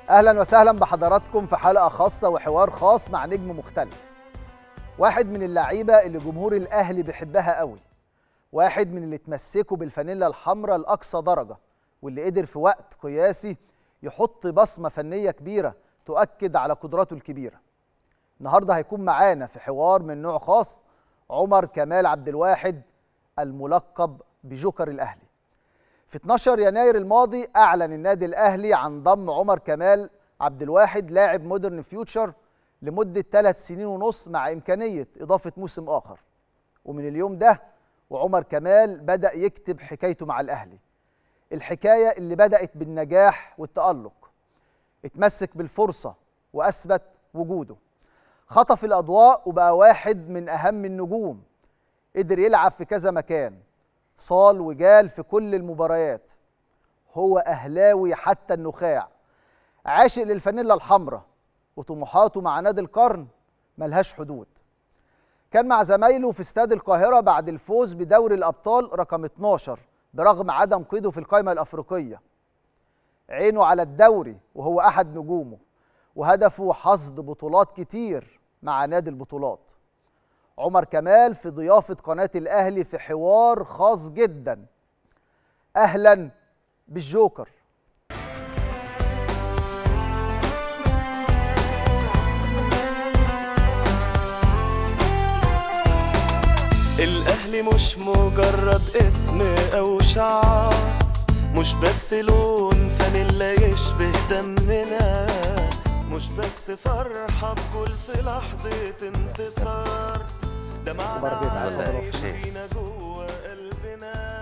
اهلا وسهلا بحضراتكم في حلقه خاصه وحوار خاص مع نجم مختلف واحد من اللعيبه اللي جمهور الاهلي بيحبها قوي واحد من اللي اتمسكوا بالفانيلا الحمراء لاقصى درجه واللي قدر في وقت قياسي يحط بصمه فنيه كبيره تؤكد على قدراته الكبيره النهارده هيكون معانا في حوار من نوع خاص عمر كمال عبد الواحد الملقب بجوكر الاهلي في 12 يناير الماضي اعلن النادي الاهلي عن ضم عمر كمال عبد الواحد لاعب مودرن فيوتشر لمده ثلاث سنين ونص مع امكانيه اضافه موسم اخر ومن اليوم ده وعمر كمال بدا يكتب حكايته مع الاهلي الحكايه اللي بدات بالنجاح والتالق اتمسك بالفرصه واثبت وجوده خطف الاضواء وبقى واحد من اهم النجوم قدر يلعب في كذا مكان صال وجال في كل المباريات هو اهلاوي حتى النخاع عاشق للفانيلا الحمراء وطموحاته مع نادي القرن ملهاش حدود كان مع زمايله في استاد القاهرة بعد الفوز بدوري الأبطال رقم 12 برغم عدم قيده في القائمة الأفريقية عينه على الدوري وهو أحد نجومه وهدفه حصد بطولات كتير مع نادي البطولات عمر كمال في ضيافة قناة الأهلي في حوار خاص جدا أهلا بالجوكر الأهلي مش مجرد اسم أو شعار مش بس لون فانيلا يشبه دمنا مش بس فرحة بجول في لحظة انتصار ده معنى وبركة على عايش الفضل. فينا جوه قلبنا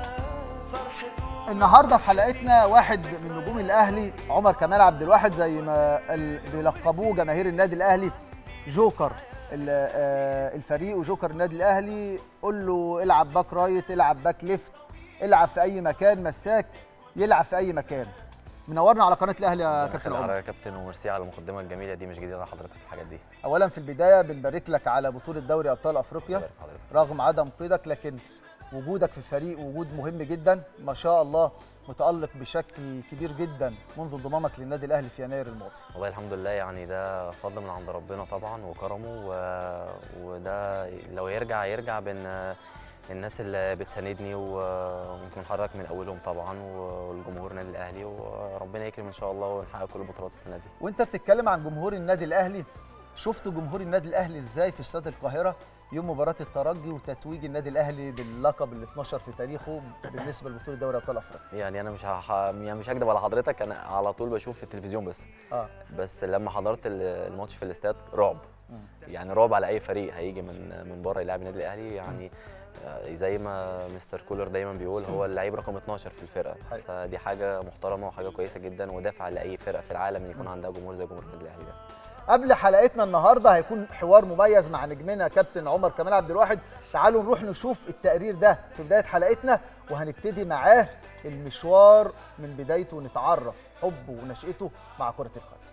فرحته النهارده في حلقتنا واحد من نجوم الاهلي عمر كمال عبد الواحد زي ما ال- بيلقبوه جماهير النادي الاهلي جوكر ال- آه، الفريق وجوكر النادي الاهلي قول له العب باك رايت العب باك ليفت العب في اي مكان مساك يلعب في اي مكان منورنا على قناه الاهلي يا كابتن حضرتك عمر يا كابتن وميرسي على المقدمه الجميله دي مش جديده على حضرتك في الحاجات دي اولا في البدايه بنبارك لك على بطوله دوري ابطال افريقيا الله يبارك في حضرتك. رغم عدم قيدك لكن وجودك في الفريق وجود مهم جدا ما شاء الله متالق بشكل كبير جدا منذ انضمامك للنادي الاهلي في يناير الماضي والله الحمد لله يعني ده فضل من عند ربنا طبعا وكرمه و... وده لو يرجع يرجع بين الناس اللي بتساندني و- ويمكن حضرتك من اولهم طبعا والجمهور النادي الاهلي وربنا يكرم ان شاء الله ونحقق كل البطولات السنه دي وانت بتتكلم عن جمهور النادي الاهلي شفت جمهور النادي الاهلي ازاي في استاد القاهره يوم مباراه الترجي وتتويج النادي الاهلي باللقب ال 12 في تاريخه بالنسبه لبطوله دوري ابطال افريقيا يعني انا مش هح... يعني مش هكدب على حضرتك انا على طول بشوف في التلفزيون بس اه بس لما حضرت ال- الماتش في الاستاد رعب يعني رعب على اي فريق هيجي من من بره يلعب النادي الاهلي يعني آه، زي ما مستر كولر دايما بيقول هو اللعيب رقم 12 في الفرقه حقيقي. فدي حاجه محترمه وحاجه كويسه جدا ودافع لاي فرقه في العالم ان يكون عندها جمهور زي جمهور النادي الاهلي ده قبل حلقتنا النهارده هيكون حوار مميز مع نجمنا كابتن عمر كمال عبد الواحد تعالوا نروح نشوف التقرير ده في بدايه حلقتنا وهنبتدي معاه المشوار من بدايته ونتعرف حبه ونشأته مع كره القدم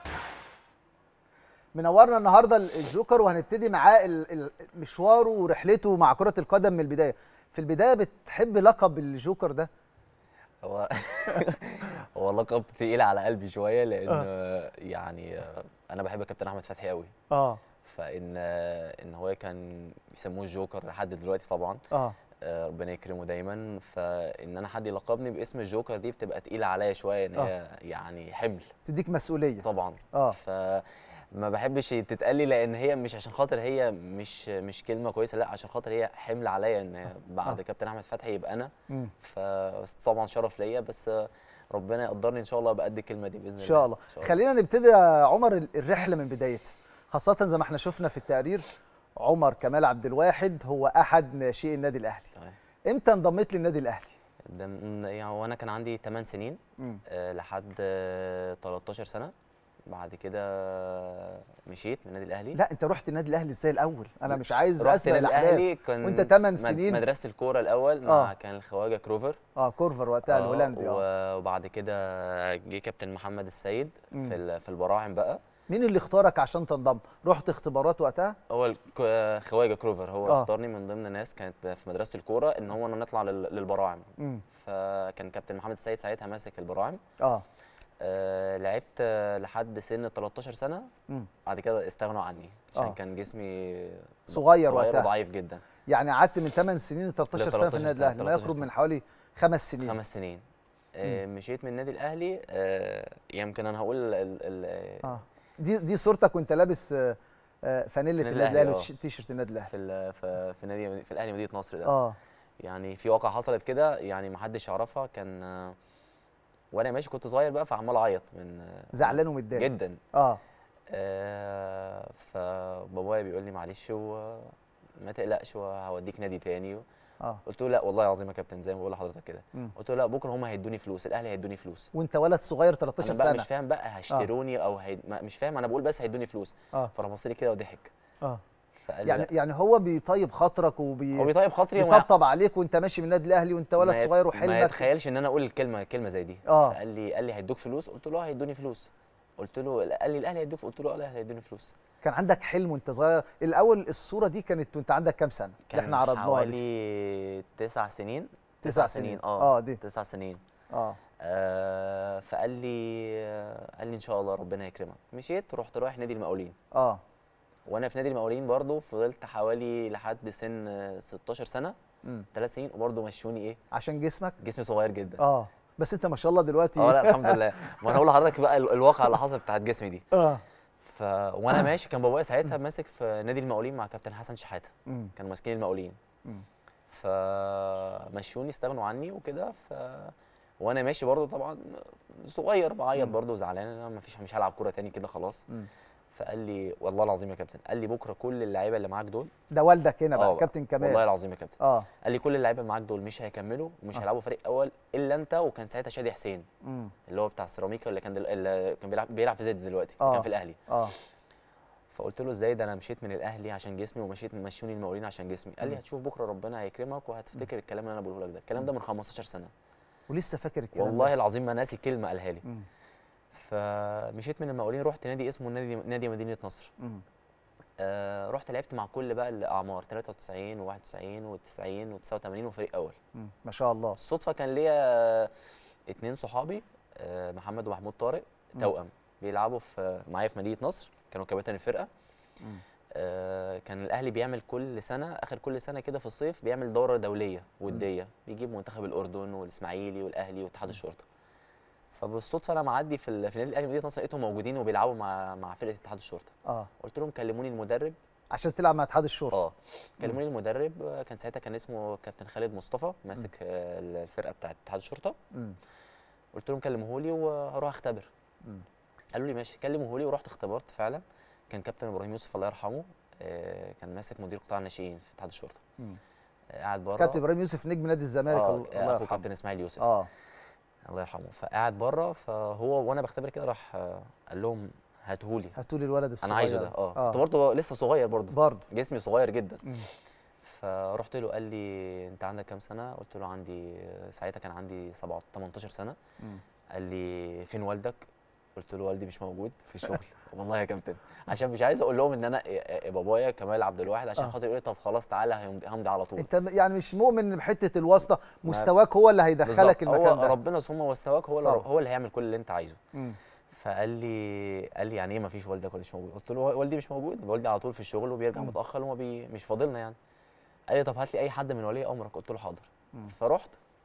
منورنا النهارده الجوكر وهنبتدي معاه ال- ال- مشواره ورحلته مع كره القدم من البدايه في البدايه بتحب لقب الجوكر ده هو هو لقب تقيل على قلبي شويه لان آه. يعني آه، انا بحب الكابتن احمد فتحي قوي اه فان آه، ان هو كان يسموه الجوكر لحد دلوقتي طبعا اه آه، ربنا يكرمه دايما فان انا حد يلقبني باسم الجوكر دي بتبقى تقيله عليا شويه ان هي يعني حمل تديك مسؤوليه طبعا اه فما بحبش تتقال لي لان هي مش عشان خاطر هي مش مش كلمه كويسه لا عشان خاطر هي حمل عليا ان بعد آه. كابتن احمد فتحي يبقى انا مم. فطبعا شرف ليا بس آه، ربنا يقدرني ان شاء الله بقد الكلمه دي باذن الله ان شاء الله خلينا نبتدي يا عمر ال- الرحله من بدايتها خاصه زي ما احنا شفنا في التقرير عمر كمال عبد الواحد هو احد ناشئي النادي الاهلي تمام امتى انضميت للنادي الاهلي ده من- يعني وانا كان عندي 8 سنين مم. آه، لحد آه، 13 سنه بعد كده مشيت من النادي الاهلي لا انت رحت النادي الاهلي ازاي الاول انا مش عايز رحت اسمع النادي الاحداث الاهلي كان وانت 8 مد- سنين مدرسه الكوره الاول مع آه. كان الخواجه كروفر اه كورفر وقتها آه، الهولندي اه و- وبعد كده جه كابتن محمد السيد مم. في ال- في البراعم بقى مين اللي اختارك عشان تنضم رحت اختبارات وقتها هو الك- خواجه كروفر هو آه. اختارني من ضمن ناس كانت في مدرسه الكوره ان هو نطلع لل- للبراعم مم. فكان كابتن محمد السيد ساعتها ماسك البراعم اه آه لعبت آه، لحد سن 13 سنه مم. بعد كده استغنوا عني عشان آه. كان جسمي صغير وقتها. وضعيف جدا يعني قعدت من 8 سنين ل 13 سنه في 13 النادي سنة، الاهلي ما 13 يقرب سنة. من حوالي خمس سنين خمس سنين آه مشيت من النادي الاهلي آه يمكن انا هقول ال ال اه دي دي صورتك وانت لابس آه، آه، فانيله النادي النادي الأهلي، الاهلي آه. وتيشيرت النادي الاهلي في ال في في نادي في الاهلي مدينه نصر ده اه يعني في واقعه حصلت كده يعني ما حدش يعرفها كان آه، وانا ماشي كنت صغير بقى فعمال اعيط من آه، زعلان ومتضايق جدا اه آه فبابايا بيقول لي معلش وما تقلقش وهوديك نادي تاني اه قلت له لا والله العظيم يا كابتن زي ما بقول لحضرتك كده مم. قلت له لا بكره هم هيدوني فلوس الاهلي هيدوني فلوس وانت ولد صغير 13 انا بقى سنه مش فاهم بقى هيشتروني او هي... ما- مش فاهم انا بقول بس هيدوني فلوس اه فراح بص لي كده وضحك اه فقال لي يعني لا. يعني هو بيطيب خاطرك وبي هو بيطيب خاطري وما بيطبطب عليك وانت ماشي من النادي الاهلي وانت ولد ما يت- صغير ما وحلمك يتخيلش ان انا اقول الكلمه كلمه زي دي آه. فقال لي قال لي هيدوك فلوس قلت له اه هيدوني فلوس قلت له لا، قال لي الاهلي هيدوك قلت له اه الاهلي هيدوني فلوس كان عندك حلم وانت صغير الاول الصوره دي كانت وانت عندك كام سنه اللي كان احنا عرضناها دي حوالي تسع سنين تسع سنين. آه، دي. تسع سنين اه آه فقال لي آه قال لي ان شاء الله ربنا يكرمك مشيت رحت رايح نادي المقاولين اه وانا في نادي المقاولين برضه فضلت حوالي لحد سن آه، 16 سنه مم. ثلاث سنين وبرضه مشوني ايه عشان جسمك جسمي صغير جدا اه بس انت ما شاء الله دلوقتي اه لا الحمد لله ما انا هقول لحضرتك بقى ال- الواقعه اللي حصلت بتاعت جسمي دي اه ف وانا ماشي كان بابايا ساعتها ماسك في نادي المقاولين مع كابتن حسن شحاته مم. كانوا ماسكين المقاولين مم. فمشوني استغنوا عني وكده ف وانا ماشي برضه طبعا صغير بعيط مم. برضه زعلان انا مفيش مش هلعب كوره تاني كده خلاص مم. فقال لي والله العظيم يا كابتن قال لي بكره كل اللعيبه اللي معاك دول ده والدك هنا بقى آه، كابتن والله كمال العظيم يا كابتن اه قال لي كل اللعيبه اللي معاك دول مش هيكملوا ومش آه. هيلعبوا فريق اول الا انت وكان ساعتها شادي حسين مم. اللي هو بتاع السيراميكا اللي كان دل... اللي كان بيلعب بيلعب في زد دلوقتي آه. كان في الاهلي اه فقلت له ازاي ده انا مشيت من الاهلي عشان جسمي ومشيت مشوني المقاولين عشان جسمي قال لي مم. هتشوف بكره ربنا هيكرمك وهتفتكر الكلام اللي انا بقوله لك ده الكلام ده من 15 سنه ولسه فاكر الكلام والله ده. العظيم ما ناسي كلمه قالها لي مم. فمشيت من المقاولين رحت نادي اسمه نادي نادي مدينه نصر مم. آه رحت لعبت مع كل بقى الاعمار 93 و91 و90 و89 وفريق اول مم. ما شاء الله الصدفه كان ليا اتنين صحابي آه محمد ومحمود طارق مم. توأم بيلعبوا في معايا في مدينه نصر كانوا كباتن الفرقه مم. آه، كان الاهلي بيعمل كل سنه اخر كل سنه كده في الصيف بيعمل دوره دوليه وديه بيجيب منتخب الاردن والاسماعيلي والاهلي واتحاد الشرطه فبالصدفه انا معدي في ال- في نادي الاهلي مدينه نصر لقيتهم موجودين وبيلعبوا مع مع فرقه اتحاد الشرطه اه قلت لهم كلموني المدرب عشان تلعب مع اتحاد الشرطه اه كلموني المدرب آه، كان ساعتها كان اسمه كابتن خالد مصطفى ماسك آه، الفرقه بتاعت اتحاد الشرطه مم. قلت لهم كلموهولي وهروح اختبر مم. قالوا لي ماشي كلموهولي ورحت اختبرت فعلا كان كابتن ابراهيم يوسف الله يرحمه آه، كان ماسك مدير قطاع الناشئين في اتحاد الشرطه مم. آه، قاعد بره كابتن ابراهيم يوسف نجم نادي الزمالك اه الله اخو يرحمه كابتن اسماعيل يوسف اه الله يرحمه فقاعد بره فهو وانا بختبر كده راح آه، قال لهم هاتهولي هاتوا لي الولد الصغير انا عايزه ده اه اه كنت برضه لسه صغير برضه برضه جسمي صغير جدا مم. فرحت له قال لي انت عندك كام سنه قلت له عندي ساعتها كان عندي 17 18 سنه مم. قال لي فين والدك قلت له والدي مش موجود في الشغل والله يا كابتن عشان مش عايز اقول لهم ان انا إيه- إيه بابايا كمال عبد الواحد عشان آه. خاطر يقول لي طب خلاص تعالى همضي- همضي على طول انت يعني مش مؤمن بحته الواسطه مستواك هو اللي هيدخلك بالظبط. المكان هو ده ربنا ثم واستواك هو اللي طبعا. هو اللي هيعمل كل اللي انت عايزه مم. فقال لي قال لي يعني ايه ما فيش والدك ولا مش موجود قلت له والدي مش موجود والدي على طول في الشغل وبيرجع مم. متاخر وما بي مش فاضلنا يعني قال لي طب هات لي اي حد من ولي امرك قلت له حاضر مم. فرحت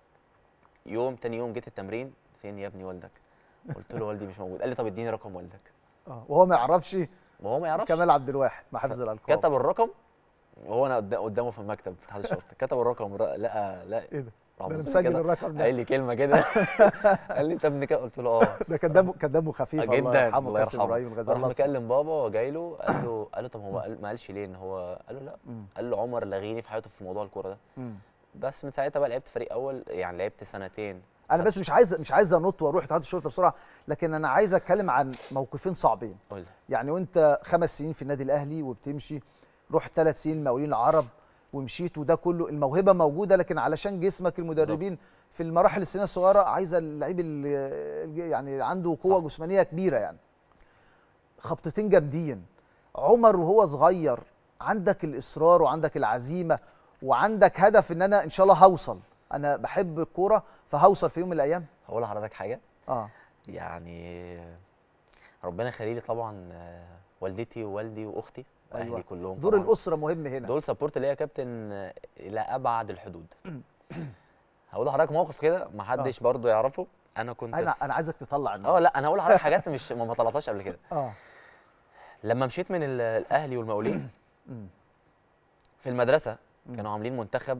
يوم تاني يوم جيت التمرين فين يا ابني والدك قلت له والدي مش موجود قال لي طب اديني رقم والدك اه وهو ما يعرفش وهو ما يعرفش كمال عبد الواحد مع حفظ الالقاب كتب الرقم وهو انا قدا- قدامه في المكتب في اتحاد الشرطه كتب الرقم را- لقى لا ايه ده راح ده انا بص لي مسجل كده، الرقم قال ده لي كلمه كده قال لي انت ابن كده قلت له اه ده كان دمه كان دمه خفيف الله جدا يرحمه الله كابتن يرحمه ابراهيم الغزال راح الأسمر. مكلم بابا وجاي له قال له قال له طب هو قال- ما قالش ليه ان هو قال له لا مم. قال له عمر لغيني في حياته في موضوع الكوره ده مم. بس من ساعتها بقى لعبت فريق اول يعني لعبت سنتين انا بس مش عايز مش عايز انط واروح اتحاد الشرطه بسرعه لكن انا عايز اتكلم عن موقفين صعبين قول لي. يعني وانت خمس سنين في النادي الاهلي وبتمشي رحت ثلاث سنين المقاولين العرب ومشيت وده كله الموهبه موجوده لكن علشان جسمك المدربين في المراحل السنيه الصغيره عايزه اللعيب اللي يعني عنده قوه صح. جسمانيه كبيره يعني خبطتين جامدين عمر وهو صغير عندك الاصرار وعندك العزيمه وعندك هدف ان انا ان شاء الله هوصل انا بحب الكوره فهوصل في يوم من الايام هقول لحضرتك حاجه اه يعني ربنا يخلي لي طبعا آه، والدتي ووالدي واختي أيوة. اهلي كلهم دور طبعاً. الاسره مهم هنا دول سبورت ليا يا كابتن آه، الى ابعد الحدود هقول لحضرتك موقف كده ما حدش برضه يعرفه انا كنت انا في- انا عايزك تطلع اه النهاردة. لا انا هقول لحضرتك حاجات مش ما ما طلعتهاش قبل كده اه لما مشيت من ال- الاهلي والمقاولين مم. في المدرسه مم. كانوا عاملين منتخب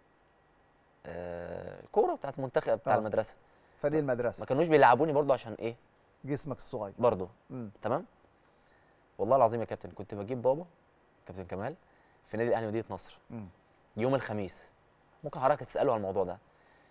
آه، كوره بتاعت المنتخب بتاع آه. المدرسه فريق المدرسه ما كانوش بيلعبوني برضه عشان ايه جسمك الصغير برضه مم. تمام والله العظيم يا كابتن كنت بجيب بابا كابتن كمال في نادي الاهلي مدينه نصر مم. يوم الخميس ممكن حضرتك تساله على الموضوع ده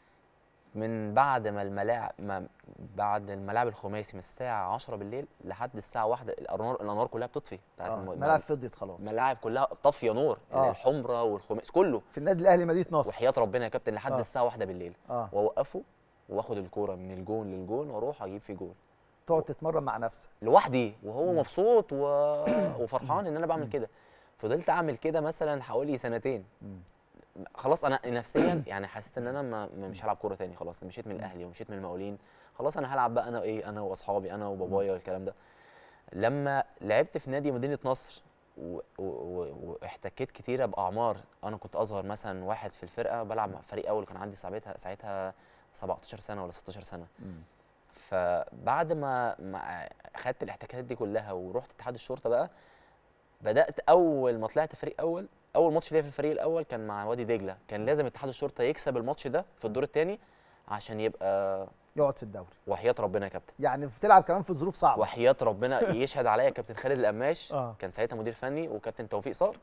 من بعد ما الملاعب ما بعد الملاعب الخماسي من الساعه 10 بالليل لحد الساعه 1 الانوار الانوار كلها بتطفي بتاعت آه. الم- ملاعب فضيت خلاص الملاعب كلها طافيه نور آه. الحمراء والخماس كله في النادي الاهلي مدينه نصر وحياه ربنا يا كابتن لحد آه. الساعه 1 بالليل اه واوقفه واخد الكوره من الجون للجون واروح اجيب فيه جول تقعد تتمرن مع نفسك لوحدي وهو مبسوط و... وفرحان ان انا بعمل كده فضلت اعمل كده مثلا حوالي سنتين مم. خلاص انا نفسيا يعني حسيت ان انا ما ما- مش هلعب كوره تاني خلاص مشيت من الاهلي ومشيت من المقاولين خلاص انا هلعب بقى انا ايه انا واصحابي انا وبابايا والكلام ده لما لعبت في نادي مدينه نصر و- و- و- واحتكيت كتيره باعمار انا كنت اصغر مثلا واحد في الفرقه بلعب مع فريق اول كان عندي ساعتها ساعتها 17 سنه ولا 16 سنه مم. فبعد ما ما خدت الاحتكاكات دي كلها ورحت اتحاد الشرطه بقى بدات اول ما طلعت فريق اول اول ماتش ليا في الفريق الاول كان مع وادي دجله كان لازم اتحاد الشرطه يكسب الماتش ده في الدور الثاني عشان يبقى يقعد في الدوري وحياه ربنا يا كابتن يعني بتلعب كمان في ظروف صعبه وحياه ربنا يشهد عليا كابتن خالد القماش آه. كان ساعتها مدير فني وكابتن توفيق صقر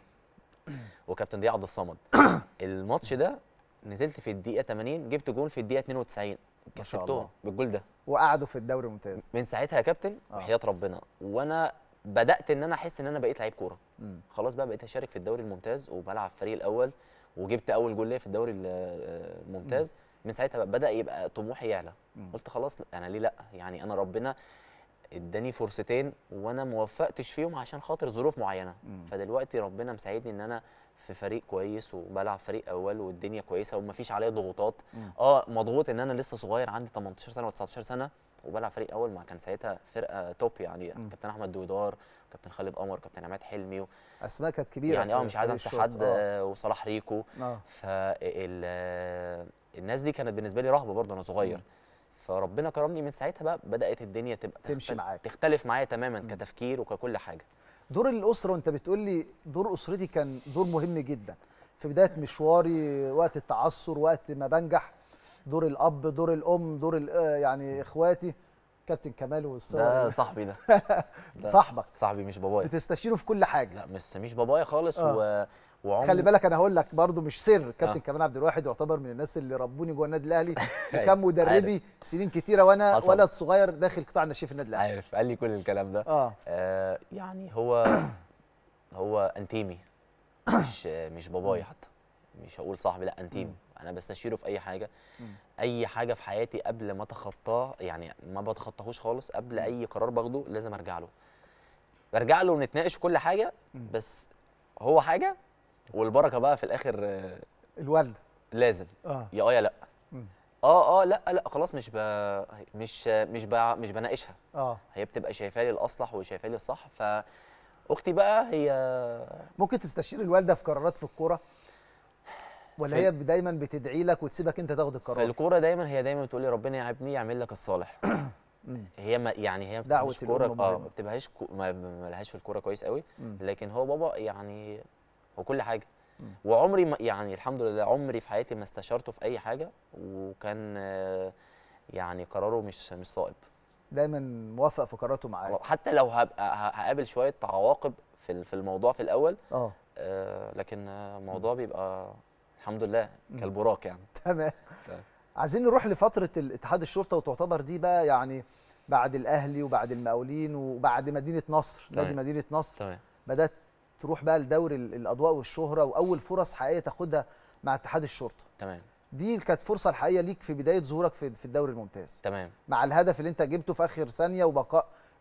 وكابتن ضياء عبد الصمد الماتش ده نزلت في الدقيقه 80 جبت جون في الدقيقه 92 ما شاء كسبتهم الله. بالجول ده وقعدوا في الدوري الممتاز من ساعتها يا كابتن آه. وحياه ربنا وانا بدات ان انا احس ان انا بقيت لعيب كوره مم. خلاص بقى بقيت اشارك في الدوري الممتاز وبلعب في الفريق الاول وجبت اول جول ليا في الدوري ال- آه، الممتاز من ساعتها بقى بدا يبقى طموحي يعلى مم. قلت خلاص انا ليه لا يعني انا ربنا اداني فرصتين وانا ما وفقتش فيهم عشان خاطر ظروف معينه مم. فدلوقتي ربنا مساعدني ان انا في فريق كويس وبلعب فريق اول والدنيا كويسه ومفيش عليا ضغوطات مم. اه مضغوط ان انا لسه صغير عندي 18 سنه و19 سنه وبلعب فريق اول ما كان ساعتها فرقه توب يعني مم. كابتن احمد دويدار كابتن خالد قمر كابتن عماد حلمي و... اسماء كانت كبيره يعني في اه مش عايز فريق انسى الشرطة. حد اه آه، وصلاح ريكو اه فال آه، الناس دي كانت بالنسبه لي رهبه برضه انا صغير مم. فربنا كرمني من ساعتها بقى بدات الدنيا تبقى تمشي تختلف- معاك. تختلف معايا تماما كتفكير وككل حاجه دور الاسره وانت بتقول لي دور اسرتي كان دور مهم جدا في بدايه مشواري وقت التعثر وقت ما بنجح دور الاب دور الام دور ال- آه، يعني اخواتي كابتن كمال ده والصور صاحبي ده ده صاحبك صاحبي مش بابايا بتستشيره في كل حاجه لا مش مش بابايا خالص آه. و... وعمر خلي بالك انا هقول لك برضو مش سر كابتن آه. كمال عبد الواحد يعتبر من الناس اللي ربوني جوه النادي الاهلي أيوة، وكان مدربي سنين كتيره وانا حصل. ولد صغير داخل قطاع الناشئين في النادي الاهلي عارف قال لي كل الكلام ده اه آه يعني هو هو انتيمي مش مش بابايا حتى مش هقول صاحبي لا انتيمي انا بستشيره في اي حاجه مم. اي حاجه في حياتي قبل ما اتخطاه يعني ما بتخطاهوش خالص قبل اي قرار باخده لازم ارجع له برجع له ونتناقش في كل حاجه مم. بس هو حاجه والبركه بقى في الاخر آه، الوالده لازم اه يا اه يا لا مم. اه اه لا لا خلاص مش ب... مش مش ب... مش بناقشها اه هي بتبقى شايفاه لي الاصلح وشايفاه لي الصح فاختي بقى هي ممكن تستشير الوالده في قرارات في الكوره ولا في- هي دايما بتدعي لك وتسيبك انت تاخد في القرار الكوره دايما هي دايما بتقول لي ربنا يا ابني يعمل لك الصالح مم. هي ما يعني هي ما دعوة بتبقاش كوره الأم اه مهمة. ما بتبقاش كو... ما, ما لهاش في الكوره كويس قوي مم. لكن هو بابا يعني هو كل حاجه مم. وعمري ما يعني الحمد لله عمري في حياتي ما استشرته في اي حاجه وكان آه، يعني قراره مش مش صائب دايما موفق في قراراته معاك حتى لو هبقى ه- هقابل شويه عواقب في ال- في الموضوع في الاول اه آه، لكن آه، الموضوع بيبقى الحمد لله مم. كالبراق يعني تمام تمام. عايزين نروح لفتره الاتحاد الشرطه وتعتبر دي بقى يعني بعد الاهلي وبعد المقاولين وبعد مدينه نصر نادي تمام. مدينه نصر تمام بدات تروح بقى لدوري ال- الاضواء والشهره واول فرص حقيقيه تاخدها مع اتحاد الشرطه تمام دي كانت فرصه الحقيقيه ليك في بدايه ظهورك في في الدوري الممتاز تمام مع الهدف اللي انت جبته في اخر ثانيه وبقاء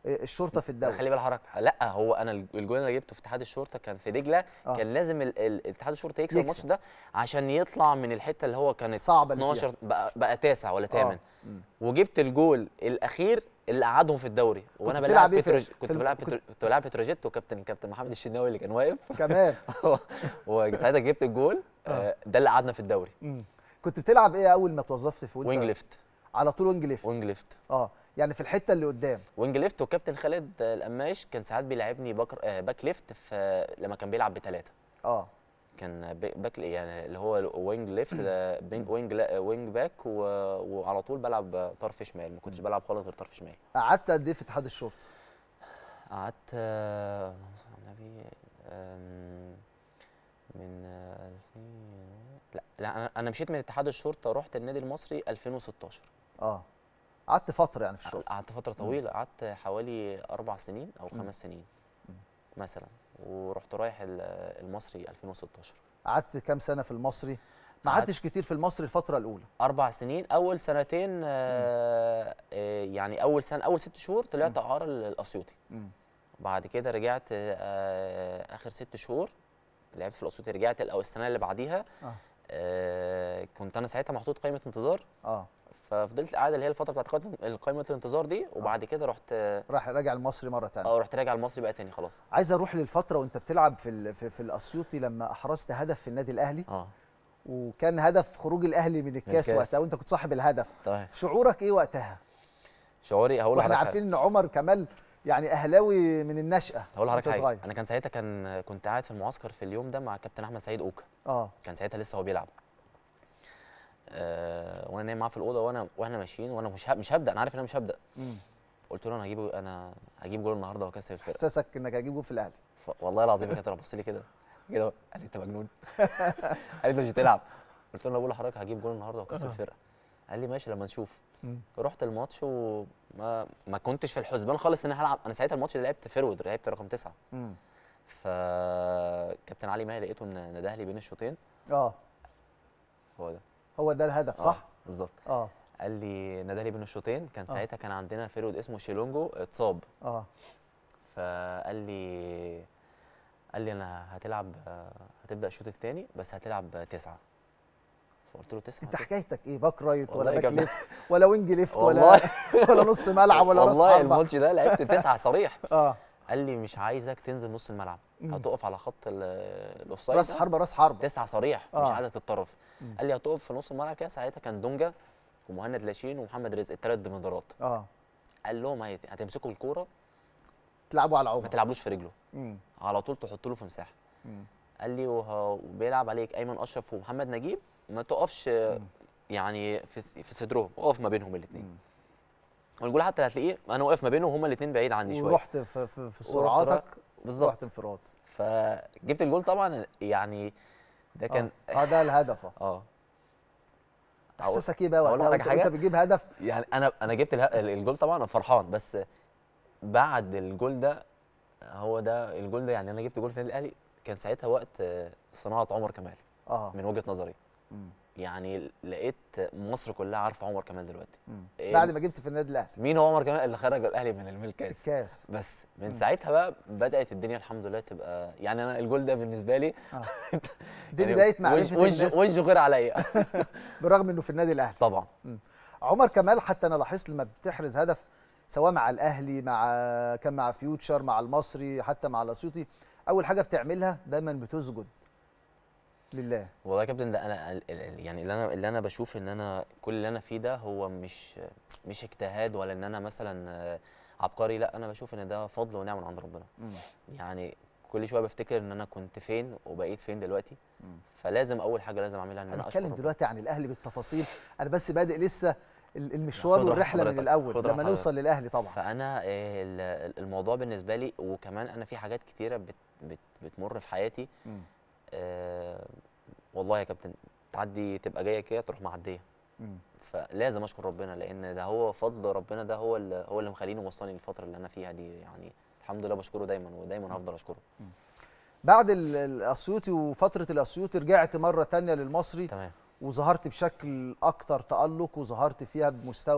الشرطه في الدوري خلي بالك حضرتك لا هو انا الجول اللي جبته في اتحاد الشرطه كان في دجله آه. كان لازم ال- ال- اتحاد الشرطه يكسب يكسب. الماتش ده عشان يطلع من الحته اللي هو كانت صعبة اللي فيها. 12 بقى, بقى تاسع ولا آه. ثامن مم. وجبت الجول الاخير اللي قعدهم في الدوري وانا بتلعب بلعب إيه في- بتروج في كنت الم- بلعب كنت- بترو- كنت بلعب بتروجيت وكابتن كابتن محمد الشناوي اللي كان واقف كمان وساعتها جبت الجول آه، ده اللي قعدنا في الدوري مم. كنت بتلعب ايه اول ما توظفت في وانت وينج ليفت على طول وينج ليفت وينج ليفت اه يعني في الحته اللي قدام وينج ليفت وكابتن خالد آه، القماش كان ساعات بيلعبني باك آه، باك ليفت في لما كان بيلعب بثلاثه اه كان بي- باك يعني اللي هو وينج ليفت ده بينج وينج لا وينج باك و... وعلى طول بلعب طرف شمال ما كنتش بلعب خالص غير طرف شمال قعدت قد ايه في اتحاد الشرطه قعدت آه، اللهم صل على النبي آم، من آه، 2000 لا لا انا انا مشيت من اتحاد الشرطه رحت النادي المصري 2016 اه قعدت فتره يعني في الشرطه قعدت فتره طويله قعدت حوالي اربع سنين او خمس سنين مثلا ورحت رايح ال- المصري 2016 قعدت كام سنه في المصري ما قعدت- قعدتش كتير في المصري الفتره الاولى اربع سنين اول سنتين آه آه، يعني اول سنه اول ست شهور طلعت اعاره الاسيوطي مم. بعد كده رجعت آه اخر ست شهور لعبت في الاسيوطي رجعت او السنه اللي بعديها آه. آه كنت انا ساعتها محطوط قائمه انتظار اه ففضلت قاعد اللي هي الفتره بتاعت قائمة- قائمه الانتظار دي وبعد كده رحت اه راح راجع المصري مره ثانيه آه، رحت راجع المصري بقى تاني خلاص عايز اروح للفتره وانت بتلعب في ال- في, في الاسيوطي لما احرزت هدف في النادي الاهلي اه وكان هدف خروج الاهلي من الكاس الكاس. وقتها وانت كنت صاحب الهدف تمام شعورك ايه وقتها شعوري هقول واحنا لحضرتك عارفين ان عمر كمال يعني اهلاوي من النشأة هقول لحضرتك وأنت حاجه صغير. انا كان ساعتها كان كنت قاعد في المعسكر في اليوم ده مع كابتن احمد سعيد اوكا اه كان ساعتها لسه هو بيلعب آه وانا نايم معاه في الاوضه وانا واحنا ماشيين وانا مش ه- مش هبدا انا عارف ان انا مش هبدا مم. قلت له انا هجيب انا هجيب جول النهارده وهكسب الفرقه احساسك انك هتجيب جول في الاهلي ف- والله العظيم يا كابتن بص لي كده كده قال لي انت مجنون قال لي انت مش هتلعب قلت له انا بقول لحضرتك هجيب جول النهارده وهكسب آه. الفرقه قال لي ماشي لما نشوف مم. رحت الماتش وما ما كنتش في الحسبان خالص ان انا هلعب انا ساعتها الماتش ده لعبت فيرود لعبت رقم تسعه مم. فكابتن علي ماهر لقيته ان نداه لي بين الشوطين اه هو ده هو ده الهدف صح آه، بالظبط اه قال لي نداه لي بين الشوطين كان آه. ساعتها كان عندنا فيرود اسمه شيلونجو اتصاب اه فقال لي قال لي انا هتلعب هتبدا الشوط الثاني بس هتلعب تسعه فقلت له تسعه انت تسعة؟ حكايتك ايه باك رايت ولا والله باك كان- ليفت ولا وينج ليفت ولا والله. ولا نص ملعب ولا راس والله حربة الماتش ده لعبت تسعه صريح اه قال لي مش عايزك تنزل نص الملعب مم. هتقف على خط ال- الاوفسايد راس ده. حربة راس حربة تسعه صريح آه. مش عايزك تتطرف مم. قال لي هتقف في نص الملعب كده ساعتها كان دونجا ومهند لاشين ومحمد رزق الثلاث ديفندرات اه قال لهم هيت- هتمسكوا الكوره تلعبوا على ما عمر تلعبوش في رجله مم. على طول تحط له في مساحه مم. قال لي وه- وبيلعب عليك ايمن اشرف ومحمد نجيب ما تقفش يعني في س- في صدرهم اقف ما بينهم الاثنين مم. والجول حتى هتلاقيه انا واقف ما بينهم هما الاثنين بعيد عني شويه ورحت في في, في ورحت سرعاتك بالظبط رحت انفراد فجبت الجول طبعا يعني ده كان اه آه، ده الهدف اه اه هقول- احساسك ايه بقى أقول وقتها لك وانت, حاجة؟ وانت بتجيب هدف يعني انا انا جبت اله- الجول طبعا انا فرحان بس بعد الجول ده هو ده الجول ده يعني انا جبت جول في النادي الاهلي كان ساعتها وقت آه، صناعه عمر كمال اه من وجهه نظري مم. يعني لقيت مصر كلها عارفه عمر كمال دلوقتي مم. إيه بعد ما جبت في النادي الاهلي مين هو عمر كمال اللي خرج الاهلي من الميل كاس الكاس بس من ساعتها بقى بدات الدنيا الحمد لله تبقى يعني انا الجول ده بالنسبه لي اه دي يعني بدايه وجه معرفه وجه الناس وجه غير عليا بالرغم انه في النادي الاهلي طبعا عمر كمال حتى انا لاحظت لما بتحرز هدف سواء مع الاهلي مع كان مع فيوتشر مع المصري حتى مع الاسيوطي اول حاجه بتعملها دايما بتسجد لله والله يا كابتن ده انا ال- ال- يعني اللي انا اللي انا بشوف ان انا كل اللي انا فيه ده هو مش مش اجتهاد ولا ان انا مثلا آه، عبقري لا انا بشوف ان ده فضل ونعمه من عند ربنا يعني كل شويه بفتكر ان انا كنت فين وبقيت فين دلوقتي مم. فلازم اول حاجه لازم اعملها ان انا اشكر هنتكلم ربنا. دلوقتي عن الاهلي بالتفاصيل انا بس بادئ لسه ال- المشوار خد راحة والرحله من حضرتك، الاول خد راحة لما نوصل للاهلي طبعا فانا آه، ال- الموضوع بالنسبه لي وكمان انا في حاجات كتيره بت بت بتمر في حياتي مم. آه والله يا كابتن تعدي تبقى جايه كده تروح معديه مم. فلازم اشكر ربنا لان ده هو فضل ربنا ده هو اللي هو اللي مخليني موصلني للفتره اللي انا فيها دي يعني الحمد لله بشكره دايما ودايما هفضل اشكره بعد ال- الاسيوطي وفتره الاسيوطي رجعت مره تانية للمصري تمام وظهرت بشكل اكتر تالق وظهرت فيها بمستوى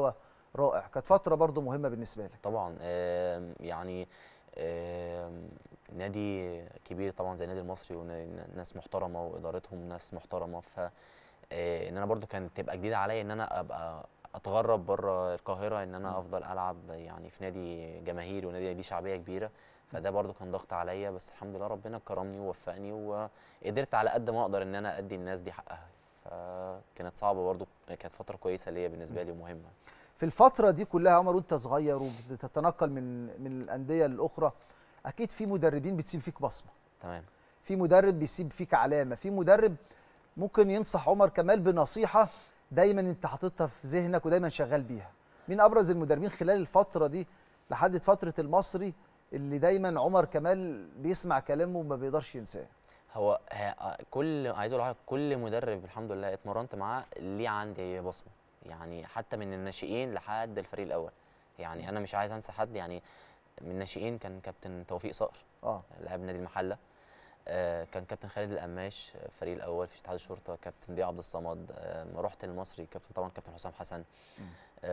رائع كانت فتره برضو مهمه بالنسبه لك طبعا آم، يعني آم، نادي كبير طبعا زي النادي المصري وناس محترمه وادارتهم ناس محترمه ف آه، ان انا برضو كانت تبقى جديده عليا ان انا ابقى اتغرب بره القاهره ان انا مم. افضل العب يعني في نادي جماهيري ونادي ليه شعبيه كبيره فده برضو كان ضغط عليا بس الحمد لله ربنا كرمني ووفقني وقدرت على قد ما اقدر ان انا ادي الناس دي حقها فكانت صعبه برضو كانت فتره كويسه ليا بالنسبه لي ومهمه في الفتره دي كلها يا عمر وانت صغير وبتتنقل من من الانديه الاخرى اكيد في مدربين بتسيب فيك بصمه تمام في مدرب بيسيب فيك علامه في مدرب ممكن ينصح عمر كمال بنصيحه دايما انت حاططها في ذهنك ودايما شغال بيها مين ابرز المدربين خلال الفتره دي لحد فتره المصري اللي دايما عمر كمال بيسمع كلامه وما بيقدرش ينساه هو ه- كل عايز اقول لحضرتك كل مدرب الحمد لله اتمرنت معاه ليه عندي بصمه يعني حتى من الناشئين لحد الفريق الاول يعني انا مش عايز انسى حد يعني من الناشئين كان كابتن توفيق صقر اه لاعب نادي المحله آه، كان كابتن خالد القماش آه، الفريق الاول في اتحاد الشرطه كابتن ضياء عبد الصمد آه، لما رحت المصري كابتن طبعا كابتن حسام حسن مم.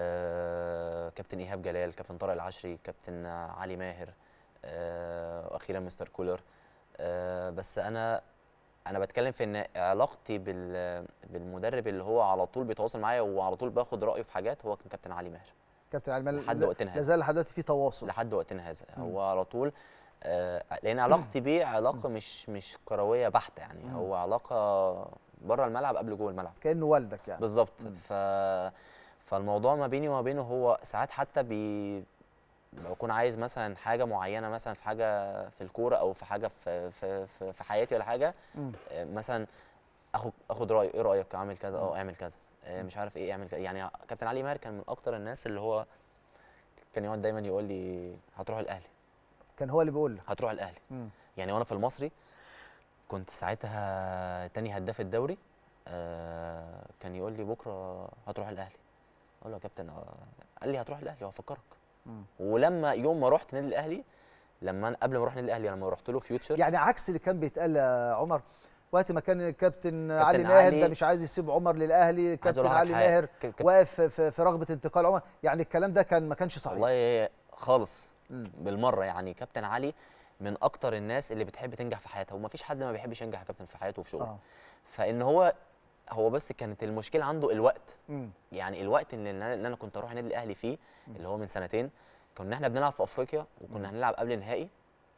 آه، كابتن ايهاب جلال كابتن طارق العشري كابتن آه، علي ماهر آه، واخيرا مستر كولر آه، بس انا انا بتكلم في ان علاقتي بال بالمدرب اللي هو على طول بيتواصل معايا وعلى طول باخد رايه في حاجات هو كان كابتن علي ماهر كابتن علمان لحد وقتنا هذا. لازال لحد دلوقتي في تواصل لحد وقتنا هذا مم. هو على طول آه، لان علاقتي بيه علاقه مش مش كرويه بحته يعني مم. هو علاقه بره الملعب قبل جوه الملعب كانه والدك يعني بالظبط مم. ف فالموضوع ما بيني وما بينه هو ساعات حتى بي بكون عايز مثلا حاجه معينه مثلا في حاجه في الكوره او في حاجه في في في, في حياتي ولا حاجه مم. آه، مثلا اخد اخد رايه ايه رايك اعمل كذا اه اعمل كذا آه، مش عارف ايه اعمل كذا يعني كابتن علي ماهر كان من اكتر الناس اللي هو كان يقعد دايما يقول لي هتروح الاهلي كان هو اللي بيقول لك هتروح الاهلي مم. يعني وانا في المصري كنت ساعتها تاني هداف الدوري آه كان يقول لي بكره هتروح الاهلي اقول له يا كابتن آه، قال لي هتروح الاهلي وهفكرك مم. ولما يوم ما رحت نادي الاهلي لما أنا قبل ما اروح نادي الاهلي لما رحت له فيوتشر يعني عكس اللي كان بيتقال يا عمر وقت ما كان الكابتن علي ماهر علي- ده مش عايز يسيب عمر للاهلي عايز كابتن أقول لك علي حاجة، ماهر ك- ك- واقف في, في رغبه انتقال عمر يعني الكلام ده كان ما كانش صحيح والله خالص مم. بالمره يعني كابتن علي من اكتر الناس اللي بتحب تنجح في حياتها ومفيش حد ما بيحبش ينجح يا كابتن في حياته وفي شغله اه فان هو هو بس كانت المشكله عنده الوقت مم. يعني الوقت اللي انا, اللي أنا كنت اروح النادي الاهلي فيه اللي هو من سنتين كنا احنا بنلعب في افريقيا وكنا هنلعب قبل نهائي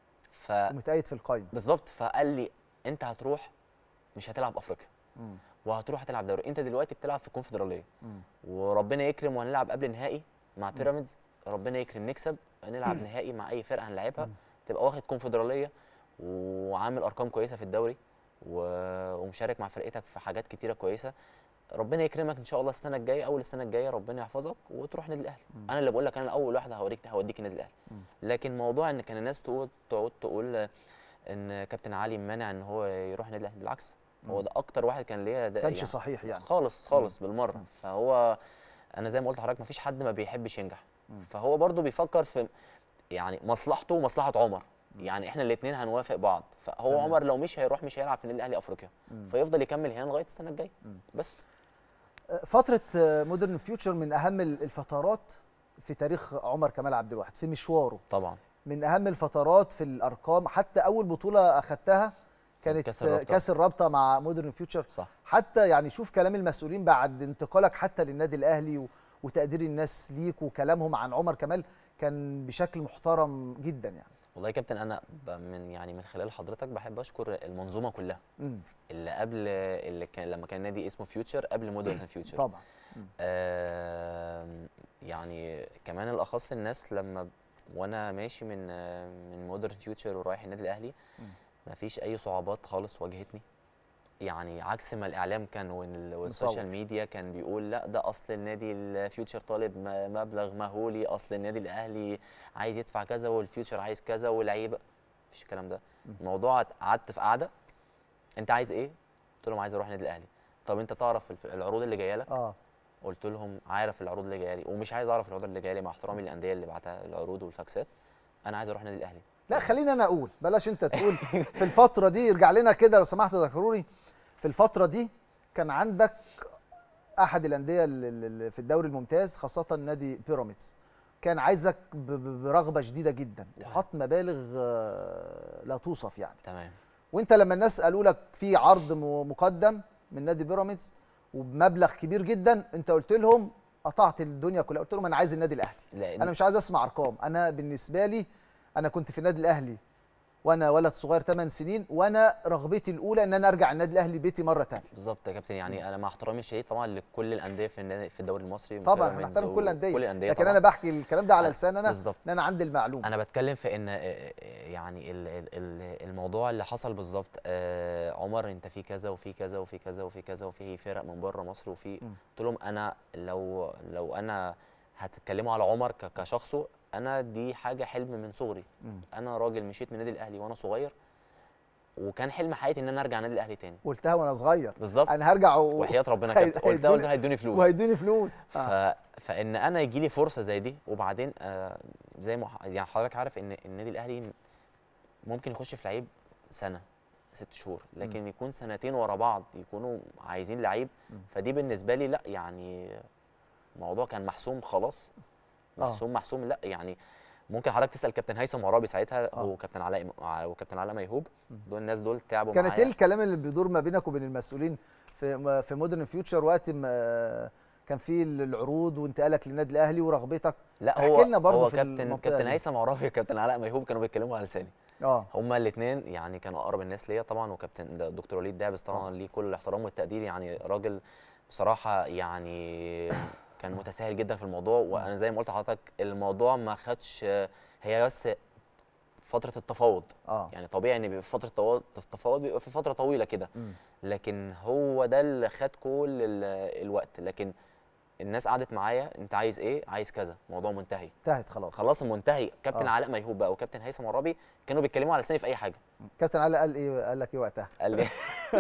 متأيد في القايمه فبالظبط فقال لي انت هتروح مش هتلعب افريقيا مم. وهتروح هتلعب دوري انت دلوقتي بتلعب في الكونفدراليه مم. وربنا يكرم وهنلعب قبل نهائي مع بيراميدز ربنا يكرم نكسب نلعب نهائي مع اي فرقه هنلعبها مم. تبقى واخد كونفدراليه وعامل ارقام كويسه في الدوري و- ومشارك مع فرقتك في حاجات كتيره كويسه ربنا يكرمك ان شاء الله السنه الجايه اول السنه الجايه ربنا يحفظك وتروح النادي الاهلي مم. انا اللي بقول لك انا اول واحد هوريك هوديك النادي الاهلي مم. لكن موضوع ان كان الناس تقول تقعد تقول ان كابتن علي مانع ان هو يروح النادي الاهلي بالعكس هو مم. ده اكتر واحد كان ليا ده كانش يعني صحيح يعني خالص خالص بالمره مم. فهو انا زي ما قلت لحضرتك مفيش حد ما بيحبش ينجح مم. فهو برضو بيفكر في يعني مصلحته ومصلحه عمر يعني احنا الاثنين هنوافق بعض فهو تمام. عمر لو مش هيروح مش هيلعب في النادي الاهلي افريقيا مم. فيفضل يكمل هنا لغايه السنه الجايه مم. بس فتره مودرن فيوتشر من اهم الفترات في تاريخ عمر كمال عبد الواحد في مشواره طبعا من اهم الفترات في الارقام حتى اول بطوله اخذتها كانت كأس الرابطة. كاس الرابطه مع مودرن فيوتشر صح حتى يعني شوف كلام المسؤولين بعد انتقالك حتى للنادي الاهلي و- وتقدير الناس ليك وكلامهم عن عمر كمال كان بشكل محترم جدا يعني والله يا كابتن انا ب- من يعني من خلال حضرتك بحب اشكر المنظومه كلها مم. اللي قبل اللي كان لما كان نادي اسمه فيوتشر قبل مودرن فيوتشر طبعا آم، يعني كمان الاخص الناس لما ب- وانا ماشي من آه، من مودرن فيوتشر ورايح النادي الاهلي مم. مفيش اي صعوبات خالص واجهتني يعني عكس ما الاعلام كان وال- والسوشيال ميديا كان بيقول لا ده اصل النادي الفيوتشر طالب م- مبلغ مهولي اصل النادي الاهلي عايز يدفع كذا والفيوتشر عايز كذا واللعيبه مفيش الكلام ده مم. الموضوع قعدت في قعده انت عايز ايه قلت لهم عايز اروح النادي الاهلي طب انت تعرف الف- العروض اللي جايه لك اه قلت لهم عارف العروض اللي جايه لي ومش عايز اعرف العروض اللي جايه لي مع احترامي للانديه اللي بعتها العروض والفاكسات انا عايز اروح النادي الاهلي لا خليني انا اقول بلاش انت تقول في الفتره دي ارجع لنا كده لو سمحت يا ذكروري في الفتره دي كان عندك احد الانديه ال- ال- ال- في الدوري الممتاز خاصه نادي بيراميدز كان عايزك ب- ب- برغبه شديده جدا تمام. وحط مبالغ آه، لا توصف يعني تمام وانت لما الناس قالوا لك في عرض م- مقدم من نادي بيراميدز وبمبلغ كبير جدا انت قلت لهم قطعت الدنيا كلها قلت لهم انا عايز النادي الاهلي لان انا مش عايز اسمع ارقام انا بالنسبه لي انا كنت في النادي الاهلي وانا ولد صغير 8 سنين وانا رغبتي الاولى ان انا ارجع النادي الاهلي بيتي مره ثانيه بالظبط يا كابتن يعني انا مع احترامي الشديد طبعا لكل الانديه في النادي في الدوري المصري طبعا احنا بيراميدز نحترم كل و- الانديه كل الانديه لكن طبعاً. انا بحكي الكلام ده على أنا- لسان انا بالظبط ان انا عندي المعلومه انا بتكلم في ان آه، آه، يعني ال- ال- ال- الموضوع اللي حصل بالظبط آه، عمر انت في كذا وفي كذا وفي كذا وفي كذا وفي فرق من بره مصر وفي مم. قلت لهم انا لو لو انا هتتكلموا على عمر ك- كشخصه انا دي حاجه حلم من صغري مم. انا راجل مشيت من النادي الاهلي وانا صغير وكان حلم حياتي ان انا ارجع النادي الاهلي تاني قلتها وانا صغير بالظبط انا هرجع و... وحياه ربنا هي- كابتن قلتها قلت هيدوني فلوس وهيدوني فلوس ف... آه. فان انا يجي لي فرصه زي دي وبعدين آه زي ما ح- يعني حضرتك عارف ان النادي الاهلي ممكن يخش في لعيب سنه ست شهور لكن يكون سنتين ورا بعض يكونوا عايزين لعيب مم. فدي بالنسبه لي لا يعني الموضوع كان محسوم خلاص آه. محسوم محسوم لا يعني ممكن حضرتك تسال كابتن هيثم عرابي ساعتها آه. وكابتن علاء وكابتن علاء ميهوب مم. دول الناس دول تعبوا كانت معايا ايه الكلام اللي بيدور ما بينك وبين المسؤولين في في مودرن فيوتشر وقت ما كان في العروض وانتقالك للنادي الاهلي ورغبتك لا احكي هو لنا برضه هو في كابتن المنطقة كابتن دي. هيثم عرابي وكابتن علاء ميهوب كانوا بيتكلموا على لساني اه هما الاثنين يعني كانوا اقرب الناس ليا طبعا وكابتن ده دكتور وليد دعبس طبعا طبعاً. ليه كل الاحترام والتقدير يعني راجل بصراحه يعني كان متساهل جدا في الموضوع وانا زي ما قلت لحضرتك الموضوع ما خدش هي بس فتره التفاوض اه يعني طبيعي ان بيبقى في فتره توا- التفاوض بيبقى في فتره طويله كده مم. لكن هو ده اللي خد كل ال- الوقت لكن الناس قعدت معايا انت عايز ايه عايز كذا موضوع منتهي انتهت خلاص خلاص منتهي كابتن آه. علاء ميهوب بقى وكابتن هيثم عرابي كانوا بيتكلموا على لساني في اي حاجه كابتن علي قال ايه قال لك ايه وقتها قال لي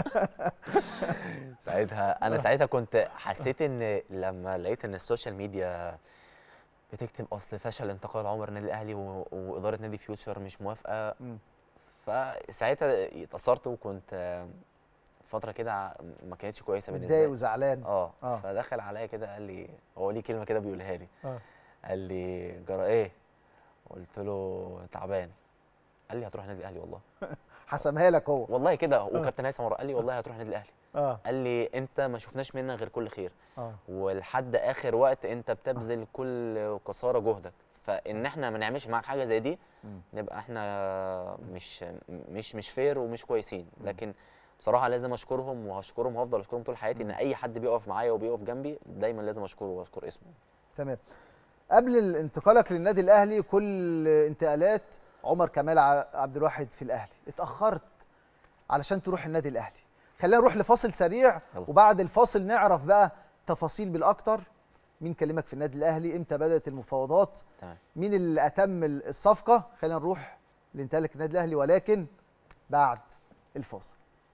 ساعتها انا ساعتها كنت حسيت ان لما لقيت ان السوشيال ميديا بتكتب اصل فشل انتقال عمر النادي الاهلي و- واداره نادي فيوتشر مش موافقه مم. فساعتها اتأثرت وكنت آه، فتره كده ما كانتش كويسه بالنسبه متضايق لي وزعلان اه آه. فدخل عليا كده قال لي هو ليه كلمه كده بيقولها لي اه قال لي جرى ايه قلت له تعبان قال لي هتروح النادي الاهلي والله حسمها لك هو والله كده وكابتن هيثم عمر قال لي والله هتروح النادي الاهلي اه قال لي انت ما شفناش منك غير كل خير اه ولحد اخر وقت انت بتبذل كل قصارى جهدك فان احنا ما نعملش معاك حاجه زي دي مم. نبقى احنا مش مش مش فير ومش كويسين لكن بصراحه لازم اشكرهم وهشكرهم وهفضل اشكرهم طول حياتي ان اي حد بيقف معايا وبيقف جنبي دايما لازم اشكره واذكر اسمه تمام قبل انتقالك للنادي الاهلي كل انتقالات عمر كمال ع- عبد الواحد في الاهلي اتاخرت علشان تروح النادي الاهلي خلينا نروح لفاصل سريع يلا. وبعد الفاصل نعرف بقى تفاصيل بالاكتر مين كلمك في النادي الاهلي امتى بدات المفاوضات تمام مين اللي اتم الصفقه خلينا نروح لانتقالك للنادي الاهلي ولكن بعد الفاصل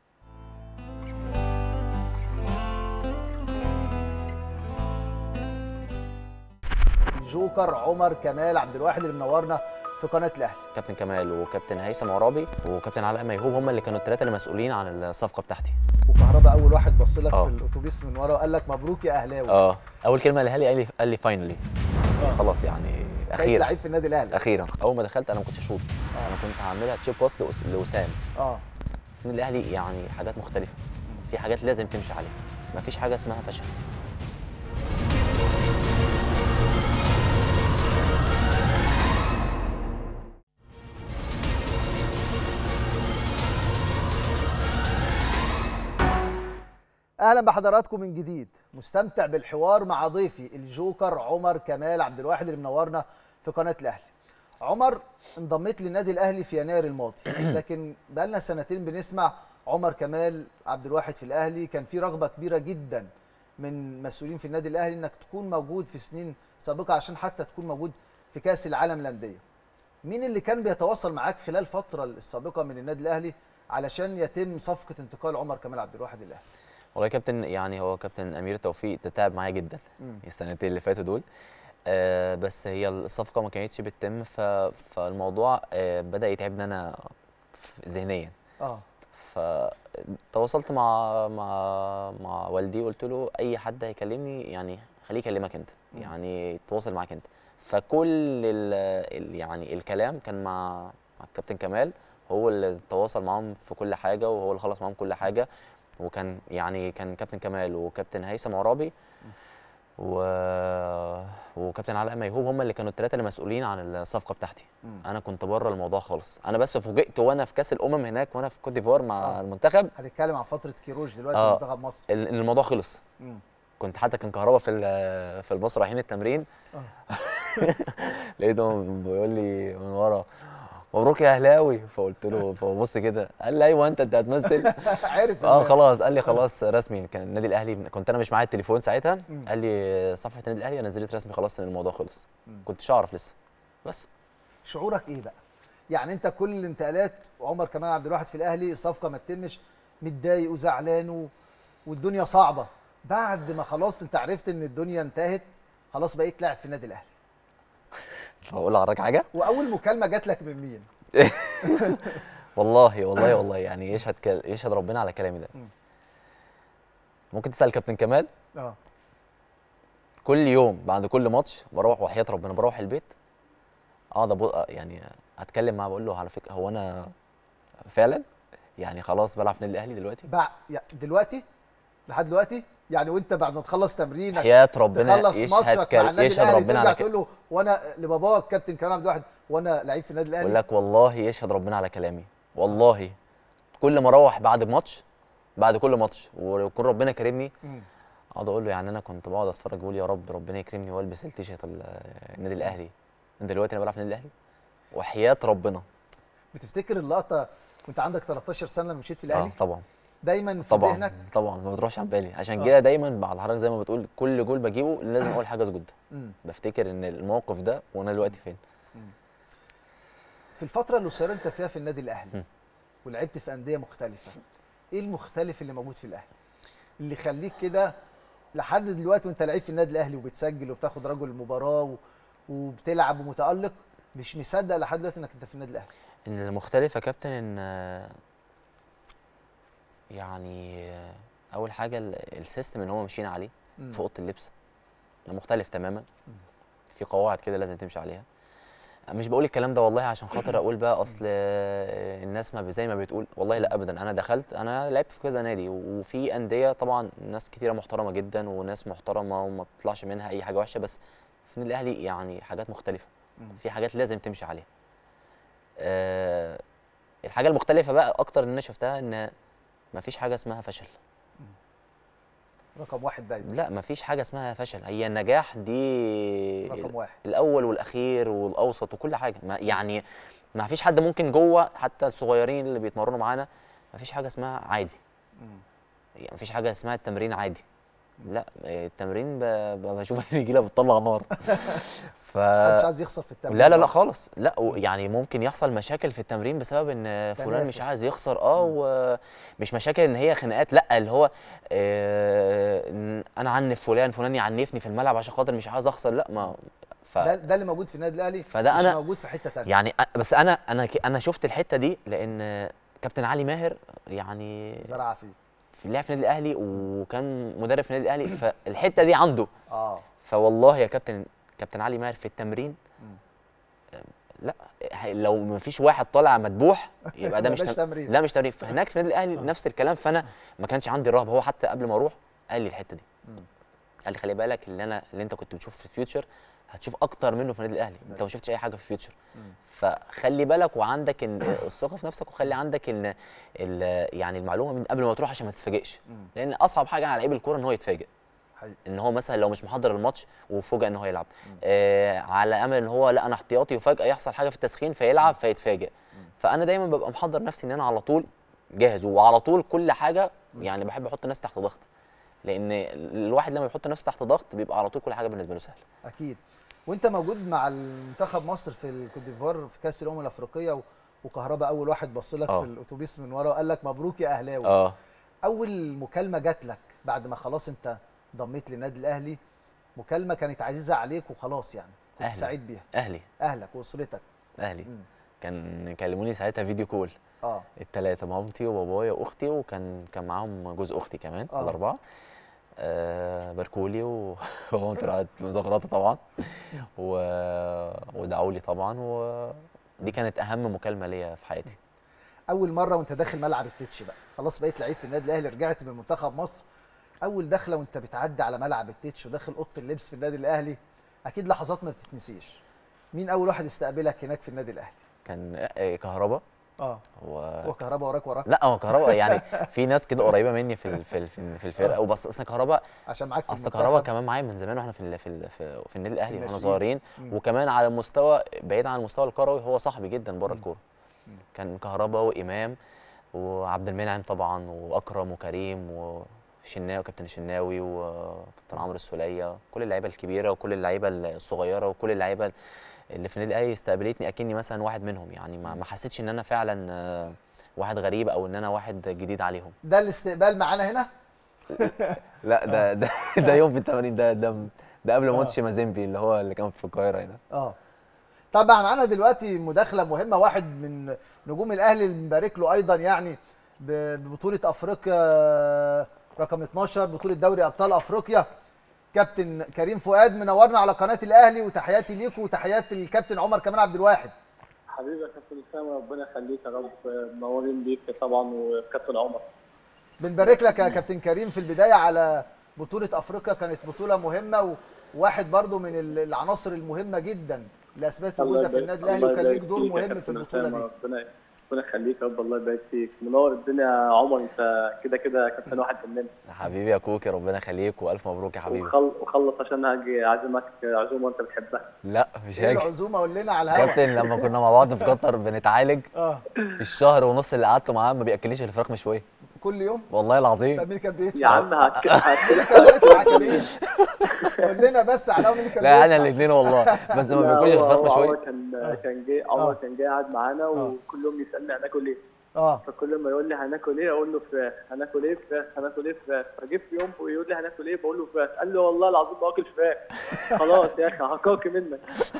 الجوكر عمر كمال عبد الواحد اللي منورنا في قناه الاهلي كابتن كمال وكابتن هيثم عرابي وكابتن علاء ميهوب هم اللي كانوا الثلاثه المسؤولين عن الصفقه بتاعتي وكهربا اول واحد بص لك آه. في الاتوبيس من ورا وقال لك مبروك يا اهلاوي اه اول كلمه قالها لي قال لي قال لي فاينلي آه. خلاص يعني بقيت اخيرا لعيب في النادي الاهلي اخيرا اول ما دخلت انا ما كنتش اشوط انا كنت هعملها تشيب باس لأس- لوسام اه في النادي الاهلي يعني حاجات مختلفه في حاجات لازم تمشي عليها ما فيش حاجه اسمها فشل اهلا بحضراتكم من جديد مستمتع بالحوار مع ضيفي الجوكر عمر كمال عبد الواحد اللي منورنا في قناه الاهلي عمر انضميت للنادي الاهلي في يناير الماضي لكن بقالنا سنتين بنسمع عمر كمال عبد الواحد في الاهلي كان في رغبه كبيره جدا من مسؤولين في النادي الاهلي انك تكون موجود في سنين سابقه عشان حتى تكون موجود في كاس العالم للانديه مين اللي كان بيتواصل معاك خلال الفتره السابقه من النادي الاهلي علشان يتم صفقه انتقال عمر كمال عبد الواحد الاهلي والله يا كابتن يعني هو كابتن امير توفيق تعب معايا جدا مم. السنتين اللي فاتوا دول آه بس هي الصفقه ما كانتش بتتم ف- فالموضوع آه بدا يتعبني انا ف- ذهنيا اه فتواصلت مع مع مع والدي قلت له اي حد هيكلمني يعني خليه يكلمك انت مم. يعني يتواصل معاك انت فكل ال ال يعني الكلام كان مع مع الكابتن كمال هو اللي تواصل معاهم في كل حاجه وهو اللي خلص معاهم كل حاجه وكان يعني كان كابتن كمال وكابتن هيثم عرابي و... وكابتن علاء ميهوب هم اللي كانوا الثلاثه اللي مسؤولين عن الصفقه بتاعتي مم. انا كنت بره الموضوع خالص انا بس فوجئت وانا في كاس الامم هناك وانا في كوت ديفوار مع آه. آه. المنتخب هنتكلم عن فتره كيروش دلوقتي آه. في منتخب مصر ان إن الموضوع خلص مم. كنت حتى كان كهربا في ال- في الباص رايحين التمرين لقيته بيقول لي من ورا مبروك يا اهلاوي فقلت له فبص كده قال لي ايوه انت انت هتمثل عارف اه إن- خلاص قال لي خلاص رسمي كان النادي الاهلي كنت انا مش معايا التليفون ساعتها مم. قال لي صفحه النادي الاهلي انا نزلت رسمي خلاص ان الموضوع خلص مم. كنتش اعرف لسه بس شعورك ايه بقى؟ يعني انت كل الانتقالات وعمر كمال عبد الواحد في الاهلي الصفقه ما تتمش متضايق وزعلان و... والدنيا صعبه بعد ما خلاص انت عرفت ان الدنيا انتهت خلاص بقيت لاعب في النادي الاهلي فاقول لحضرتك حاجه واول مكالمه جات لك من مين؟ والله والله والله يعني يشهد كل... يشهد ربنا على كلامي ده مم. ممكن تسال كابتن كمال اه كل يوم بعد كل ماتش بروح وحياه ربنا بروح البيت اقعد أبو... يعني اتكلم معاه بقول له على فكره هو انا فعلا يعني خلاص بلعب في النادي الاهلي دلوقتي بع... يعني دلوقتي لحد دلوقتي يعني وانت بعد ما تخلص تمرينك حياه ربنا تخلص يشهد ماتشك كل... مع النادي يشهد الاهلي ربنا ترجع على تقول كلامي له وانا لبابا الكابتن كمال عبد الواحد وانا لعيب في النادي الاهلي بقول لك والله يشهد ربنا على كلامي والله كل ما اروح بعد ماتش بعد كل ماتش ويكون ربنا كرمني مم. اقعد اقول له يعني انا كنت بقعد اتفرج واقول يا رب ربنا يكرمني والبس التيشيرت ال- النادي الاهلي انت دلوقتي انا بلعب في النادي الاهلي وحياه ربنا بتفتكر اللقطه وانت عندك 13 سنه لما مشيت في الاهلي اه طبعا دايما في طبعا ذهنك طبعا ما بتروحش عن بالي عشان آه. كده دايما بعد حضرتك زي ما بتقول كل جول بجيبه لازم اول حاجه اسجد مم. بفتكر ان الموقف ده وانا دلوقتي فين في الفتره اللي قصيره انت فيها في النادي م. الاهلي ولعبت في انديه مختلفه ايه المختلف اللي موجود في الاهلي اللي يخليك كده لحد دلوقتي وانت لعيب في النادي الاهلي وبتسجل وبتاخد رجل المباراه و... وبتلعب ومتالق مش مصدق لحد دلوقتي انك انت في النادي الاهلي ان المختلف يا كابتن ان آه، يعني آه، اول حاجه ال- السيستم اللي هم ماشيين عليه مم. في اوضه اللبس ده مختلف تماما في قواعد كده لازم تمشي عليها مش بقول الكلام ده والله عشان خاطر اقول بقى اصل آه، الناس ما ب- زي ما بتقول والله لا ابدا انا دخلت انا لعبت في كذا نادي وفي انديه طبعا ناس كتيره محترمه جدا وناس محترمه وما بتطلعش منها اي حاجه وحشه بس في النادي الاهلي يعني حاجات مختلفه مم. في حاجات لازم تمشي عليها أه الحاجه المختلفه بقى اكتر اللي انا شفتها ان مفيش حاجه اسمها فشل رقم واحد دايما لا مفيش حاجه اسمها فشل هي النجاح دي رقم واحد الاول والاخير والاوسط وكل حاجه ما يعني ما فيش حد ممكن جوه حتى الصغيرين اللي بيتمرنوا معانا ما فيش حاجه اسمها عادي مم. يعني ما فيش حاجه اسمها التمرين عادي لا التمرين ب- ب- بشوف الرجاله بتطلع نار ف محدش عايز يخسر في التمرين لا لا لا خالص لا و- يعني ممكن يحصل مشاكل في التمرين بسبب ان فلان مش تنافس. عايز يخسر اه ومش مشاكل ان هي خناقات لا اللي هو آه إن انا عنف فلان فلان يعنفني في الملعب عشان خاطر مش عايز اخسر لا ما ف ده, ده اللي موجود في النادي الاهلي فده مش أنا- موجود في حته ثانيه يعني أ- بس انا انا ك- انا شفت الحته دي لان كابتن علي ماهر يعني زرع فيه في لعب في النادي الاهلي وكان مدرب في النادي الاهلي فالحته دي عنده اه فوالله يا كابتن كابتن علي ماهر في التمرين مم. لا ه- لو ما فيش واحد طالع مدبوح يبقى ده مش مبقاش تم... تمرين. لا مش تمرين فهناك في النادي الاهلي نفس الكلام فانا ما كانش عندي رهبه هو حتى قبل ما اروح قال لي الحته دي مم. قال لي خلي بالك اللي انا اللي انت كنت بتشوفه في الفيوتشر هتشوف اكتر منه في النادي الاهلي انت ما شفتش اي حاجه في الفيوتشر مم. فخلي بالك وعندك ال- الثقه في نفسك وخلي عندك ال ال يعني المعلومه من قبل ما تروح عشان ما تتفاجئش مم. لان اصعب حاجه على لعيب الكوره ان هو يتفاجئ حقيقي ان هو مثلا لو مش محضر الماتش وفوجئ ان هو يلعب آه على امل ان هو لا انا احتياطي وفجاه يحصل حاجه في التسخين فيلعب فيتفاجئ فانا دايما ببقى محضر نفسي ان انا على طول جاهز وعلى طول كل حاجه يعني بحب احط الناس تحت ضغط لان الواحد لما بيحط نفسه تحت ضغط بيبقى على طول كل حاجه بالنسبه له سهله اكيد وانت موجود مع المنتخب مصر في الكوت ديفوار في كاس الامم الافريقيه و... وكهربا اول واحد بص لك آه. في الاتوبيس من ورا وقال لك مبروك يا اهلاوي اه اول مكالمه جات لك بعد ما خلاص انت ضميت للنادي الاهلي مكالمه كانت عزيزه عليك وخلاص يعني كنت أهلي. سعيد بيها اهلي اهلك واسرتك اهلي مم. كان كلموني ساعتها فيديو كول اه التلاتة مامتي وبابايا واختي وكان كان معاهم جوز اختي كمان آه. الاربعه آه باركولي و- ومامتي راحت مزغرطه طبعا و... ودعوا لي طبعا ودي كانت اهم مكالمه ليا في حياتي اول مره وانت داخل ملعب التتش بقى خلاص بقيت لعيب في النادي الاهلي رجعت من منتخب مصر اول دخله وانت بتعدي على ملعب التتش وداخل اوضه اللبس في النادي الاهلي اكيد لحظات ما بتتنسيش مين اول واحد استقبلك هناك في النادي الاهلي كان آه، كهربا اه و... هو كهربا وراك وراك لا هو كهربا يعني في ناس كده قريبه مني في ال- في ال- في في الفرقه وبس اصل كهربا عشان معاك في اصل المنتخب. كهربا كمان معايا من زمان واحنا في ال- في ال- في, في النادي الاهلي واحنا الناشئين. صغيرين مم. وكمان على المستوى بعيد عن المستوى الكروي هو صاحبي جدا بره مم. الكوره مم. كان كهربا وامام وعبد المنعم طبعا واكرم وكريم وشناوي وكابتن الشناوي وكابتن عمرو السوليه كل اللعيبه الكبيره وكل اللعيبه الصغيره وكل اللعيبه اللي في النادي الاهلي استقبلتني اكني مثلا واحد منهم يعني ما ما حسيتش ان انا فعلا آه، واحد غريب او ان انا واحد جديد عليهم ده الاستقبال معانا هنا لا ده ده ده يوم في التمرين ده ده ده قبل ماتش مازيمبي اللي هو اللي كان في القاهره هنا اه طبعا معانا دلوقتي مداخله مهمه واحد من نجوم الاهلي اللي مبارك له ايضا يعني ب- ببطوله افريقيا رقم 12 بطوله دوري ابطال افريقيا كابتن كريم فؤاد منورنا على قناه الاهلي وتحياتي ليكم وتحيات الكابتن عمر كمال عبد الواحد حبيبي يا كابتن اسامه ربنا يخليك يا رب منورين بيك طبعا وكابتن عمر بنبارك لك يا كابتن كريم في البدايه على بطوله افريقيا كانت بطوله مهمه وواحد برضو من ال- العناصر المهمه جدا اللي اثبتت الله وجودها في يبارك- النادي الاهلي الله وكان يبارك ليك دور فيك يا مهم في كابتن البطوله أسامة. دي ربنا ربنا يخليك يا رب الله يبارك فيك منور الدنيا يا عمر انت كده كده كابتن واحد مننا حبيبي يا كوكي ربنا يخليك والف مبروك يا حبيبي وخل... وخلص عشان هاجي اعزمك عزومه انت بتحبها لا مش ايه هاجي العزومه قول لنا على الهوا كابتن لما كنا مع بعض في قطر بنتعالج اه الشهر ونص اللي قعدته معاه ما بياكلنيش الا فراخ مشويه كل يوم والله طب العظيم مين كان بيدفع؟ يا عم هك... مين هك... كان بيدفع كريم؟ قول لنا بس على مين كان لا انا بيدفع؟ الاثنين والله بس ما لا، بياكلش هو- غير هو- فراخ عمر مشويه كان كان جاي عمر آه. كان جاي قاعد معانا آه. وكل يوم يسالني هناكل ايه اه فكل ما يقول لي هناكل ايه اقول له فراخ هناكل ايه فراخ هناكل ايه فراخ فجيت في يوم ويقول لي هناكل ايه بقول له فراخ قال لي والله العظيم باكل فراخ خلاص يا اخي هكاكي منك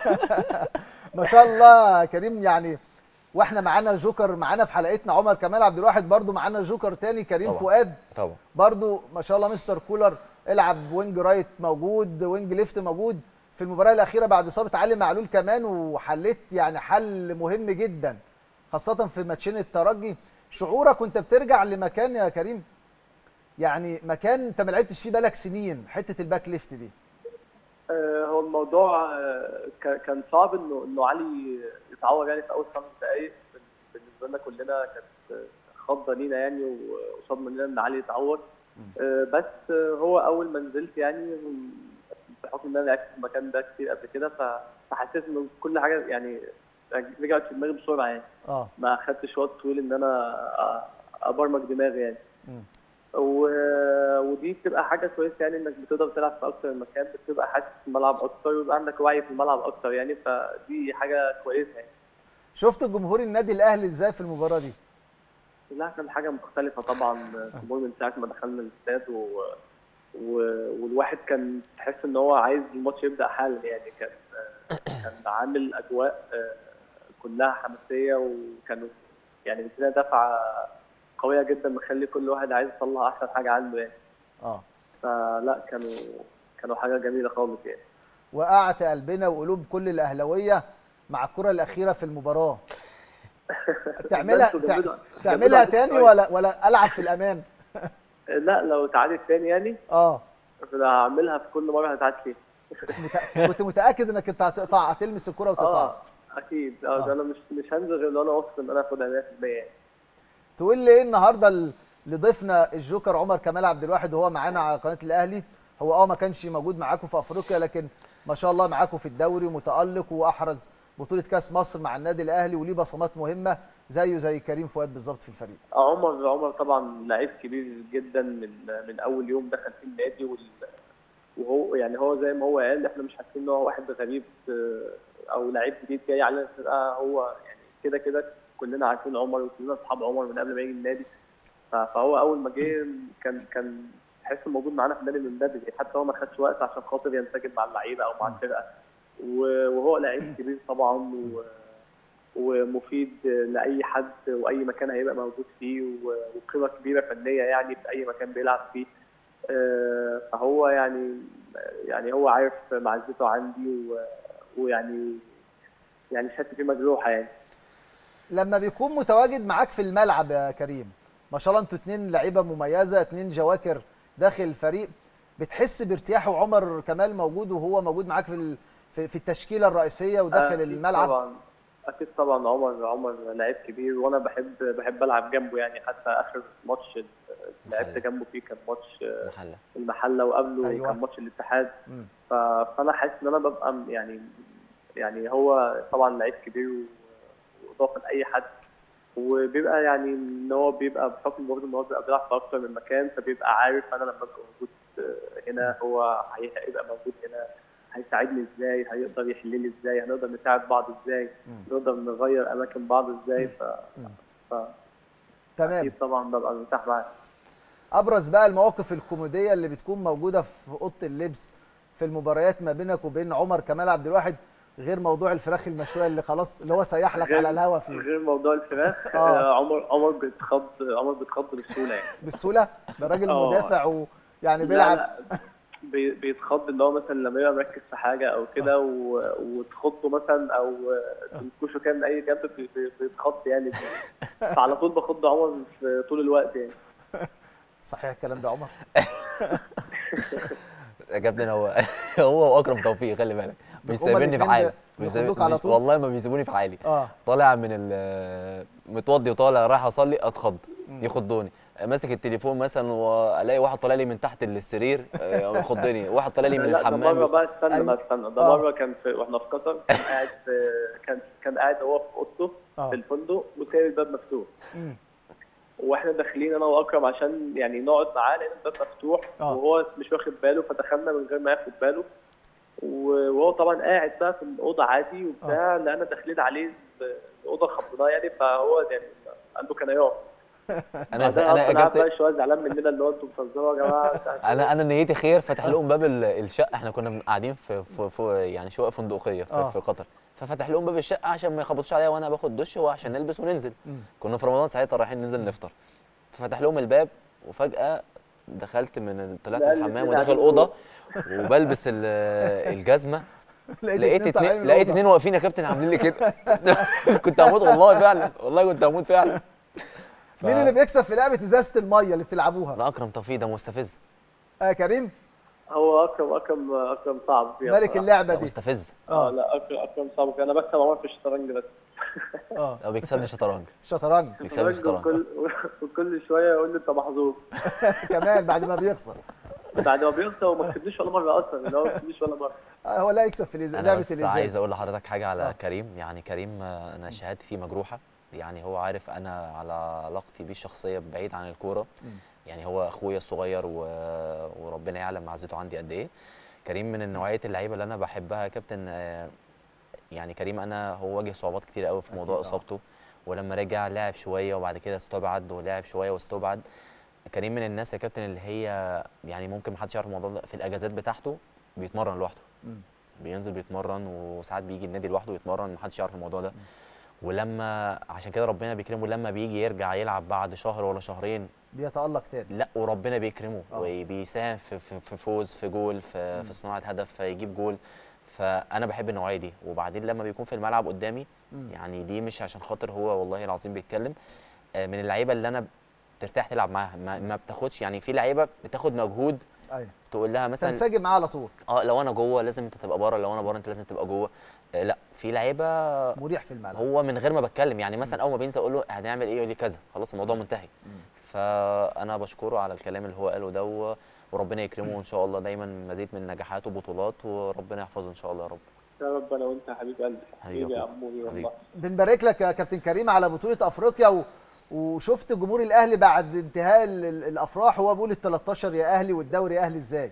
ما شاء الله يا كريم يعني واحنا معانا جوكر معانا في حلقتنا عمر كمال عبد الواحد برضو معانا جوكر تاني كريم طبعا. فؤاد طبعا برضو ما شاء الله مستر كولر العب وينج رايت موجود وينج ليفت موجود في المباراه الاخيره بعد اصابه علي معلول كمان وحليت يعني حل مهم جدا خاصه في ماتشين الترجي شعورك وانت بترجع لمكان يا كريم يعني مكان انت ما لعبتش فيه بقالك سنين حته الباك ليفت دي آه، هو الموضوع آه، ك- كان صعب انه انه علي يتعور يعني في اول خمس دقائق بالنسبه لنا كلنا كانت آه، خضه لينا يعني وصدمه لينا ان علي يتعور آه، بس آه، هو اول ما نزلت يعني بحكم ان انا لعبت في المكان ده كتير قبل كده ف- فحسيت انه كل حاجه يعني رجعت في دماغي بسرعه يعني اه ما خدتش وقت طويل ان انا أ- ابرمج دماغي يعني مم. و... ودي بتبقى حاجه كويسه يعني انك بتقدر تلعب في اكتر من مكان بتبقى حاسس في الملعب اكتر ويبقى عندك وعي في الملعب اكتر يعني فدي حاجه كويسه يعني شفت جمهور النادي الاهلي ازاي في المباراه دي لا كان حاجه مختلفه طبعا الجمهور من ساعه ما دخلنا الاستاد و... و... والواحد كان تحس ان هو عايز الماتش يبدا حالا يعني كان كان عامل اجواء آه، كلها حماسيه وكانوا يعني مدينا دفعه قويه جدا مخلي كل واحد عايز يطلع احسن حاجه عنده يعني اه فلا كانوا كانوا حاجه جميله خالص يعني وقعت قلبنا وقلوب كل الاهلاويه مع الكره الاخيره في المباراه تعملها انتوا تع- جميلة- تعملها جميلة تاني شوية. ولا ولا العب في الامان لا لو تعادل تاني يعني اه أنا هعملها في كل مره هتعادل فيها مت... كنت متاكد انك انت هتقطع هتلمس الكره وتقطع اه اكيد اه آه. انا مش مش هنزل غير لو انا واثق ان انا هاخدها 100% يعني تقول لي ايه النهارده ل- لضيفنا الجوكر عمر كمال عبد الواحد وهو معانا على قناه الاهلي هو اه ما كانش موجود معاكم في افريقيا لكن ما شاء الله معاكم في الدوري ومتالق واحرز بطوله كاس مصر مع النادي الاهلي وليه بصمات مهمه زيه زي كريم فؤاد بالظبط في الفريق عمر عمر طبعا لعيب كبير جدا من من اول يوم دخل في النادي وال... وهو يعني هو زي ما هو قال احنا مش حاسين ان هو واحد غريب آه، او لعيب جديد جاي علينا الفرقه هو يعني كده كده كلنا عارفين عمر وكلنا اصحاب عمر من قبل ما يجي النادي ف- فهو اول ما جه كان كان تحس موجود معانا في النادي من بدري حتى هو ما خدش وقت عشان خاطر ينسجم مع اللعيبه او مع الفرقه و- وهو لعيب كبير طبعا و... ومفيد لاي حد واي مكان هيبقى موجود فيه و- وقيمه كبيره فنيه يعني في اي مكان بيلعب فيه آه، فهو يعني يعني هو عارف معزته عندي و- ويعني يعني شهادتي فيه مجروحه يعني لما بيكون متواجد معاك في الملعب يا كريم ما شاء الله انتوا اتنين لعيبه مميزه اتنين جواكر داخل الفريق بتحس بارتياح وعمر كمال موجود وهو موجود معاك في ال- في في التشكيله الرئيسيه وداخل أكيد الملعب طبعا اكيد طبعا عمر عمر لعيب كبير وانا بحب بحب العب جنبه يعني حتى اخر ماتش لعبت محلة. جنبه فيه كان ماتش محله المحله وقبله أيوة. كان ماتش الاتحاد مم. ف- فانا حاسس ان انا ببقى م- يعني يعني هو طبعا لعيب كبير و- واضافه لاي حد وبيبقى يعني ان هو بيبقى بحكم برضه ان هو بيبقى بيلعب في اكتر من مكان فبيبقى عارف انا لما ابقى موجود آه، هنا هو هي- هيبقى موجود هنا هيساعدني ازاي هيقدر يحل لي ازاي هنقدر نساعد بعض ازاي نقدر نغير اماكن بعض ازاي ف... ف... تمام اكيد طبعا ببقى مرتاح معاه ابرز بقى المواقف الكوميديه اللي بتكون موجوده في اوضه اللبس في المباريات ما بينك وبين عمر كمال عبد الواحد غير موضوع الفراخ المشويه اللي خلاص اللي هو سيح لك غير- على الهوا فيه غير موضوع الفراخ آه. آه. عمر عمر بيتخض عمر بيتخض بسهوله يعني بسهوله ده راجل آه. مدافع ويعني لا، بيلعب لا، بي- بيتخض اللي هو مثلا لما يبقى مركز في حاجه او كده و- وتخضه مثلا او تنكشه كده من اي جنب بي- بي- بيتخض يعني فعلى طول بخض عمر في طول الوقت يعني صحيح الكلام ده عمر يا كابتن هو هو واكرم توفيق خلي بالك مش هما سايبيني في الاتنين حالي ب- مش بياخدوك سايبين- على مش- طول؟ والله ما بيسيبوني في حالي اه طالع من ال متوضي وطالع رايح اصلي اتخض يخضوني ماسك التليفون مثلا والاقي واحد طالع لي من تحت السرير آه، يخضني واحد طالع لي من لا ده الحمام مره بيخ- بقى استنى أيوة. بقى استنى ده آه. مره كان في واحنا في قطر كان قاعد في كان كان قاعد هو في اوضته آه. في الفندق وسايب الباب مفتوح مم. واحنا داخلين انا واكرم عشان يعني نقعد معاه لان الباب مفتوح آه. وهو مش واخد باله فدخلنا من غير ما ياخد باله و- وهو طبعا قاعد بقى في الاوضه عادي وبتاع لقينا داخلين عليه الاوضه خبطناه يعني فهو يعني قال له كان هيقف انا ز- بعدها انا أصلاً قعد كابتن بقى شويه زعلان مننا اللي هو انتوا بتهزروا يا جماعه مش عارف إيه. انا انا نيتي خير فتح لهم باب ال- الشقه احنا كنا قاعدين في, في, في يعني شقه فندقيه في, آه. في قطر ففتح لهم باب الشقه عشان ما يخبطوش عليا وانا باخد دش وعشان نلبس وننزل مم. كنا في رمضان ساعتها رايحين ننزل نفطر ففتح لهم الباب وفجاه دخلت من ال- طلعت لا، من الحمام الاتنين وداخل قاعدين الاوضه وبلبس ال- الجزمه لقيت طالعين اتنين من لقيت الأوضة. اتنين واقفين يا كابتن عاملين لي كده كنت هموت والله فعلا والله كنت هموت فعلا ف- مين اللي بيكسب في لعبه ازازه الميه اللي بتلعبوها لا اكرم توفيق ده مستفز آه كريم هو اكرم اكرم اكرم صعب فيها ملك بصراحة. اللعبه ده دي مستفز اه اه لا اكرم اكرم صعب فيها. انا بكسب عمر في الشطرنج بس اه هو بيكسبني شطرنج شطرنج بيكسبني شطرنج وكل وكل شويه يقول لي انت محظوظ كمان بعد ما بيخسر بعد ما بيخسر وما كسبنيش ولا مره اصلا اللي هو ما كسبنيش ولا مره آه هو لا يكسب في الإز- انا لعبه بس الازاز عايز اقول لحضرتك حاجه على آه. آه. كريم يعني كريم آه، انا شهادتي فيه مجروحه يعني هو عارف انا على علاقتي بيه الشخصيه بعيد عن الكوره مم. يعني هو اخويا الصغير و... وربنا يعلم معزته عندي قد ايه كريم من النوعيه اللعيبه اللي انا بحبها يا كابتن آه، يعني كريم انا هو واجه صعوبات كتير قوي في موضوع أكيد، آه. اصابته ولما رجع لعب شويه وبعد كده استبعد ولعب شويه واستبعد كريم من الناس يا كابتن اللي هي يعني ممكن ما حدش يعرف الموضوع ده في الاجازات بتاعته بيتمرن لوحده مم. بينزل بيتمرن وساعات بيجي النادي لوحده يتمرن محدش يعرف الموضوع ده ولما عشان كده ربنا بيكرمه لما بيجي يرجع يلعب بعد شهر ولا شهرين بيتالق تاني لا وربنا بيكرمه آه. وبيساهم في, في, في فوز في جول في, في صناعه هدف فيجيب جول فانا بحب النوعيه دي وبعدين لما بيكون في الملعب قدامي مم. يعني دي مش عشان خاطر هو والله العظيم بيتكلم آه، من اللعيبه اللي انا ترتاح تلعب معاها ما, ما بتاخدش يعني في لعيبه بتاخد مجهود ايوه تقول لها مثلا تنسجم معاه على طول اه لو انا جوه لازم انت تبقى بره لو انا بره انت لازم تبقى جوه آه لا في لعيبه مريح في الملعب هو من غير ما بتكلم يعني مثلا اول ما بينزل اقول له هنعمل ايه يقول لي كذا خلاص الموضوع منتهي فانا بشكره على الكلام اللي هو قاله ده و- وربنا يكرمه ان شاء الله دايما مزيد من نجاحات وبطولات وربنا يحفظه ان شاء الله يا رب يا رب انا وانت يا حبيب قلبي حبيبي يا حبيبي. عموري حبيبي. والله بنبارك لك يا كابتن كريم على بطوله افريقيا و... وشفت جمهور الاهلي بعد انتهاء ال- ال- الافراح وهو بيقول ال 13 يا اهلي والدوري اهلي ازاي؟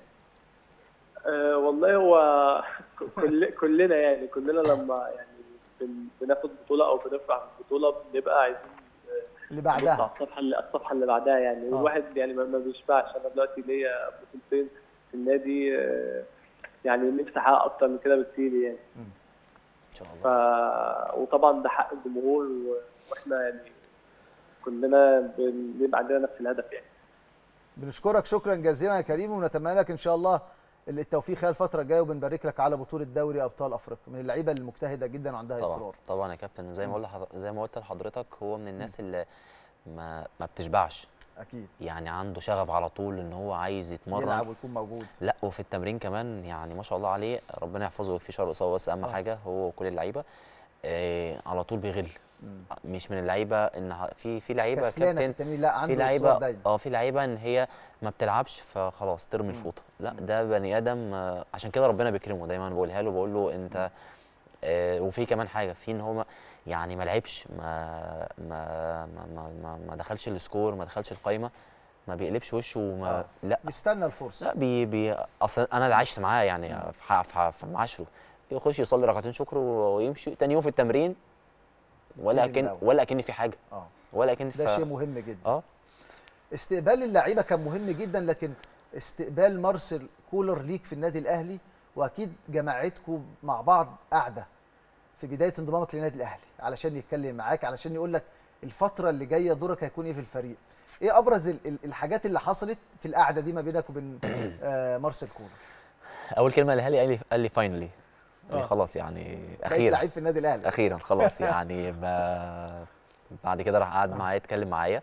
أه والله هو كل كلنا يعني كلنا لما يعني بن- بناخد بطوله او بنفرح بالبطوله بنبقى عايزين اللي نبص على بعدها الصفحه اللي الصفحه اللي بعدها يعني آه. والواحد يعني ما ما بيشبعش انا دلوقتي ليا بطولتين في النادي آه، يعني نفسي احقق اكتر من كده بكتير يعني ان شاء ف... الله وطبعا ده حق الجمهور و- واحنا يعني كلنا بن- بيبقى عندنا نفس الهدف يعني بنشكرك شكرا جزيلا يا كريم ونتمنى لك ان شاء الله التوفيق خلال الفتره الجايه وبنبارك لك على بطوله دوري ابطال افريقيا من اللعيبه المجتهده جدا وعندها طبعا اصرار طبعا يا كابتن زي ما قلت لحض- زي ما قلت لحضرتك هو من الناس اللي ما ما بتشبعش اكيد يعني عنده شغف على طول ان هو عايز يتمرن يلعب ويكون موجود لا وفي التمرين كمان يعني ما شاء الله عليه ربنا يحفظه ويكفيه شر اصابه بس اهم آه. حاجه هو وكل اللعيبه آه على طول بيغل مم. مش من اللعيبه ان ه- في في لعيبه يا كسلانه في كابتن التمرين لا في عنده اصرار لعيبه دايما اه في لعيبه ان هي ما بتلعبش فخلاص ترمي الفوطه لا ده بني ادم آه، عشان كده ربنا بيكرمه دايما بقولها له بقول له انت آه وفي كمان حاجه في ان هو ما- يعني ما لعبش ما ما ما ما, ما, ما دخلش السكور ما دخلش القايمه ما بيقلبش وشه وما آه. لا بيستنى الفرصه لا بي بي اصلا انا اللي عشت معاه يعني في ح- في ح- في معاشره يخش يصلي ركعتين شكر ويمشي تاني يوم في التمرين ولا تيجي من كان الأول. ولا كأن في حاجه اه ولا كأن ده في شيء مهم جدا اه استقبال اللعيبه كان مهم جدا لكن استقبال مارسيل كولر ليك في النادي الاهلي واكيد جماعتكم مع بعض قاعده في بدايه انضمامك للنادي الاهلي علشان يتكلم معاك علشان يقول لك الفتره اللي جايه دورك هيكون ايه في الفريق ايه ابرز ال- ال- الحاجات اللي حصلت في القعده دي ما بينك وبين آه مارسيل كولر اول كلمه قالها لي قال لي قال لي فاينلي يعني آه. خلاص يعني بقيت اخيرا لعيب في النادي الاهلي اخيرا خلاص يعني ما بعد كده راح قعد معايا اتكلم معايا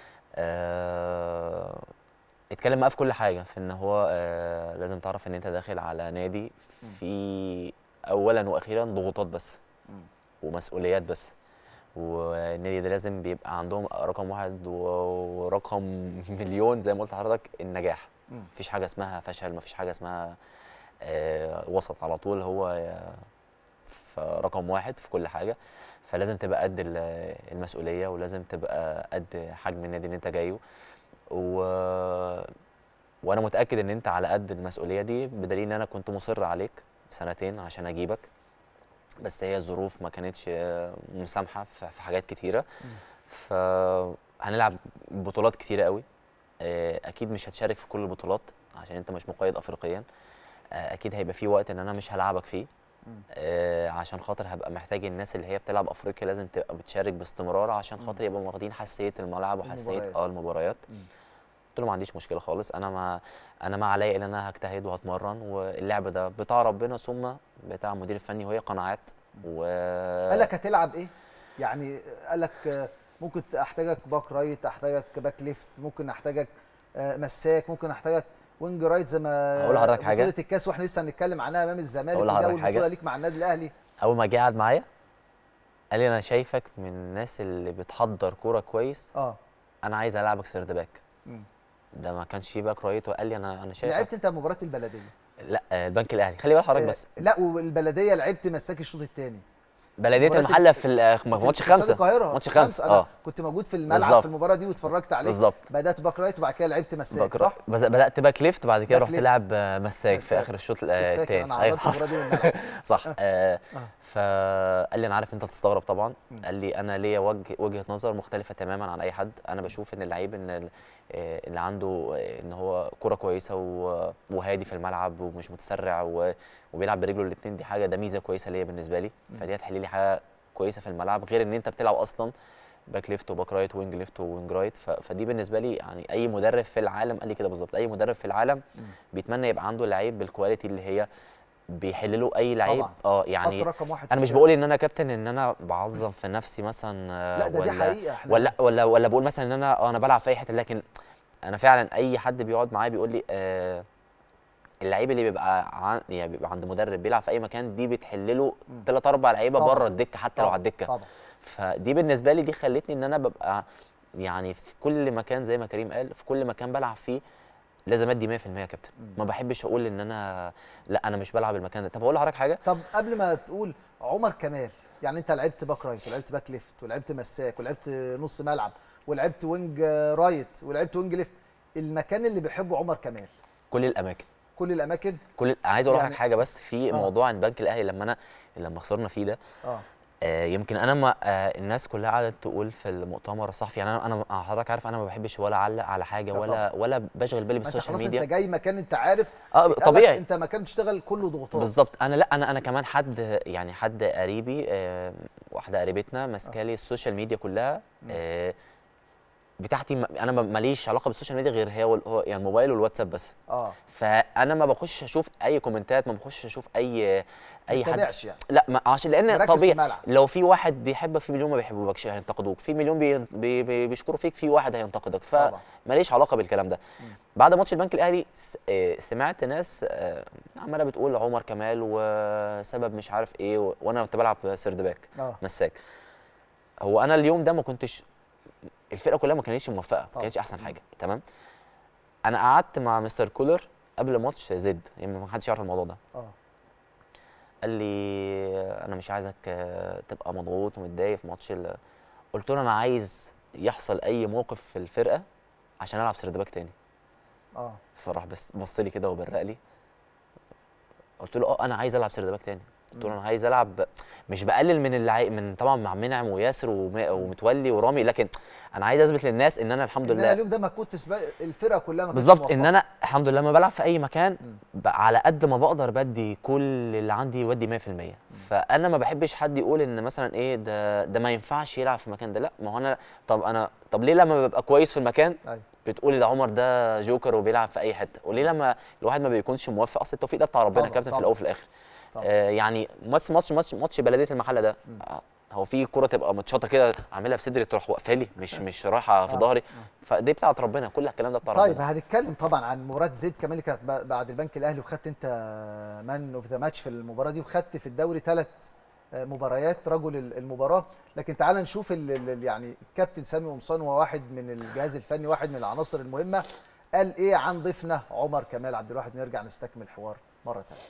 آه اتكلم معاه في كل حاجه في ان هو آه لازم تعرف ان انت داخل على نادي في اولا واخيرا ضغوطات بس ومسؤوليات بس والنادي ده لازم بيبقى عندهم رقم واحد و- ورقم مليون زي ما قلت لحضرتك النجاح مم. مفيش حاجه اسمها فشل مفيش حاجه اسمها آه وسط على طول هو آه، في رقم واحد في كل حاجه فلازم تبقى قد ال- المسؤوليه ولازم تبقى قد حجم النادي اللي انت جايه و... وانا متاكد ان انت على قد المسؤوليه دي بدليل ان انا كنت مصر عليك سنتين عشان اجيبك بس هي الظروف ما كانتش آه، مسامحه في في حاجات كتيره فهنلعب بطولات كتيره قوي آه، اكيد مش هتشارك في كل البطولات عشان انت مش مقيد افريقيا آه، اكيد هيبقى في وقت ان انا مش هلعبك فيه آه، عشان خاطر هبقى محتاج الناس اللي هي بتلعب افريقيا لازم تبقى بتشارك باستمرار عشان خاطر يبقوا واخدين حساسيه الملعب وحساسيه المباريات. اه المباريات مم. قلت له ما عنديش مشكله خالص انا ما انا ما عليا الا ان انا هجتهد وهتمرن واللعب ده بتاع ربنا ثم بتاع المدير الفني وهي قناعات و قال لك هتلعب ايه؟ يعني قال لك آه، ممكن احتاجك باك رايت احتاجك باك ليفت ممكن احتاجك آه، مساك ممكن احتاجك وينج رايت زي ما أقول لحضرتك حاجة؟ بطوله الكاس واحنا لسه هنتكلم عنها امام الزمالك أقول ودي لحضرتك اول حاجة؟ بطوله ليك مع النادي الاهلي اول ما جه قعد معايا قال لي انا شايفك من الناس اللي بتحضر كوره كويس اه انا عايز العبك سيرد باك مم. ده ما كانش فيه باك رايت وقال لي انا انا شايفك لعبت انت مباراه البلديه لا آه، البنك الاهلي خلي بالك حضرتك آه، بس لا والبلديه لعبت مساك الشوط الثاني بلديه مباراة المحله في ال- في ماتش خمسه القاهره ماتش خمسه انا اه كنت موجود في الملعب بالظبط. في المباراه دي واتفرجت عليك بالظبط بدات باك رايت وبعد كده لعبت مساك باك صح؟ بس- بدات باك ليفت بعد كده باك رحت ليفت. لاعب آه، مساك في مساك. اخر الشوط كنت فاكر الثاني انا عملت المباراه دي والملعب. صح آه آه. فقال لي انا عارف انت تستغرب طبعا مم. قال لي انا ليا وجه وجهه نظر مختلفه تماما عن اي حد انا بشوف ان اللعيب ان ال- آه، اللي عنده آه، ان هو كرة كويسه و- وهادي في الملعب ومش متسرع و- وبيلعب برجله الاثنين دي حاجه ده ميزه كويسه ليا بالنسبه لي فدي هتحل لي حاجه كويسه في الملعب غير ان انت بتلعب اصلا باك ليفت وباك رايت وينج ليفت وينج رايت ف- فدي بالنسبه لي يعني اي مدرب في العالم قال لي كده بالظبط اي مدرب في العالم بيتمنى يبقى عنده لعيب بالكواليتي اللي هي بيحل له اي لعيب طبعاً. اه خط يعني رقم واحد انا في مش الفرقة. بقول ان انا كابتن ان انا بعظم في نفسي مثلا آه، لا ده دي ولا حقيقه احنا ولا ولا ولا بقول مثلا ان انا اه انا بلعب في اي حته لكن انا فعلا اي حد بيقعد معايا بيقول لي آه اللعيب اللي بيبقى عن يعني بيبقى عند مدرب بيلعب في اي مكان دي بتحل له مم. ثلاث اربع لعيبه طبعاً. بره الدكه حتى لو طبعاً، على الدكه طبعا فدي بالنسبه لي دي خلتني ان انا ببقى يعني في كل مكان زي ما كريم قال في كل مكان بلعب فيه لازم ادي 100% يا كابتن ما بحبش اقول ان انا لا انا مش بلعب المكان ده طب اقول لحضرتك حاجه طب قبل ما تقول عمر كمال يعني انت لعبت باك رايت ولعبت باك ليفت ولعبت مساك ولعبت نص ملعب ولعبت وينج رايت ولعبت وينج ليفت المكان اللي بيحبه عمر كمال كل الاماكن كل الاماكن كل انا عايز اقول لحضرتك يعني- حاجه بس في آه. موضوع البنك الاهلي لما انا لما خسرنا فيه ده اه آه، يمكن انا ما آه، الناس كلها قعدت تقول في المؤتمر الصحفي يعني انا انا حضرتك عارف انا ما بحبش ولا اعلق على حاجه لا ولا ولا بشغل بالي ما انت بالسوشيال خلاص انت ميديا جاي مكان انت عارف اه قالك طبيعي انت مكان بتشتغل كله ضغوطات بالظبط انا لا انا انا كمان حد يعني حد قريبي آه، واحده قريبتنا ماسكه لي السوشيال ميديا كلها آه، بتاعتي م- انا ما- ماليش علاقه بالسوشيال ميديا غير هي وال- هو يعني الموبايل والواتساب بس اه فانا ما بخش اشوف اي كومنتات ما بخش اشوف اي اي ما حد تتابعش يعني لا ما عشان لان مركز في طبيعي الملعب. لو في واحد بيحبك في مليون ما بيحبوكش هينتقدوك في مليون بي بي بي بيشكروا فيك في واحد هينتقدك طبعا. فماليش علاقه بالكلام ده بعد ماتش البنك الاهلي س- آه، سمعت ناس آه، عماله بتقول عمر كمال وسبب مش عارف ايه و- وانا كنت بلعب سيرد باك اه مساك هو انا اليوم ده ما كنتش الفرقه كلها ما كانتش موفقه ما طبعا. كانتش احسن حاجه تمام انا قعدت مع مستر كولر قبل ماتش زد يعني ما حدش يعرف الموضوع ده اه قال لي انا مش عايزك آه، تبقى مضغوط ومتضايق في ماتش ال... قلت له انا عايز يحصل اي موقف في الفرقه عشان العب سيرد باك تاني اه فراح بس بص لي كده وبرق لي قلت له اه انا عايز العب سيرد باك تاني قلت له انا عايز العب مش بقلل من اللعي... من طبعا مع منعم وياسر وم... ومتولي ورامي لكن انا عايز اثبت للناس ان انا الحمد ان انا لله اليوم ده ما كنتش بقى الفرقه كلها ما كانتش بالظبط ان موفقة. انا الحمد لله لما بلعب في اي مكان ب- على قد ما بقدر بدي كل اللي عندي ودي 100% فانا ما بحبش حد يقول ان مثلا ايه ده ده ما ينفعش يلعب في المكان ده لا ما هو انا طب انا طب ليه لما ببقى كويس في المكان ايوه بتقولي ده عمر ده جوكر وبيلعب في اي حته وليه لما الواحد ما بيكونش موفق اصل التوفيق ده بتاع ربنا طبعاً، يا كابتن في طبعاً. الاول وفي الاخر طبعاً. آه يعني ماتش ماتش ماتش ماتش بلديه المحله ده آه، هو في كره تبقى متشاطه كده عاملها بصدري تروح واقفه لي مش مش رايحه في آه. ظهري فدي بتاعت ربنا كل الكلام ده بتاع طيب ربنا هنتكلم طبعا عن مباراه زيد كمان اللي كانت ب- بعد البنك الاهلي وخدت انت مان اوف ذا ماتش في المباراه دي وخدت في الدوري ثلاث مباريات رجل ال- المباراه لكن تعال نشوف ال- ال- يعني الكابتن سامي قمصان هو واحد من الجهاز الفني واحد من العناصر المهمه قال ايه عن ضيفنا عمر كمال عبد الواحد نرجع نستكمل الحوار مره ثانيه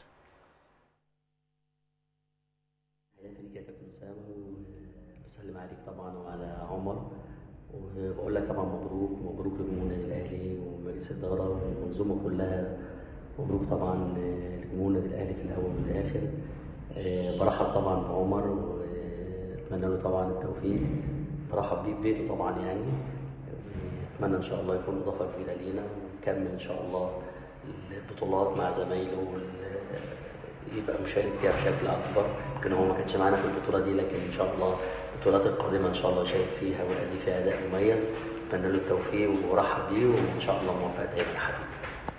تحياتي ليك يا كابتن اسامه وبسلم عليك طبعا وعلى عمر وبقول لك طبعا مبروك مبروك لجمهور النادي الاهلي ومجلس الاداره والمنظومه كلها مبروك طبعا لجمهور النادي الاهلي في الاول والاخر آه، برحب طبعا بعمر واتمنى له طبعا التوفيق برحب بيه في بيته طبعا يعني اتمنى ان شاء الله يكون اضافه كبيره لينا ونكمل ان شاء الله البطولات مع زمايله وال- يبقى مشارك فيها بشكل اكبر يمكن هو ما كانش معانا في البطوله دي لكن ان شاء الله البطولات القادمه ان شاء الله يشارك فيها ويؤدي فيها اداء مميز اتمنى له التوفيق وارحب بيه وان شاء الله موفق دايما يا حبيبي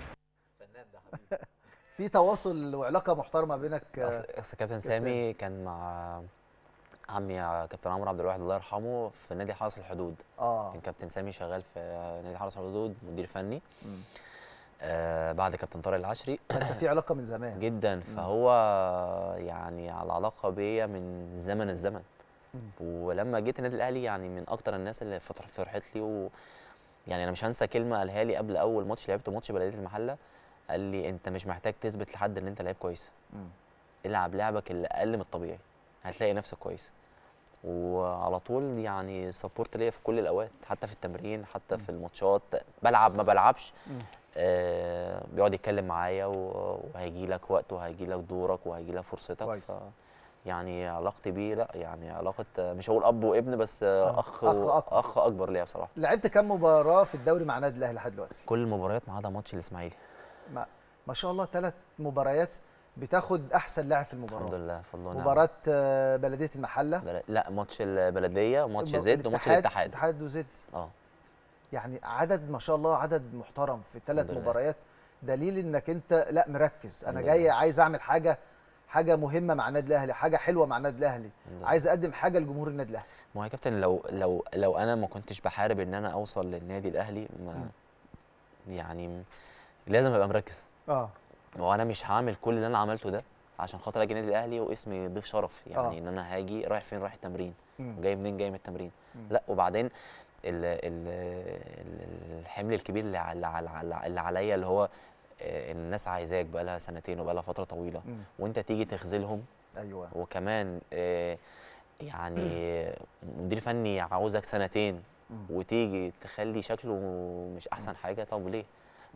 في تواصل وعلاقه محترمه بينك اصل أصل كابتن سامي كان مع عمي يا كابتن عمرو عبد الواحد الله يرحمه في نادي حرس الحدود اه كان كابتن سامي شغال في نادي حرس الحدود مدير فني مم. آه بعد كابتن طارق العشري انت في علاقه من زمان جدا فهو يعني على علاقه بيا من زمن الزمن ولما جيت النادي الاهلي يعني من اكتر الناس اللي فت- فرحت لي و يعني انا مش هنسى كلمه قالها لي قبل اول ماتش لعبته ماتش بلديه المحله قال لي انت مش محتاج تثبت لحد ان انت لعيب كويس مم. العب لعبك اللي اقل من الطبيعي هتلاقي نفسك كويس وعلى طول يعني سبورت ليا في كل الاوقات حتى في التمرين حتى في الماتشات بلعب ما بلعبش مم. آه بيقعد يتكلم معايا و- وهيجي لك وقت وهيجي لك دورك وهيجي لك فرصتك كويس. ف يعني علاقتي بيه لا يعني علاقه مش هقول اب وابن بس آه اخ أخ و- أكبر. اخ اكبر ليا بصراحه لعبت كام مباراه في الدوري مع نادي الاهلي لحد دلوقتي كل المباريات ما عدا ماتش الاسماعيلي ما, ما شاء الله ثلاث مباريات بتاخد احسن لاعب في المباراه الحمد لله فضل ونعم. مباراه آه، بلديه المحله بل- لا ماتش البلديه وماتش الم- زد وماتش الاتحاد- الاتحاد الاتحاد وزد اه يعني عدد ما شاء الله عدد محترم في ثلاث الحمد لله. مباريات دليل انك انت لا مركز انا الحمد جاي لله. عايز اعمل حاجه حاجه مهمه مع النادي الاهلي حاجه حلوه مع النادي الاهلي الحمد لله. عايز اقدم حاجه لجمهور النادي الاهلي ما هو يا كابتن لو لو لو انا ما كنتش بحارب ان انا اوصل للنادي الاهلي ما يعني لازم ابقى مركز اه وانا مش هعمل كل اللي انا عملته ده عشان خاطر اجي النادي الاهلي واسمي ضيف شرف يعني آه. ان انا هاجي رايح فين رايح التمرين مم. جاي منين جاي من التمرين مم. لا وبعدين ال ال ال الحمل الكبير اللي على اللي, اللي عليا اللي هو آه، الناس عايزاك بقى لها سنتين وبقى لها فتره طويله مم. وانت تيجي تخذلهم ايوه وكمان آه، يعني مدير فني عاوزك سنتين مم. وتيجي تخلي شكله مش احسن حاجه طب ليه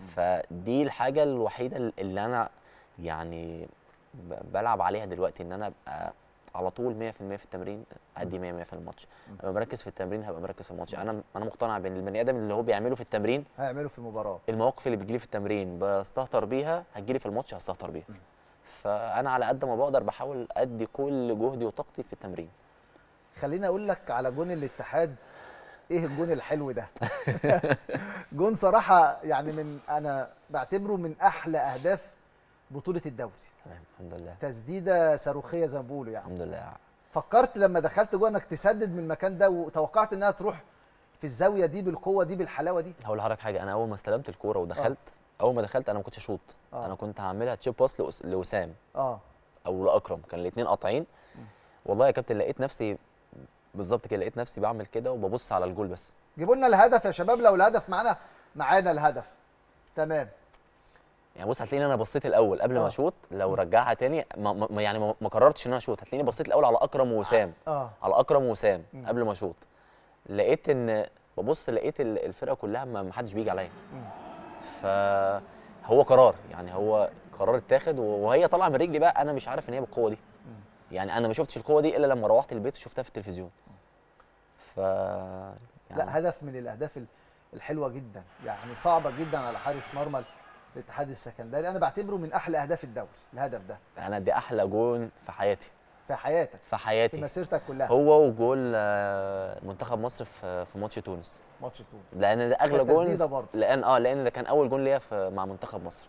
فدي الحاجه الوحيده اللي انا يعني ب- بلعب عليها دلوقتي ان انا ابقى على طول 100% في التمرين ادي 100% في الماتش ابقى مركز في التمرين هبقى مركز في الماتش انا انا مقتنع بان البني ادم اللي هو بيعمله في التمرين هيعملوا في المباراه المواقف اللي بتجيلي في التمرين بستهتر بيها هتجيلي في الماتش هستهتر بيها فانا على قد ما بقدر بحاول ادي كل جهدي وطاقتي في التمرين خليني اقول لك على جون الاتحاد ايه الجون الحلو ده جون صراحه يعني من انا بعتبره من احلى اهداف بطوله الدوري تمام الحمد لله تسديده صاروخيه زي ما بيقولوا يعني الحمد لله فكرت لما دخلت جوه انك تسدد من المكان ده وتوقعت انها تروح في الزاويه دي بالقوه دي بالحلاوه دي هقول لحضرتك حاجه انا اول ما استلمت الكوره ودخلت اول ما دخلت انا ما كنتش اشوط آه. انا كنت هعملها تشيب باس لأس- لوسام اه او لاكرم كان الاثنين قاطعين والله يا كابتن لقيت نفسي بالظبط كده لقيت نفسي بعمل كده وببص على الجول بس جيبوا لنا الهدف يا شباب لو الهدف معانا معانا الهدف تمام يعني بص هتلاقيني انا بصيت الاول قبل آه. ما اشوط لو رجعها تاني ما ما يعني ما ما قررتش ان انا اشوط هتلاقيني بصيت الاول على اكرم ووسام اه على اكرم ووسام مم. قبل ما اشوط لقيت ان ببص لقيت ال- الفرقه كلها ما ما حدش بيجي عليا مم. فهو قرار يعني هو قرار اتاخد وهي طالعه من رجلي بقى انا مش عارف ان هي بالقوه دي يعني انا ما شفتش القوه دي الا لما روحت البيت وشفتها في التلفزيون ف يعني لا هدف من الاهداف ال- الحلوه جدا يعني صعبه جدا على حارس مرمى الاتحاد السكندري انا بعتبره من احلى اهداف الدوري الهدف ده انا دي احلى جون في حياتي في حياتك في في حياتي مسيرتك كلها هو وجول آه، منتخب مصر في في ماتش تونس ماتش تونس لان ده اغلى كانت جون تسديدة برضه. لان اه لان ده كان اول جون ليا في- مع منتخب مصر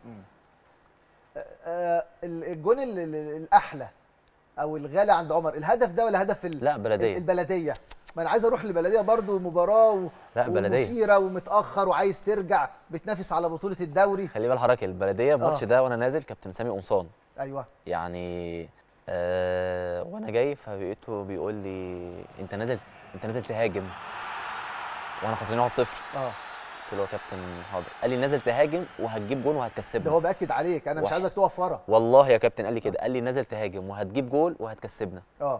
آه ال- الجون ال- ال- الاحلى او الغالي عند عمر الهدف ده ولا هدف ال- لا بلديه البلديه ما انا عايز اروح للبلديه برضو مباراه و... لا، بلدية. ومثيره ومتاخر وعايز ترجع بتنافس على بطوله الدوري خلي بال حضرتك البلديه الماتش آه. ده وانا نازل كابتن سامي قمصان ايوه يعني آه وانا جاي فبقيته بيقول لي انت نازل انت نازل تهاجم وانا خسران 1-0 اه قلت له يا كابتن حاضر قال لي نازل تهاجم وهجيب جون ده وهتكسبنا هو باكد عليك انا مش واحد. عايزك تقف ورا والله يا كابتن قال لي كده قال لي نازل تهاجم وهتجيب جول وهتكسبنا اه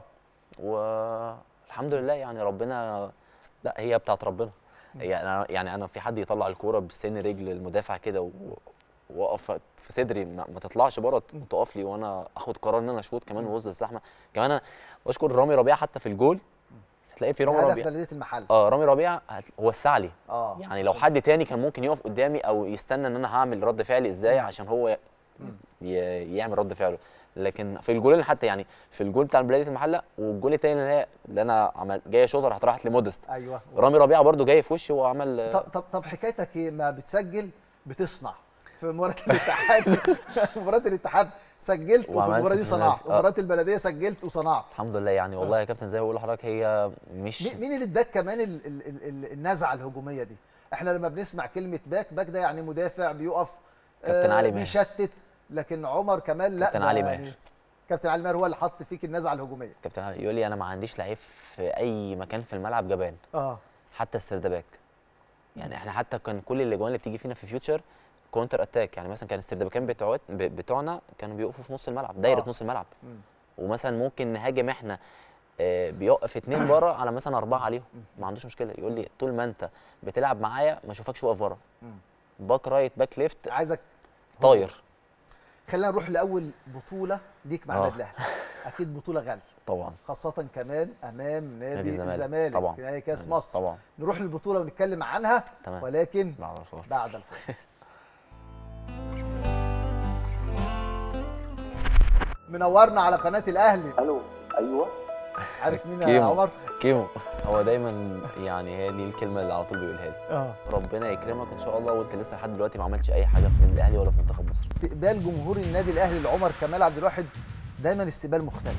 والحمد لله يعني ربنا لا هي بتاعت ربنا يعني انا يعني انا في حد يطلع الكوره بسن رجل المدافع كده و- واقف في صدري ما, ما تطلعش بره تقف لي وانا اخد قرار ان انا اشوط كمان وسط الزحمه كمان انا بشكر رامي ربيعه حتى في الجول هتلاقي في رامي هدف ربيعه بلديه المحل اه رامي ربيعه هت- هو وسع لي اه يعني لو حد تاني كان ممكن يقف قدامي او يستنى ان انا هعمل رد فعل ازاي عشان هو ي- ي- يعمل رد فعله لكن في الجولين حتى يعني في الجول بتاع بلديه المحله والجول التاني اللي هي اللي انا عمل جاي شوطه راحت راحت لمودست ايوه رامي ربيعه برضو جاي في وشي وعمل طب طب طب حكايتك ايه ما بتسجل بتصنع في مباراه الاتحاد مباراه الاتحاد سجلت وفي وعملت المباراه دي في صنعت النهاية. آه. مباراه البلديه سجلت وصنعت الحمد لله يعني والله يا كابتن زي ما بقول لحضرتك هي مش مين مين اللي اداك كمان ال- ال- ال- ال- النزعه الهجوميه دي احنا لما بنسمع كلمه باك باك ده يعني مدافع بيقف كابتن علي ماهر. بيشتت لكن عمر كمال لا كابتن ده علي يعني ماهر. كابتن علي ماهر هو اللي حط فيك النزعه الهجوميه كابتن علي يقول لي انا ما عنديش لعيب في اي مكان في الملعب جبان اه حتى السردباك يعني احنا حتى كان كل الاجوان اللي بتيجي فينا في فيوتشر كونتر اتاك يعني مثلا كان السردباكين بتوعت ب- بتوعنا كانوا بيقفوا في نص الملعب دايره آه. نص الملعب مم. ومثلا ممكن نهاجم احنا آه، بيوقف اتنين بره على مثلا اربعه عليهم ما عندوش مشكله يقول لي طول ما انت بتلعب معايا ما اشوفكش واقف بره مم. باك رايت باك ليفت عايزك طاير خلينا نروح لاول بطوله ليك مع آه. النادي الاهلي اكيد بطوله غاليه طبعا خاصه كمان امام نادي, نادي الزمالك. الزمالك طبعا. في نهائي كاس يعني مصر طبعا نروح للبطوله ونتكلم عنها تمام. ولكن بعد الفاصل بعد الفاصل منورنا على قناه الاهلي الو ايوه عارف مين يا كيمو. عمر كيمو هو دايما يعني هي دي الكلمه اللي على طول بيقولها لي اه ربنا يكرمك ان شاء الله وانت لسه لحد دلوقتي ما عملتش اي حاجه في النادي الاهلي ولا في منتخب مصر استقبال جمهور النادي الاهلي لعمر كمال عبد الواحد دايما استقبال مختلف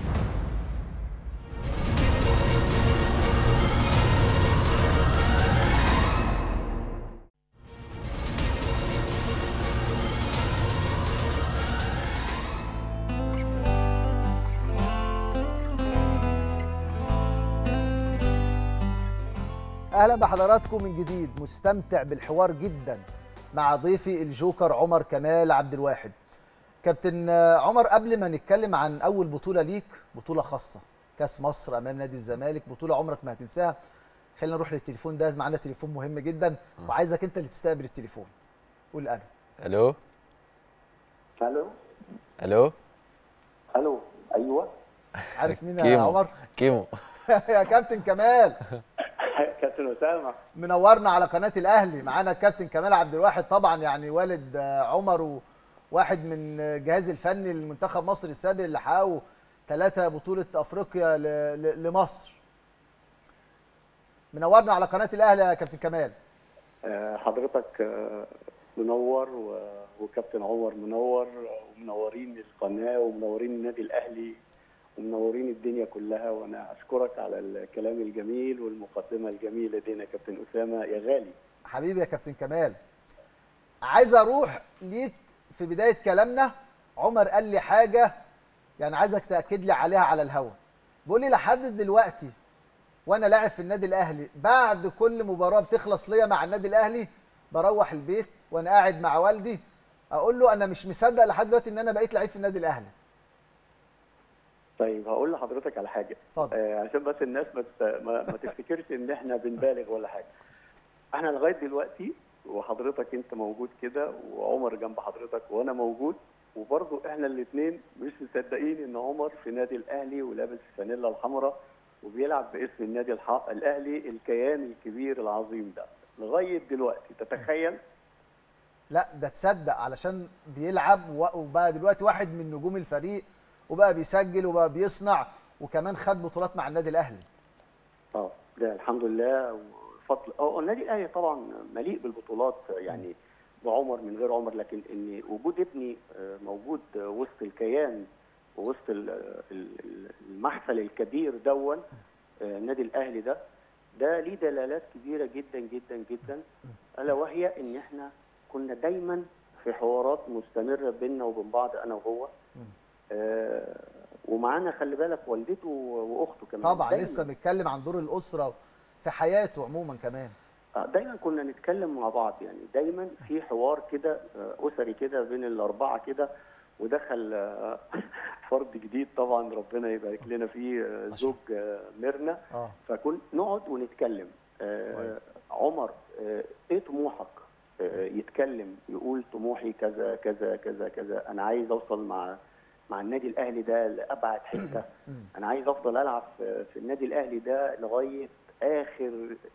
اهلا بحضراتكم من جديد مستمتع بالحوار جدا مع ضيفي الجوكر عمر كمال عبد الواحد كابتن آه، عمر قبل ما نتكلم عن اول بطوله ليك بطوله خاصه كاس مصر امام نادي الزمالك بطوله عمرك ما هتنساها خلينا نروح للتليفون ده معانا تليفون مهم جدا وعايزك انت اللي تستقبل التليفون قول الو الو الو الو الو ايوه عارف مين يا كيمو. عمر كيمو يا كابتن كمال كابتن اسامه منورنا على قناه الاهلي معانا الكابتن كمال عبد الواحد طبعا يعني والد آه، عمر وواحد من الجهاز الفني لمنتخب مصر السابق اللي حققوا ثلاثه بطوله افريقيا ل- ل- لمصر منورنا على قناه الاهلي يا كابتن كمال آه، حضرتك آه، منور و- وكابتن عمر منور ومنورين القناه ومنورين النادي الاهلي ومنورين الدنيا كلها وانا اشكرك على الكلام الجميل والمقدمه الجميله دي يا كابتن اسامه يا غالي حبيبي يا كابتن كمال عايز اروح ليك في بدايه كلامنا عمر قال لي حاجه يعني عايزك تاكد لي عليها على الهوا بيقول لي لحد دلوقتي وانا لاعب في النادي الاهلي بعد كل مباراه بتخلص ليا مع النادي الاهلي بروح البيت وانا قاعد مع والدي اقول له انا مش مصدق لحد دلوقتي ان انا بقيت لعيب في النادي الاهلي طيب هقول لحضرتك على حاجه اتفضل آه، عشان بس الناس ما ت- ما ما تفتكرش ان احنا بنبالغ ولا حاجه احنا لغايه دلوقتي وحضرتك انت موجود كده وعمر جنب حضرتك وانا موجود وبرضه احنا الاثنين مش مصدقين ان عمر في نادي الاهلي ولابس الفانيلا الحمراء وبيلعب باسم النادي الح- الاهلي الكيان الكبير العظيم ده لغايه دلوقتي تتخيل لا ده تصدق علشان بيلعب و- وبقى دلوقتي واحد من نجوم الفريق وبقى بيسجل وبقى بيصنع وكمان خد بطولات مع النادي الاهلي اه ده الحمد لله وفضل اه النادي الاهلي طبعا مليء بالبطولات يعني بعمر من غير عمر لكن ان وجود ابني آه، موجود آه، وسط الكيان ووسط ال- ال- المحفل الكبير دون آه، النادي الاهلي ده ده ليه دلالات كبيره جدا جدا جدا الا وهي ان احنا كنا دايما في حوارات مستمره بيننا وبين بعض انا وهو آه، ومعانا خلي بالك والدته واخته كمان طبعا دايماً. لسه بنتكلم عن دور الاسره في حياته عموما كمان آه، دايما كنا نتكلم مع بعض يعني دايما في حوار كده آه، اسري كده بين الاربعه كده ودخل آه، فرد جديد طبعا ربنا يبارك لنا فيه آه، ما شاء زوج آه، ميرنا اه فكنت نقعد ونتكلم آه، كويس. عمر آه، ايه طموحك آه، يتكلم يقول طموحي كذا كذا كذا كذا انا عايز اوصل مع مع النادي الاهلي ده لابعد حته مم. انا عايز افضل العب في في النادي الاهلي ده لغايه اخر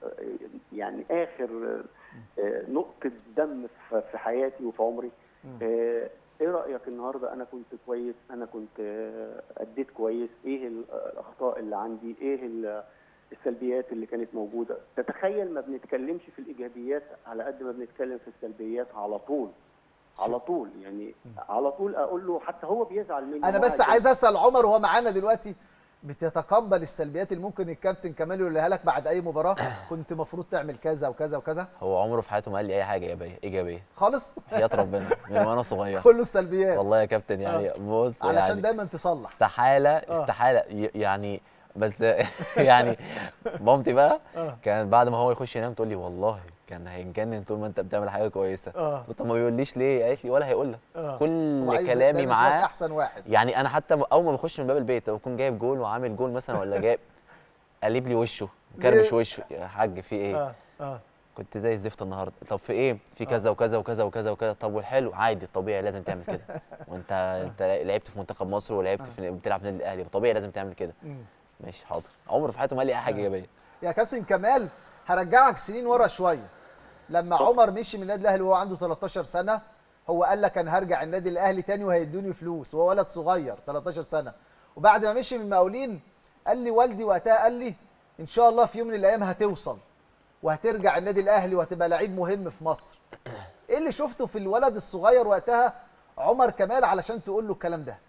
يعني اخر آه، نقطه دم في في حياتي وفي عمري مم. آه، ايه رايك النهارده انا كنت كويس انا كنت آه، اديت كويس ايه ال- الاخطاء اللي عندي ايه ال- السلبيات اللي كانت موجوده تتخيل ما بنتكلمش في الايجابيات على قد ما بنتكلم في السلبيات على طول على طول يعني على طول اقول له حتى هو بيزعل مني انا هو بس قاعد عايز اسال عمر وهو معانا دلوقتي بتتقبل السلبيات اللي ممكن الكابتن كمال يقولها لك بعد اي مباراه كنت المفروض تعمل كذا وكذا وكذا هو عمره في حياته ما قال لي اي حاجه ايجابيه ايجابيه خالص حياه ربنا من وانا صغير كله السلبيات والله يا كابتن يعني بص علشان يعني دايما تصلح استحاله استحاله ي- يعني بس يعني مامتي بقى اه كانت بعد ما هو يخش ينام تقول لي والله كان هيتجنن طول ما انت بتعمل حاجه كويسه اه قلت طب ما بيقوليش ليه قالت لي ولا هيقول لك اه هو كل عايز كلامي دايما يشوفك معاه احسن واحد يعني انا حتى اول ما بخش من باب البيت بكون جايب جول وعامل جول مثلا ولا جايب قلب لي وشه كرمش وشه يا حاج في ايه اه اه كنت زي الزفت النهارده طب في ايه في كذا وكذا وكذا وكذا وكذا طب والحلو عادي طبيعي لازم تعمل كده وانت انت لعبت في منتخب مصر ولعبت في بتلعب في النادي الاهلي طبيعي لازم تعمل كده مم. ماشي حاضر عمره في حياته ما قال لي اي حاجه ايجابيه يا كابتن كمال هرجعك سنين ورا شويه لما عمر مشي من النادي الاهلي وهو عنده 13 سنه هو قال لك انا هرجع النادي الاهلي تاني وهيدوني فلوس وهو ولد صغير 13 سنه وبعد ما مشي من المقاولين قال لي والدي وقتها قال لي ان شاء الله في يوم من الايام هتوصل وهترجع النادي الاهلي وهتبقى لعيب مهم في مصر ايه اللي شفته في الولد الصغير وقتها عمر كمال علشان تقول له الكلام ده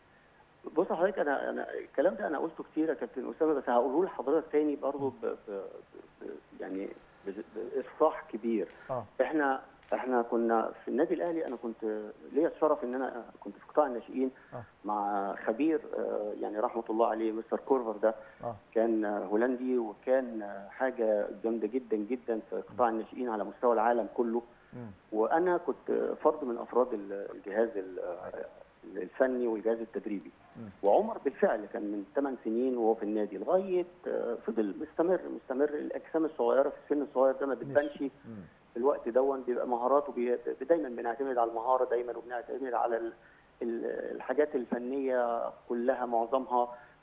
بص حضرتك انا انا الكلام ده انا قلته كتير يا كابتن اسامه بس هقوله لحضرتك تاني برضه ب... ب... ب... يعني ب... بافصاح كبير اه احنا احنا كنا في النادي الاهلي انا كنت ليا الشرف ان انا كنت في قطاع الناشئين آه. مع خبير آه، يعني رحمه الله عليه مستر كورفر ده اه كان آه، هولندي وكان آه، حاجه جامده جدا جدا في قطاع الناشئين على مستوى العالم كله مم. وانا كنت فرد من افراد ال- الجهاز ال- الفني والجهاز التدريبي مم. وعمر بالفعل كان من 8 سنين وهو في النادي لغايه آه، فضل مستمر مستمر الاجسام الصغيره في السن الصغير ده ما بتبانش مم. في الوقت دون بيبقى مهاراته بي... دايما بنعتمد على المهاره دايما وبنعتمد على ال... ال- الحاجات الفنيه كلها معظمها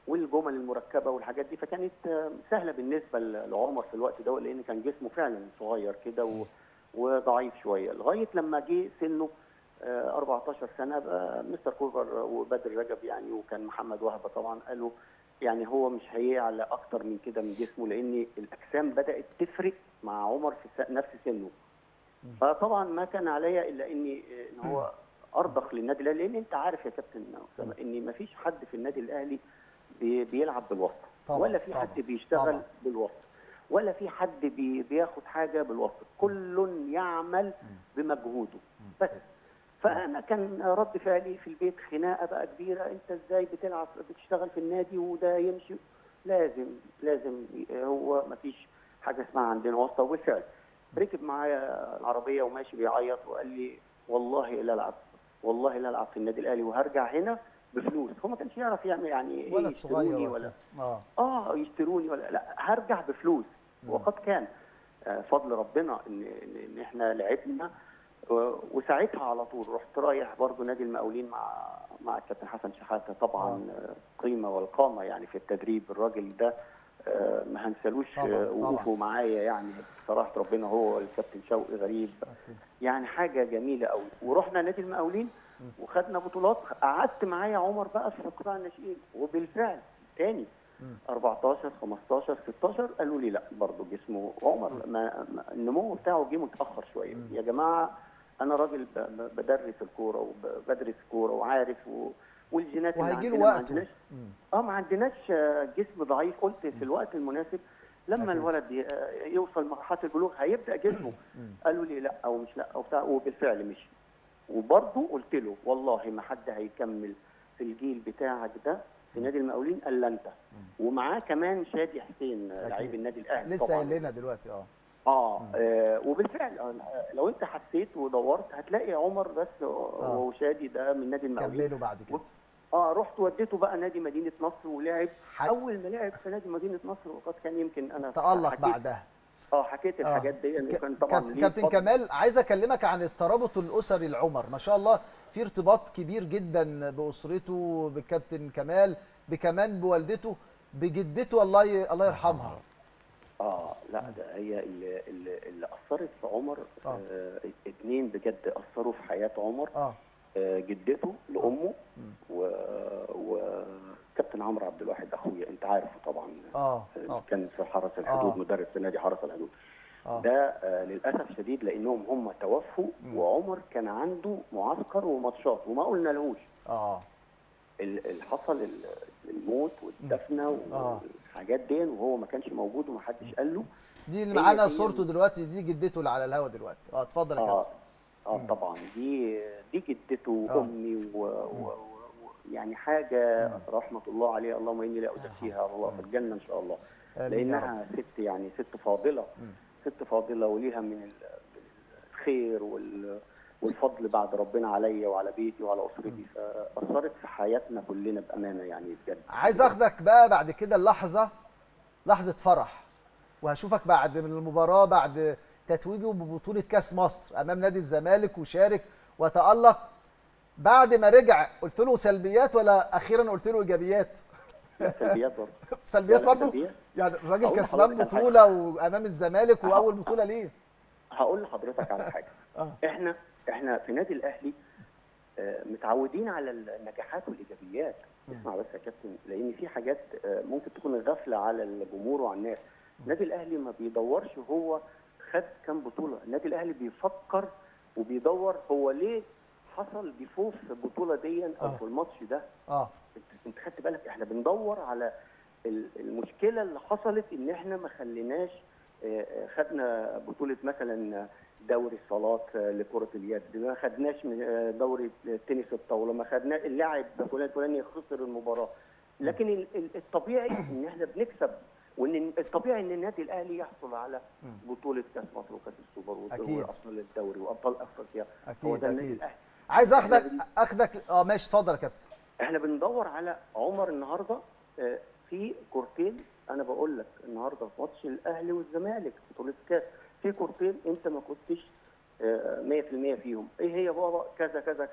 والجمل المركبه والحاجات دي فكانت آه، سهله بالنسبه ل- لعمر في الوقت ده لان كان جسمه فعلا صغير كده و- وضعيف شويه لغايه لما جه سنه آه، 14 سنه بقى مستر كوفر وبدر رجب يعني وكان محمد وهبه طبعا قالوا يعني هو مش هيعلى اكتر من كده من جسمه لان الاجسام بدات تفرق مع عمر في س- نفس سنه فطبعا ما كان عليا الا اني ان هو ارضخ للنادي الاهلي لان انت عارف يا كابتن اسامه ان ما فيش حد في النادي الاهلي بي- بيلعب بالوسط طبعاً، ولا في طبعاً، حد بيشتغل طبعاً. بالوسط ولا في حد بي بياخد حاجه بالوسط كل يعمل بمجهوده بس فانا كان رد فعلي في البيت خناقه بقى كبيره انت ازاي بتلعب بتشتغل في النادي وده يمشي لازم لازم هو ما فيش حاجه اسمها عندنا واسطه وبالفعل ركب معايا العربيه وماشي بيعيط وقال لي والله لا العب والله لا العب في النادي الاهلي وهرجع هنا بفلوس هو ما كانش يعرف يعمل يعني ايه ولد يشتروني صغير ولا ولا اه اه يشتروني ولا لا هرجع بفلوس وقد كان آه، فضل ربنا ان ان إن احنا لعبنا و- وساعتها على طول رحت رايح برضو نادي المقاولين مع مع الكابتن حسن شحاته طبعا آه، قيمه والقامه يعني في التدريب الراجل ده آه، ما هنسالوش طبعاً، آه، طبعاً. وقوفه معايا يعني بصراحه ربنا هو الكابتن شوقي غريب أكيد. يعني حاجه جميله قوي ورحنا نادي المقاولين وخدنا بطولات قعدت معايا عمر بقى في قطاع الناشئين وبالفعل تاني 14 15 16 قالوا لي لا برضه جسمه عمر ما ما- النمو بتاعه جه متاخر شويه يا جماعه انا راجل ب- ب- بدرس الكوره وبدرس كوره وعارف و... والجينات اللي وهيجي له عندنا ما وقته عندناش مم. اه ما عندناش آه، جسم ضعيف قلت في الوقت المناسب لما أكيد. الولد ي- آه، يوصل مرحله البلوغ هيبدا جسمه قالوا لي لا او مش لا وبتاع وبالفعل مشي وبرضه قلت له والله ما حد هيكمل في الجيل بتاعك ده في نادي المقاولين الا انت ومعاه كمان شادي حسين آه، أكيد. لعيب النادي الاهلي لسه طبعاً. قايل لنا دلوقتي اه اه آه، وبالفعل آه، لو انت حسيت ودورت هتلاقي عمر بس آه. وشادي ده من نادي المقاولين كملوا بعد كده اه رحت وديته بقى نادي مدينه نصر ولعب حك- اول ما لعب في نادي مدينه نصر وقد كان يمكن انا تألق حكيت- بعدها اه حكيت آه. الحاجات دي اللي ك- كان طبعا كابتن- ليه كابتن فضل. كمال عايز اكلمك عن الترابط الاسري لعمر ما شاء الله في ارتباط كبير جدا باسرته بكابتن كمال بكمان بوالدته بجدته الله ي... الله يرحمها اه لا ده هي اللي, اللي, اللي اثرت في عمر آه. آه اتنين بجد اثروا في حياه عمر اه آه جدته لامه مم. و وكابتن عمرو عبد الواحد اخويا انت عارفه طبعا اه اه كان في حرس الحدود آه. مدرب في نادي حرس الحدود اه ده آه للاسف شديد لانهم هم توفوا وعمر كان عنده معسكر وماتشات وما قلنا لهوش اه ال- اللي حصل ال- الموت والدفنه آه. والحاجات دي وهو ما كانش موجود ومحدش قال له دي اللي هي معانا دي صورته ال- دلوقتي دي جدته اللي على الهوا دلوقتي اه اتفضل يا اه كابتن اه طبعا دي دي جدته آه. وامي و... و... و... يعني حاجه رحمه الله عليها اللهم اني لا ازكيها الله في الجنه ان شاء الله آمين يا رب. لانها ست يعني ست فاضله ست فاضله وليها من ال- الخير وال والفضل بعد ربنا عليا وعلى بيتي وعلى اسرتي فاثرت في حياتنا كلنا بامانه يعني بجد عايز اخدك بقى بعد كده اللحظه لحظه فرح وهشوفك بعد من المباراه بعد تتويجه ببطوله كاس مصر امام نادي الزمالك وشارك وتالق بعد ما رجع قلت له سلبيات ولا اخيرا قلت له ايجابيات لا سلبيات برضه سلبيات لا، لا، برضه سلبيات. يعني الراجل هقول كسبان لحضرتك على بطوله وامام الزمالك واول بطوله ليه هقول لحضرتك على حاجه آه. احنا احنا في نادي الاهلي آه، متعودين على النجاحات والايجابيات اسمع بس يا كابتن لان في حاجات آه، ممكن تكون غفله على الجمهور وعلى الناس النادي الاهلي ما بيدورش هو خد كام بطوله النادي الاهلي بيفكر وبيدور هو ليه حصل ديفو في البطوله دي او آه. في الماتش ده اه انت- انت خدت بالك احنا بندور على ال- المشكله اللي حصلت ان احنا ما خليناش آه، آه، خدنا بطوله مثلا دوري الصالات آه، لكره اليد ما خدناش من- آه، دوري تنس الطاوله ما خدنا اللاعب فلان فلاني خسر المباراه لكن ال- ال- الطبيعي ان احنا بنكسب وان الطبيعي ان النادي الاهلي يحصل على بطوله كاس مصر وكاس السوبر أكيد. وابطال الدوري وابطال افريقيا هو اكيد ده النادي اكيد الاهلي عايز اخدك اخدك اه ماشي اتفضل يا كابتن احنا بندور على عمر النهارده آه، في كورتين انا بقول لك النهارده في ماتش الاهلي والزمالك في بطوله كاس في كورتين انت ما كنتش آه، 100% فيهم ايه هي بابا كذا كذا كذا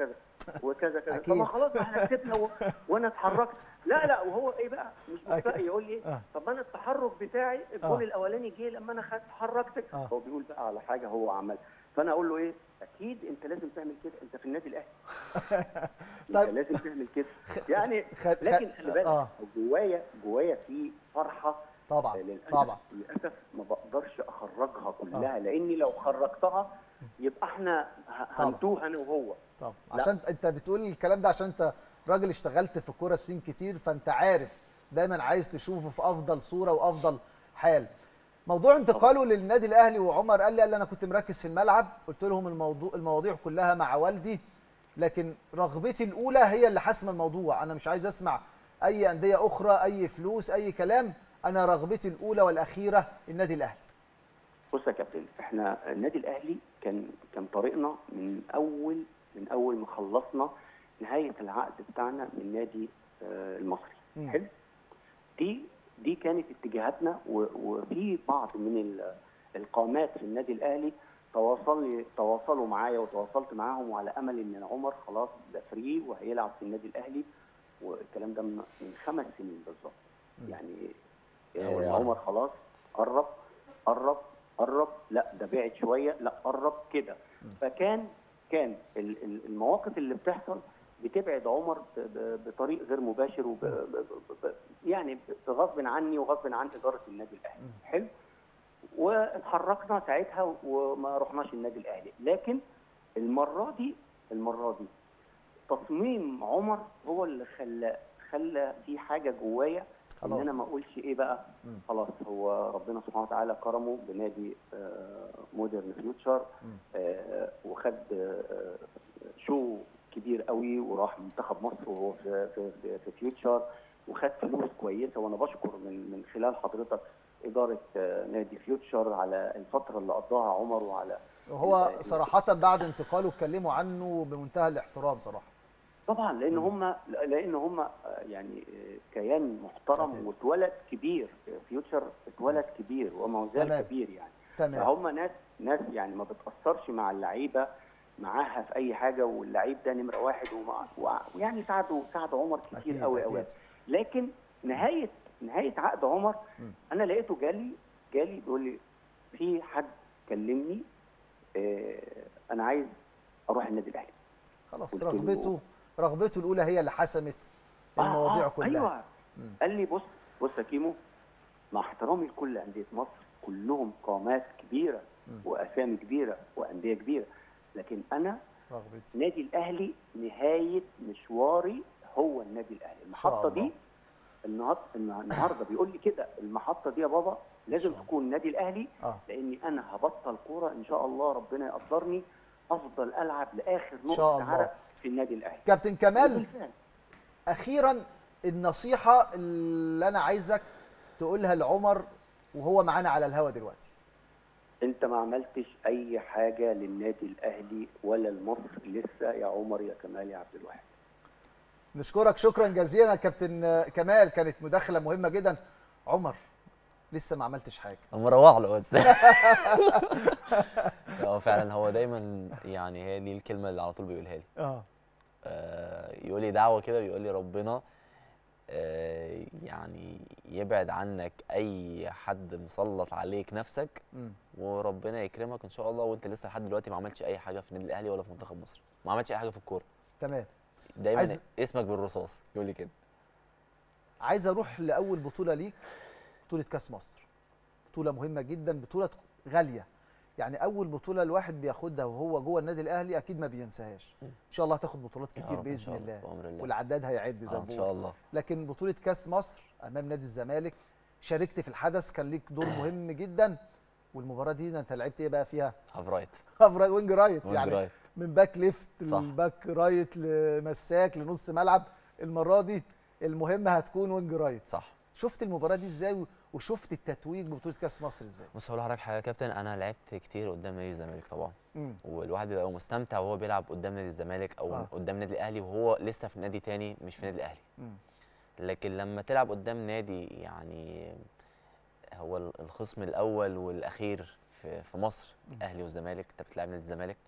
وكذا كذا أكيد. طب ما خلاص ما احنا كسبنا و... وانا اتحركت لا لا وهو ايه بقى مش أكيد. مستقي يقول لي آه. طب انا التحرك بتاعي الجول آه. الاولاني جه لما انا خدت اتحركت آه. هو بيقول بقى على حاجه هو عمل فانا اقول له ايه اكيد انت لازم تعمل كده انت في النادي الاهلي انت طيب. لازم تعمل كده يعني خ- خ- لكن خلي بالك آه. جوايا جوايا في فرحه طبعا للاسف طبعا للاسف ما بقدرش اخرجها كلها لاني لو خرجتها يبقى احنا ه- طبعا. هنتوه انا وهو طبعا لا. عشان انت بتقول الكلام ده عشان انت راجل اشتغلت في الكوره السين كتير فانت عارف دايما عايز تشوفه في افضل صوره وافضل حال موضوع انتقاله للنادي الاهلي وعمر قال لي قال لي انا كنت مركز في الملعب قلت لهم الموضوع المواضيع كلها مع والدي لكن رغبتي الاولى هي اللي حاسمه الموضوع انا مش عايز اسمع اي انديه اخرى اي فلوس اي كلام انا رغبتي الاولى والاخيره النادي الاهلي بص يا كابتن احنا النادي الاهلي كان كان طريقنا من اول من اول ما خلصنا نهايه العقد بتاعنا من النادي آه، المصري مم. حلو دي دي كانت اتجاهاتنا و- وفي بعض من ال- القامات في النادي الاهلي تواصل لي تواصلوا معايا وتواصلت معاهم وعلى امل ان عمر خلاص ده فري وهيلعب في النادي الاهلي والكلام ده من من خمس سنين بالظبط يعني أول آه، مرة. عمر خلاص قرب قرب قرب لا ده بعد شويه لا قرب كده فكان كان ال- ال- المواقف اللي بتحصل بتبعد عمر ب- ب- بطريق غير مباشر وب ب- ب- ب- يعني غصب عني وغصب عن اداره النادي الاهلي حلو واتحركنا ساعتها وما رحناش النادي الاهلي لكن المره دي المره دي تصميم عمر هو اللي خلى خلى في حاجه جوايا ان خلاص. انا ما اقولش ايه بقى مم. خلاص هو ربنا سبحانه وتعالى كرمه بنادي مودرن فيوتشر وخد آه، شو كبير قوي وراح منتخب مصر وهو في في في, في فيوتشر وخد فلوس كويسه وانا بشكر من من خلال حضرتك اداره آه، نادي فيوتشر على الفتره اللي قضاها عمر وعلى وهو ال- صراحه بعد انتقاله اتكلموا عنه بمنتهى الاحترام صراحه طبعا لان هم لان هم يعني كيان محترم أكيد. واتولد كبير فيوتشر اتولد كبير وما زال تمام. كبير يعني تمام فهم ناس ناس يعني ما بتاثرش مع اللعيبه معاها في اي حاجه واللعيب ده نمره واحد ومع وع- ويعني ساعدوا ساعد عمر كتير أكيد، قوي قوي أكيد. لكن نهايه نهايه عقد عمر مم. انا لقيته جالي جالي بيقول لي في حد كلمني آه انا عايز اروح النادي الاهلي خلاص قلت له- رغبته رغبته الاولى هي اللي حسمت المواضيع آه كلها ايوه مم. قال لي بص بص يا كيمو مع احترامي لكل انديه مصر كلهم قامات كبيره مم. واسامي كبيره وانديه كبيره لكن انا رغبتي نادي الاهلي نهايه مشواري هو النادي الاهلي المحطه الله. دي النهارده النهارده بيقول لي كده المحطه دي يا بابا لازم شاء الله. تكون النادي الاهلي اه لاني انا هبطل كوره ان شاء الله ربنا يقدرني افضل العب لاخر شاء نقطه الله. عرق في النادي الاهلي كابتن كمال وبالفعل. اخيرا النصيحه اللي انا عايزك تقولها لعمر وهو معانا على الهوا دلوقتي انت ما عملتش اي حاجه للنادي الاهلي ولا لمصر لسه يا عمر يا كمال يا عبد الواحد نشكرك شكرا جزيلا يا كابتن كمال كانت مداخله مهمه جدا عمر لسه ما عملتش حاجه انا مروح له بس هو فعلا هو دايما يعني هي دي الكلمه اللي على طول بيقولها لي اه آه، يقول لي دعوه كده بيقول لي ربنا آه، يعني يبعد عنك اي حد مسلط عليك نفسك مم. وربنا يكرمك ان شاء الله وانت لسه لحد دلوقتي ما عملتش اي حاجه في النادي الاهلي ولا في منتخب مصر ما عملتش اي حاجه في الكوره تمام دايما عايز- اسمك بالرصاص يقول لي كده عايز اروح لاول بطوله ليك بطوله كاس مصر بطوله مهمه جدا بطوله غاليه يعني اول بطوله الواحد بياخدها وهو جوه النادي الاهلي اكيد ما بينساهاش ان شاء الله هتاخد بطولات يا كتير رب إن باذن شاء الله، الله بأمر الله. والعداد هيعد زي آه، ما ان شاء بيقولوا. الله لكن بطوله كاس مصر امام نادي الزمالك شاركت في الحدث كان ليك دور مهم جدا والمباراه دي انت لعبت ايه بقى فيها هاف رايت هاف رايت وينج رايت وينج يعني رايت. من باك ليفت صح. لباك رايت لمساك لنص ملعب المره دي المهم هتكون وينج رايت صح شفت المباراه دي ازاي وشفت التتويج ببطوله كاس مصر ازاي بص هقول لحضرتك حاجه يا كابتن انا لعبت كتير قدام نادي الزمالك طبعا امم والواحد بيبقى مستمتع وهو بيلعب قدام نادي الزمالك او آه. آه. قدام نادي الاهلي وهو لسه في نادي تاني مش في نادي الاهلي امم لكن لما تلعب قدام نادي يعني هو ال- الخصم الاول والاخير في في مصر الاهلي والزمالك انت بتلعب نادي الزمالك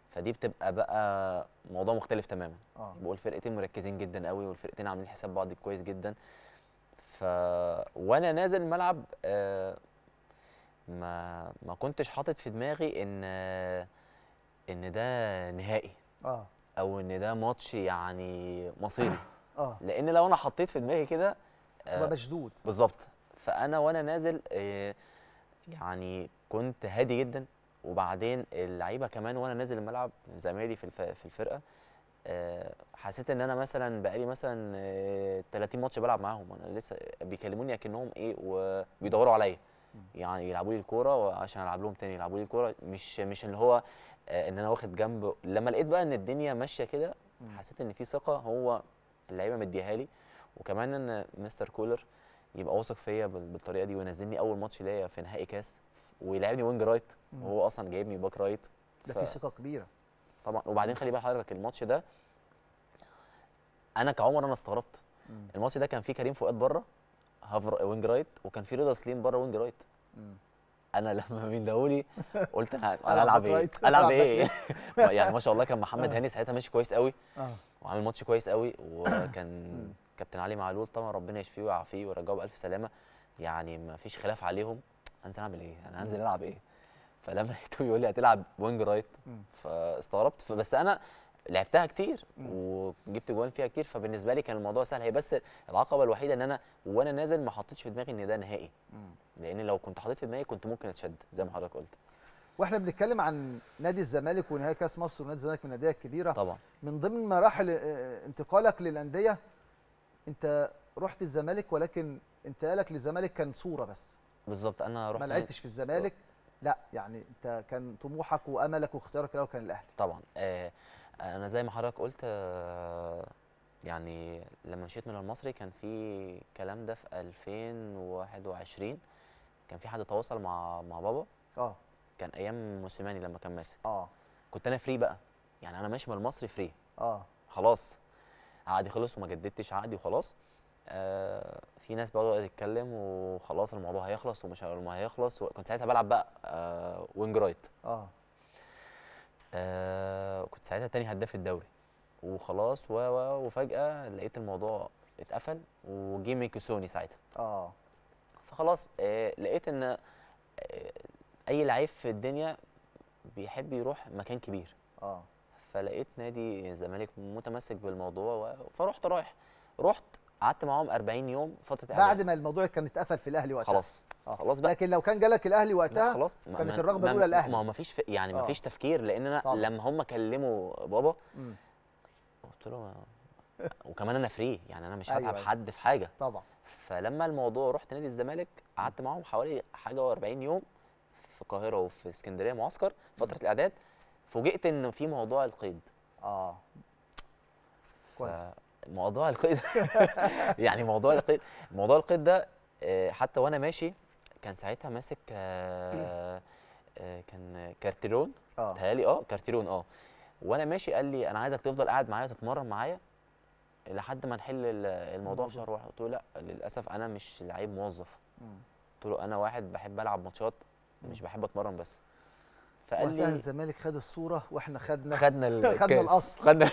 فدي بتبقى بقى موضوع مختلف تماما اه بقول الفرقتين مركزين جدا قوي والفرقتين عاملين حساب بعض كويس جدا ف وانا نازل الملعب آه، ما ما كنتش حاطط في دماغي ان آه، ان ده نهائي اه او ان ده ماتش يعني مصيري اه لان لو انا حطيت في دماغي كده تبقى آه، مشدود بالظبط فانا وانا نازل آه، يعني كنت هادي جدا وبعدين اللعيبه كمان وانا نازل الملعب زمايلي في الف- في الفرقه آه، حسيت ان انا مثلا بقالي مثلا آه، 30 ماتش بلعب معاهم انا لسه بيكلموني اكنهم ايه وبيدوروا عليا يعني يلعبوا لي الكوره عشان العب لهم تاني يلعبوا لي الكوره مش مش اللي هو آه، ان انا واخد جنب لما لقيت بقى ان الدنيا ماشيه كده حسيت ان في ثقه هو اللعيبه مديها لي وكمان ان مستر كولر يبقى واثق فيا بال- بالطريقه دي وينزلني اول ماتش ليا في نهائي كاس ويلعبني وينج رايت وهو اصلا جايبني باك رايت ده ف- في ثقه كبيره طبعا وبعدين خلي بال حضرتك الماتش ده انا كعمر انا استغربت مم. الماتش ده كان فيه كريم فؤاد بره هافر وينج رايت وكان فيه رضا سليم بره وينج رايت مم. انا لما بيندهولي قلت انا ألعب انا العب باك ايه رايت، العب ألعب ايه يعني ما شاء الله كان محمد هاني ساعتها ماشي كويس قوي اه وعامل ماتش كويس قوي وكان كابتن علي معلول طبعا ربنا يشفيه ويعافيه ويرجعه بالف سلامه يعني ما فيش خلاف عليهم انزل اعمل ايه انا هنزل العب ايه فلما لقيته بيقول لي هتلعب وينج رايت مم. فاستغربت ف- بس انا لعبتها كتير وجبت جوان فيها كتير فبالنسبه لي كان الموضوع سهل هي بس العقبه الوحيده ان انا وانا نازل ما حطيتش في دماغي ان ده نهائي مم. لان لو كنت حطيت في دماغي كنت ممكن اتشد زي ما حضرتك قلت واحنا بنتكلم عن نادي الزمالك ونهائي كاس مصر ونادي الزمالك من الانديه الكبيره طبعا من ضمن مراحل آه، انتقالك للانديه انت رحت الزمالك ولكن انتقالك للزمالك كان صوره بس بالظبط انا رحت ما لعبتش في الزمالك لا يعني انت كان طموحك واملك واختيارك الاول كان الاهلي طبعا آه انا زي ما حضرتك قلت آه يعني لما مشيت من المصري كان في كلام ده في 2021 كان في حد تواصل مع مع بابا اه كان ايام موسيماني لما كان ماسك اه كنت انا فري بقى يعني انا ماشي من المصري فري اه خلاص عقدي خلص وما جددتش عقدي وخلاص آه في ناس بقى تتكلم وخلاص الموضوع هيخلص ومش ما هيخلص كنت ساعتها بلعب بقى آه وينج رايت اه آه كنت ساعتها تاني هداف الدوري وخلاص و و وفجأة لقيت الموضوع اتقفل وجي ميكيسوني ساعتها اه فخلاص آه لقيت ان آه اي لعيب في الدنيا بيحب يروح مكان كبير اه فلقيت نادي الزمالك متمسك بالموضوع و... فرحت رايح رحت قعدت معاهم 40 يوم فتره بعد اعداد ما الموضوع كان اتقفل في الاهلي وقتها خلاص آه. خلاص بقى لكن لو كان جالك الاهلي لا وقتها خلاص ما- كانت ما- الرغبة ما- الأولى الأهلي. ما هو ما فيش ف... يعني ما آه. فيش تفكير لان انا طبعا. لما هم كلموا بابا مم. قلت له وكمان انا فري يعني انا مش أيوة، هتعب أيوة. حد في حاجه طبعا فلما الموضوع رحت نادي الزمالك قعدت معاهم حوالي حاجه و40 يوم في القاهره وفي اسكندريه معسكر فتره الاعداد فوجئت ان في موضوع القيد اه كويس. موضوع القيد يعني موضوع القيد موضوع القيد ده آه، حتى وانا ماشي كان ساعتها ماسك آه، آه، كان كارتيرون اه تهيألي اه كارتيرون اه وانا ماشي قال لي انا عايزك تفضل قاعد معايا تتمرن معايا لحد ما نحل ال- الموضوع في شهر واحد قلت له لا للاسف انا مش لعيب موظف مم. قلت له انا واحد بحب العب ماتشات مش بحب اتمرن بس فقال وقتها لي الزمالك خد الصوره واحنا خدنا خدنا الكاس خدنا الأصل. خدنا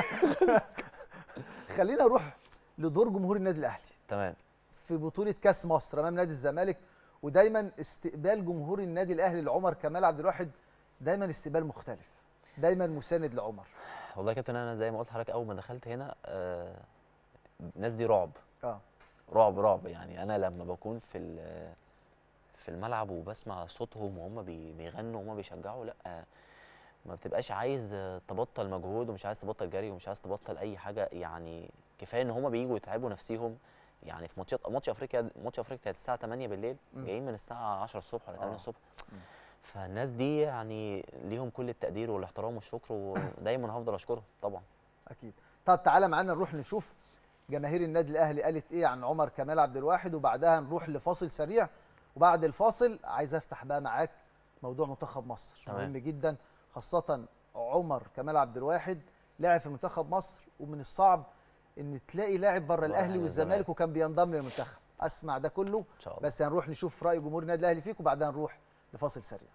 خلينا نروح لدور جمهور النادي الاهلي تمام في بطوله كاس مصر امام نادي الزمالك ودايما استقبال جمهور النادي الاهلي لعمر كمال عبد الواحد دايما استقبال مختلف دايما مساند لعمر والله يا كابتن انا زي ما قلت لحضرتك اول ما دخلت هنا آه الناس دي رعب اه رعب رعب يعني انا لما بكون في ال- في الملعب وبسمع صوتهم وهم بي- بيغنوا وهم بيشجعوا لا آه، ما بتبقاش عايز آه، تبطل مجهود ومش عايز تبطل جري ومش عايز تبطل اي حاجه يعني كفايه ان هم بييجوا يتعبوا نفسيهم يعني في ماتشات ماتش افريقيا ماتش افريقيا كانت الساعه 8 بالليل مم. جايين من الساعه 10 الصبح ولا 8 آه. الصبح فالناس دي يعني ليهم كل التقدير والاحترام والشكر ودايما هفضل اشكرهم طبعا اكيد طب تعالى معانا نروح نشوف جماهير النادي الاهلي قالت ايه عن عمر كمال عبد الواحد وبعدها نروح لفاصل سريع وبعد الفاصل عايز افتح بقى معاك موضوع منتخب مصر تمام. مهم جدا خاصه عمر كمال عبد الواحد لاعب في منتخب مصر ومن الصعب ان تلاقي لاعب بره بره الاهلي الأهلي والزمالك والزمالك. وكان بينضم للمنتخب اسمع ده كله ان شاء الله بس هنروح نشوف راي جمهور النادي الاهلي فيك وبعدها نروح لفاصل سريع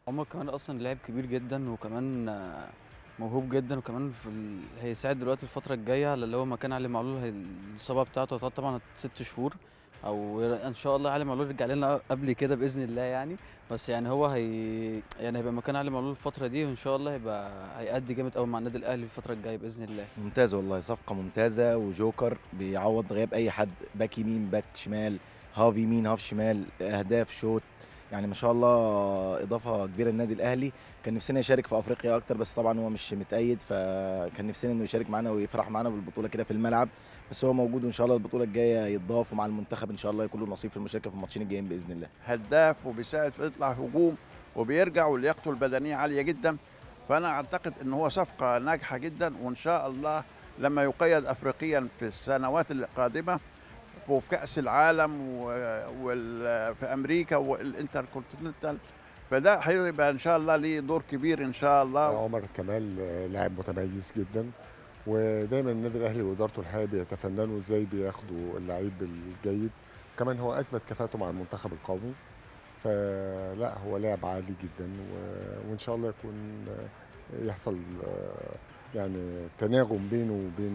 عمر كمان اصلا لاعب كبير جدا وكمان آه، موهوب جدا وكمان في ال... هيساعد دلوقتي الفتره الجايه على اللي هو مكان علي معلول هي... الاصابه بتاعته هتقعد طبعا ست شهور او ان شاء الله علي معلول يرجع لنا قبل كده باذن الله يعني بس يعني هو هي يعني هيبقى مكان علي معلول الفتره دي وان شاء الله هيبقى هيأدي جامد قوي مع النادي الاهلي الفتره الجايه باذن الله ممتازة والله صفقة ممتازة وجوكر بيعوض غياب أي حد باك يمين باك شمال هاف يمين هاف شمال أهداف شوت يعني ما شاء الله إضافة كبيرة للنادي الأهلي كان نفسنا يشارك في أفريقيا أكتر بس طبعا هو مش متأيد فكان نفسنا إنه يشارك معانا ويفرح معانا بالبطولة كده في الملعب بس هو موجود وإن شاء الله البطولة الجاية يتضاف ومع المنتخب إن شاء الله يكون له نصيب في المشاركة في الماتشين الجايين بإذن الله هداف وبيساعد في يطلع هجوم وبيرجع ولياقته البدنيه عاليه جدا فانا اعتقد ان هو صفقه ناجحه جدا وان شاء الله لما يقيد افريقيا في السنوات القادمه وفي كاس العالم وفي امريكا والانتركونتيننتال فده هيبقى ان شاء الله ليه دور كبير ان شاء الله عمر كمال لاعب متميز جدا ودايما النادي الاهلي وادارته الحقيقه بيتفننوا ازاي بياخدوا اللعيب الجيد كمان هو اثبت كفاءته مع المنتخب القومي فلا هو لاعب عالي جدا و- وان شاء الله يكون يحصل يعني تناغم بينه وبين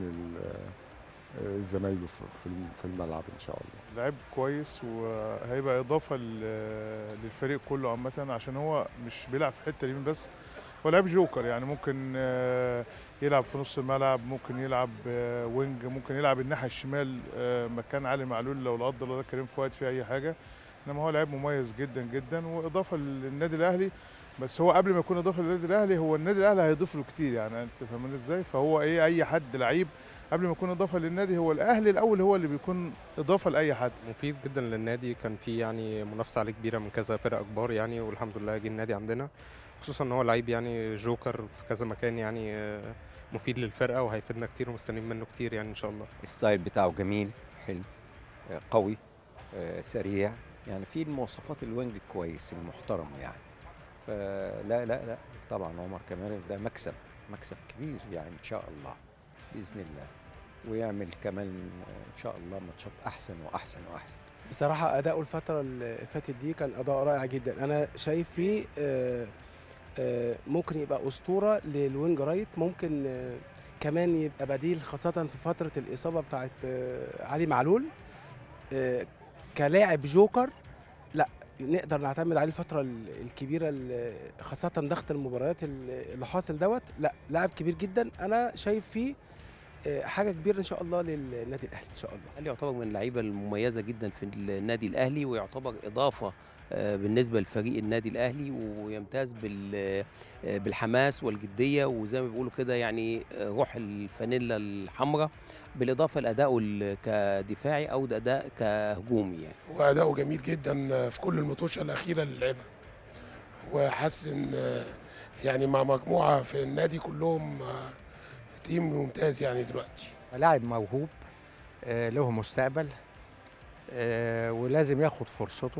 ال- زمايله في- في الم- في الملعب ان شاء الله لعيب كويس وهيبقى اضافه ل- للفريق كله عامه عشان هو مش بيلعب في الحته دي بس هو لعيب جوكر يعني ممكن آه، يلعب في نص الملعب ممكن يلعب آه، وينج ممكن يلعب الناحيه الشمال آه، مكان علي معلول لو لا قدر الله كريم فؤاد في اي حاجه انما هو لعيب مميز جدا جدا واضافه للنادي الاهلي بس هو قبل ما يكون اضافه للنادي الاهلي هو النادي الاهلي هيضيف له كتير يعني انت فاهمين ازاي فهو ايه اي حد لعيب قبل ما يكون اضافه للنادي هو الاهلي الاول هو اللي بيكون اضافه لاي حد مفيد جدا للنادي كان في يعني منافسه عليه كبيره من كذا فرقه كبار يعني والحمد لله جه النادي عندنا خصوصا ان هو لعيب يعني جوكر في كذا مكان يعني آه، مفيد للفرقه وهيفيدنا كتير ومستنيين منه كتير يعني ان شاء الله الستايل بتاعه جميل حلو آه، قوي آه، سريع يعني في المواصفات الوينج الكويس المحترم يعني فلا لا لا طبعا عمر كمال ده مكسب مكسب كبير يعني ان شاء الله باذن الله ويعمل كمان آه، ان شاء الله ماتشات احسن واحسن واحسن بصراحة أداؤه الفترة اللي فاتت دي كان أداء رائع جدا أنا شايف فيه آه، آه، ممكن يبقى أسطورة للوينج رايت ممكن آه، كمان يبقى بديل خاصة في فترة الإصابة بتاعت آه، علي معلول آه، كلاعب جوكر لا نقدر نعتمد عليه الفترة ال- الكبيرة ال- خاصة ضغط المباريات ال- اللي حاصل دوت لا لاعب كبير جدا أنا شايف فيه آه، حاجة كبيرة إن شاء الله للنادي الأهلي إن شاء الله الاهلي يعتبر من اللعيبه المميزه جدا في النادي الاهلي ويعتبر اضافه آه، بالنسبه لفريق النادي الاهلي ويمتاز بال آه، بالحماس والجديه وزي ما بيقولوا كده يعني آه، روح الفانيلا الحمراء بالاضافه لادائه ال- كدفاعي او اداء كهجومي يعني واداؤه جميل جدا في كل المطوشه الاخيره اللي لعبها وحاسس ان يعني مع مجموعه في النادي كلهم تيم ممتاز يعني دلوقتي لاعب موهوب آه، له مستقبل آه، ولازم ياخد فرصته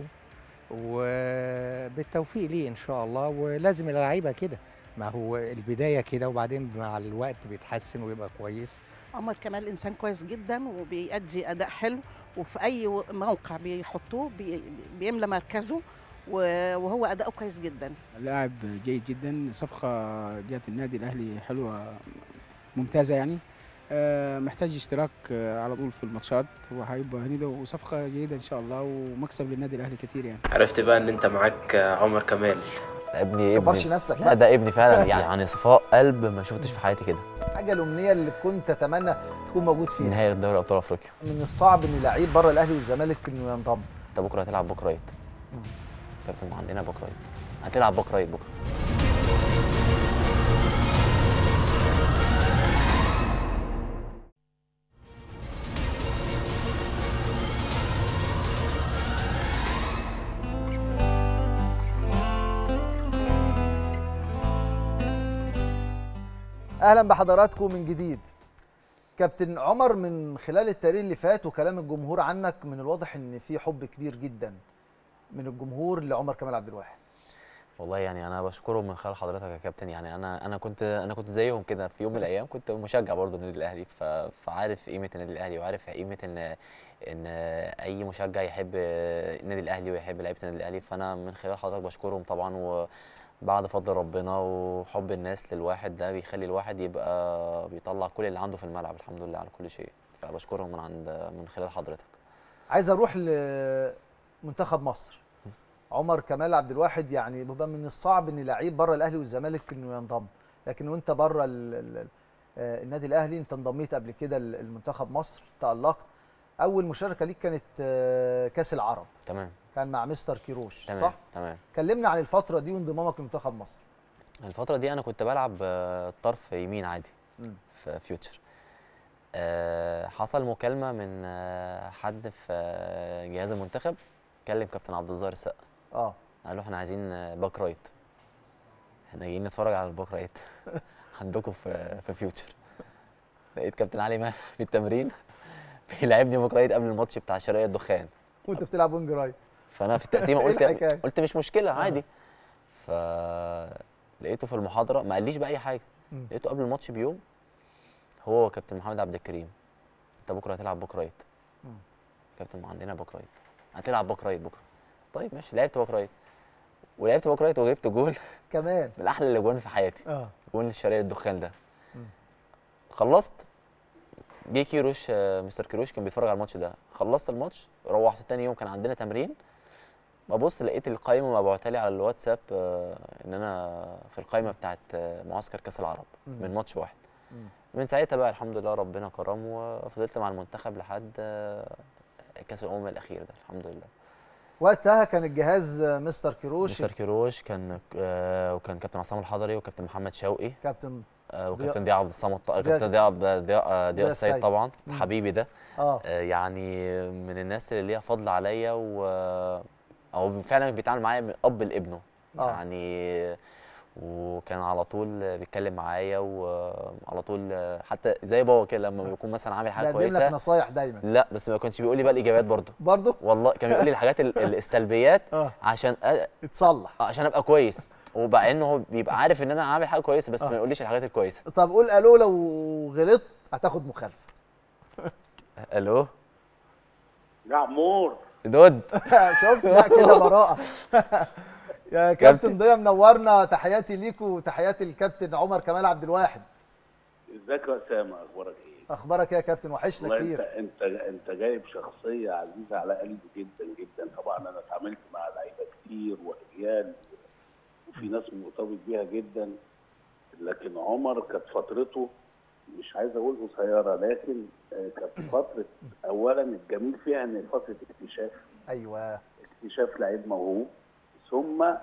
وبالتوفيق ليه ان شاء الله ولازم اللعيبه كده ما هو البدايه كده وبعدين مع الوقت بيتحسن ويبقى كويس عمر كمال انسان كويس جدا وبيأدي اداء حلو وفي اي و- موقع بيحطوه بي- بيملى مركزه و- وهو اداؤه كويس جدا لاعب جيد جدا صفقة جات النادي الأهلي حلوة ممتازة يعني آه، محتاج اشتراك آه، على طول في الماتشات وهيبقى هنيدة وصفقة جيدة إن شاء الله ومكسب للنادي الأهلي كتير يعني عرفت بقى ان انت معاك عمر كمال ابني كبرش ابني نفسك لا بقى. ده ابني فعلا يعني صفاء قلب ما شفتش في حياتي كده حاجه الامنيه اللي كنت اتمنى تكون موجود فيها نهائي دوري ابطال افريقيا من الصعب ان لعيب بره الاهلي والزمالك انه ينضم انت بكره هتلعب باك رايت كابتن ما عندنا باك رايت هتلعب باك رايت بكره اهلا بحضراتكم من جديد كابتن عمر من خلال التقرير اللي فات وكلام الجمهور عنك من الواضح ان في حب كبير جدا من الجمهور لعمر كمال عبد الواحد والله يعني انا بشكرهم من خلال حضرتك يا كابتن يعني انا انا كنت انا كنت زيهم كده في يوم من الايام كنت مشجع برضه النادي الاهلي ف- فعارف قيمه النادي الاهلي وعارف قيمه ان ان اي مشجع يحب النادي الاهلي ويحب لعيبه النادي الاهلي فانا من خلال حضرتك بشكرهم طبعا و بعد فضل ربنا وحب الناس للواحد ده بيخلي الواحد يبقى بيطلع كل اللي عنده في الملعب الحمد لله على كل شيء فبشكرهم من عند من خلال حضرتك عايز اروح لمنتخب مصر عمر كمال عبد الواحد يعني بيبقى من الصعب ان لعيب بره الاهلي والزمالك انه ينضم لكن وانت بره ال- ال- آه، النادي الاهلي انت انضميت قبل كده ل- لمنتخب مصر تالقت اول مشاركه ليك كانت آه، كاس العرب تمام كان مع مستر كيروش تمام صح تمام كلمنا عن الفتره دي وانضمامك لمنتخب مصر الفترة دي أنا كنت بلعب آه، طرف يمين عادي مم. في فيوتشر آه، حصل مكالمة من آه، حد في آه، جهاز المنتخب كلم كابتن عبد الظاهر السقا اه قال له احنا عايزين آه، باك رايت احنا جايين نتفرج على الباك رايت عندكم في في فيوتشر لقيت كابتن علي ماهر في التمرين بيلعبني باك رايت قبل الماتش بتاع شرقية الدخان وانت بتلعب وينج رايت فانا في التقسيمه إيه قلت الحكاية؟ قلت مش مشكله آه. عادي ف لقيته في المحاضره ما قاليش باي حاجه مم. لقيته قبل الماتش بيوم هو وكابتن محمد عبد الكريم انت بكره هتلعب باك رايت مم. كابتن ما عندنا باك رايت هتلعب باك رايت بكره طيب ماشي لعبت باك رايت ولعبت باك رايت وجبت جول كمان من احلى الاجوان في حياتي اه جول الشرقية الدخان ده مم. خلصت جه كيروش آه، مستر كيروش كان بيتفرج على الماتش ده خلصت الماتش روحت تاني يوم كان عندنا تمرين ببص لقيت القائمه مبعوته لي على الواتساب آه، ان انا في القائمه بتاعت آه، معسكر كاس العرب مم. من ماتش واحد مم. من ساعتها بقى الحمد لله ربنا كرم وفضلت مع المنتخب لحد آه، كاس الامم الاخير ده الحمد لله وقتها كان الجهاز آه، مستر كيروش مستر كيروش كان آه، وكان كابتن عصام الحضري وكابتن محمد شوقي كابتن آه، ضياء- وكابتن ضياء عبد الصمد ط- ضياء- كابتن ضياء عبد- ضياء آه، ضياء ضياء السيد السيد. طبعا مم. حبيبي ده اه آه، يعني من الناس اللي ليها فضل عليا و هو فعلا بيتعامل معايا من اب لابنه آه. يعني وكان على طول بيتكلم معايا وعلى طول حتى زي بابا كده لما بيكون مثلا عامل حاجه بيقدم لك كويسه نصايح دايما لا بس ما كانش بيقول لي بقى الايجابيات برضه برضه والله كان بيقول لي الحاجات ال- ال- السلبيات اه عشان أ- تصلح عشان ابقى كويس وبقى انه هو بيبقى عارف ان انا عامل حاجه كويسه بس آه. ما يقوليش الحاجات الكويسه طب قول الو لو غلطت هتاخد مخالفه الو يا عمور دود شفت لا كده براءه يا كابتن ضياء منورنا تحياتي ليك وتحياتي للكابتن عمر كمال عبد الواحد ازيك يا اسامه اخبارك ايه؟ اخبارك إيه يا كابتن وحشنا والله انت كتير انت انت جايب شخصيه عزيزه على قلبي جدا جدا طبعا انا اتعاملت مع لعيبه كتير واجيال وفي ناس مرتبط بيها جدا لكن عمر كانت فترته مش عايز اقول قصيره لكن آه، كانت فتره اولا الجميل فيها ان فتره اكتشاف ايوه اكتشاف لعيب موهوب ثم آه،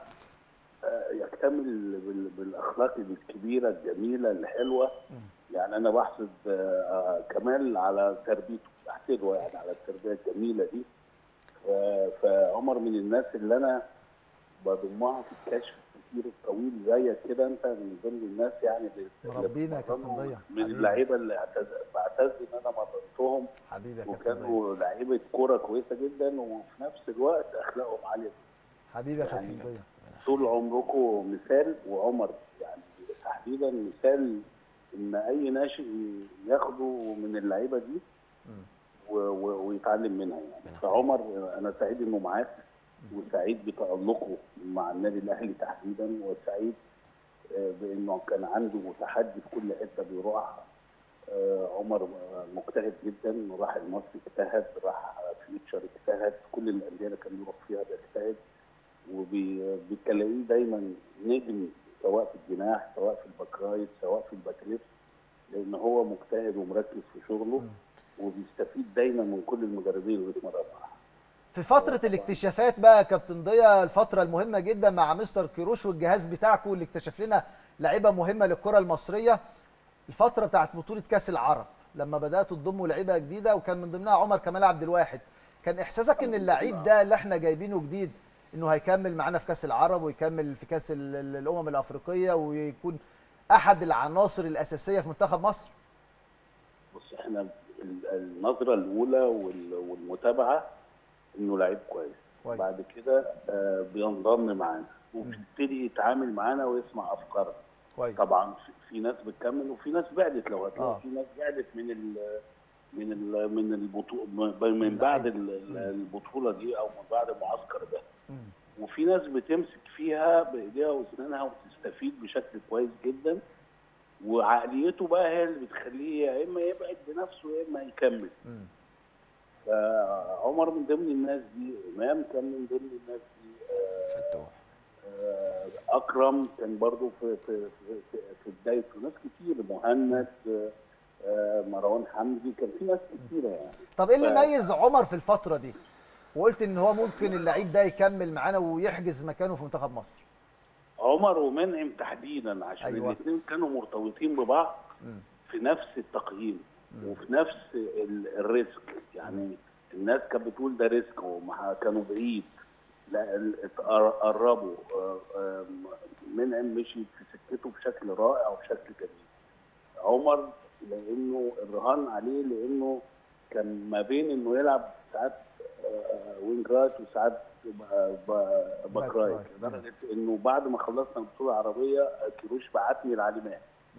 يكتمل بال- بالاخلاق الكبيره الجميله الحلوه يعني انا بحسد آه، آه، كمال على تربيته بحسده يعني على التربيه الجميله دي ف- فعمر من الناس اللي انا بضمها في الكشف كتير الطويل زيك كده انت من ضمن الناس يعني اللي- اللي مربينا يا كابتن ضياء من حبيبي. اللعيبه اللي اعتز- بعتز ان انا مرنتهم حبيبي يا كابتن ضياء وكانوا لعيبه كوره كويسه جدا وفي نفس الوقت اخلاقهم عاليه حبيبي يا يعني كابتن ضياء طول عمركم مثال وعمر يعني تحديدا مثال ان اي ناشئ ياخده من اللعيبه دي و- و- ويتعلم منها يعني فعمر انا سعيد انه معاك وسعيد بتألقه مع النادي الاهلي تحديدا وسعيد آه، بانه كان عنده تحدي في كل حته بيروحها آه، عمر مجتهد جدا راح المصري اجتهد راح فيوتشر اجتهد كل الانديه اللي كان بيروح فيها بيجتهد وبتلاقيه دايما نجم سواء في الجناح سواء في الباك رايت سواء في الباك ليفت لان هو مجتهد ومركز في شغله وبيستفيد دايما من كل المدربين اللي بيتمرن معاهم في فترة الاكتشافات بقى يا كابتن ضياء الفترة المهمة جدا مع مستر كيروش والجهاز بتاعكم اللي اكتشف لنا لعيبة مهمة للكرة المصرية الفترة بتاعت بطولة كأس العرب لما بدأتوا تضموا لعيبة جديدة وكان من ضمنها عمر كمال عبد الواحد كان إحساسك إن اللعيب ده اللي احنا جايبينه جديد إنه هيكمل معانا في كأس العرب ويكمل في كأس ال- ال- الأمم الأفريقية ويكون أحد العناصر الأساسية في منتخب مصر بص احنا ال- النظره الاولى وال- والمتابعه انه لعيب كويس كويس. بعد كده آه، بينضم معانا وبيبتدي يتعامل معانا ويسمع افكارنا كويس طبعا في- في ناس بتكمل وفي ناس بعدت لو آه. هتلاقي في ناس بعدت من ال من ال من البطوله من بعد ال- ال- البطوله دي او من بعد المعسكر ده وفي ناس بتمسك فيها بايديها واسنانها وتستفيد بشكل كويس جدا وعقليته بقى هي اللي بتخليه يا اما يبعد بنفسه يا اما يكمل فعمر من ضمن الناس دي امام كان من ضمن الناس دي فتوح اكرم كان برضو في في في, في, في بدايته ناس كتير مهند آه، مروان حمدي كان في ناس كتيره يعني طب ايه اللي ف- ميز عمر في الفتره دي وقلت ان هو ممكن اللعيب ده يكمل معانا ويحجز مكانه في منتخب مصر عمر ومنعم تحديدا عشان أيوة. أيوة. الاثنين كانوا مرتبطين ببعض في نفس التقييم وفي نفس ال- الريسك يعني الناس كانت بتقول ده ريسك وما كانوا بعيد لا ال- اتقر- قربوا آه، آه، منعم مشي في سكته بشكل رائع وبشكل جميل عمر لانه الرهان عليه لانه كان ما بين انه يلعب ساعات آه، وينج رايت وساعات ب- ب- باك رايت لدرجه انه بعد ما خلصنا البطوله العربيه كيروش بعتني لعلي ماهر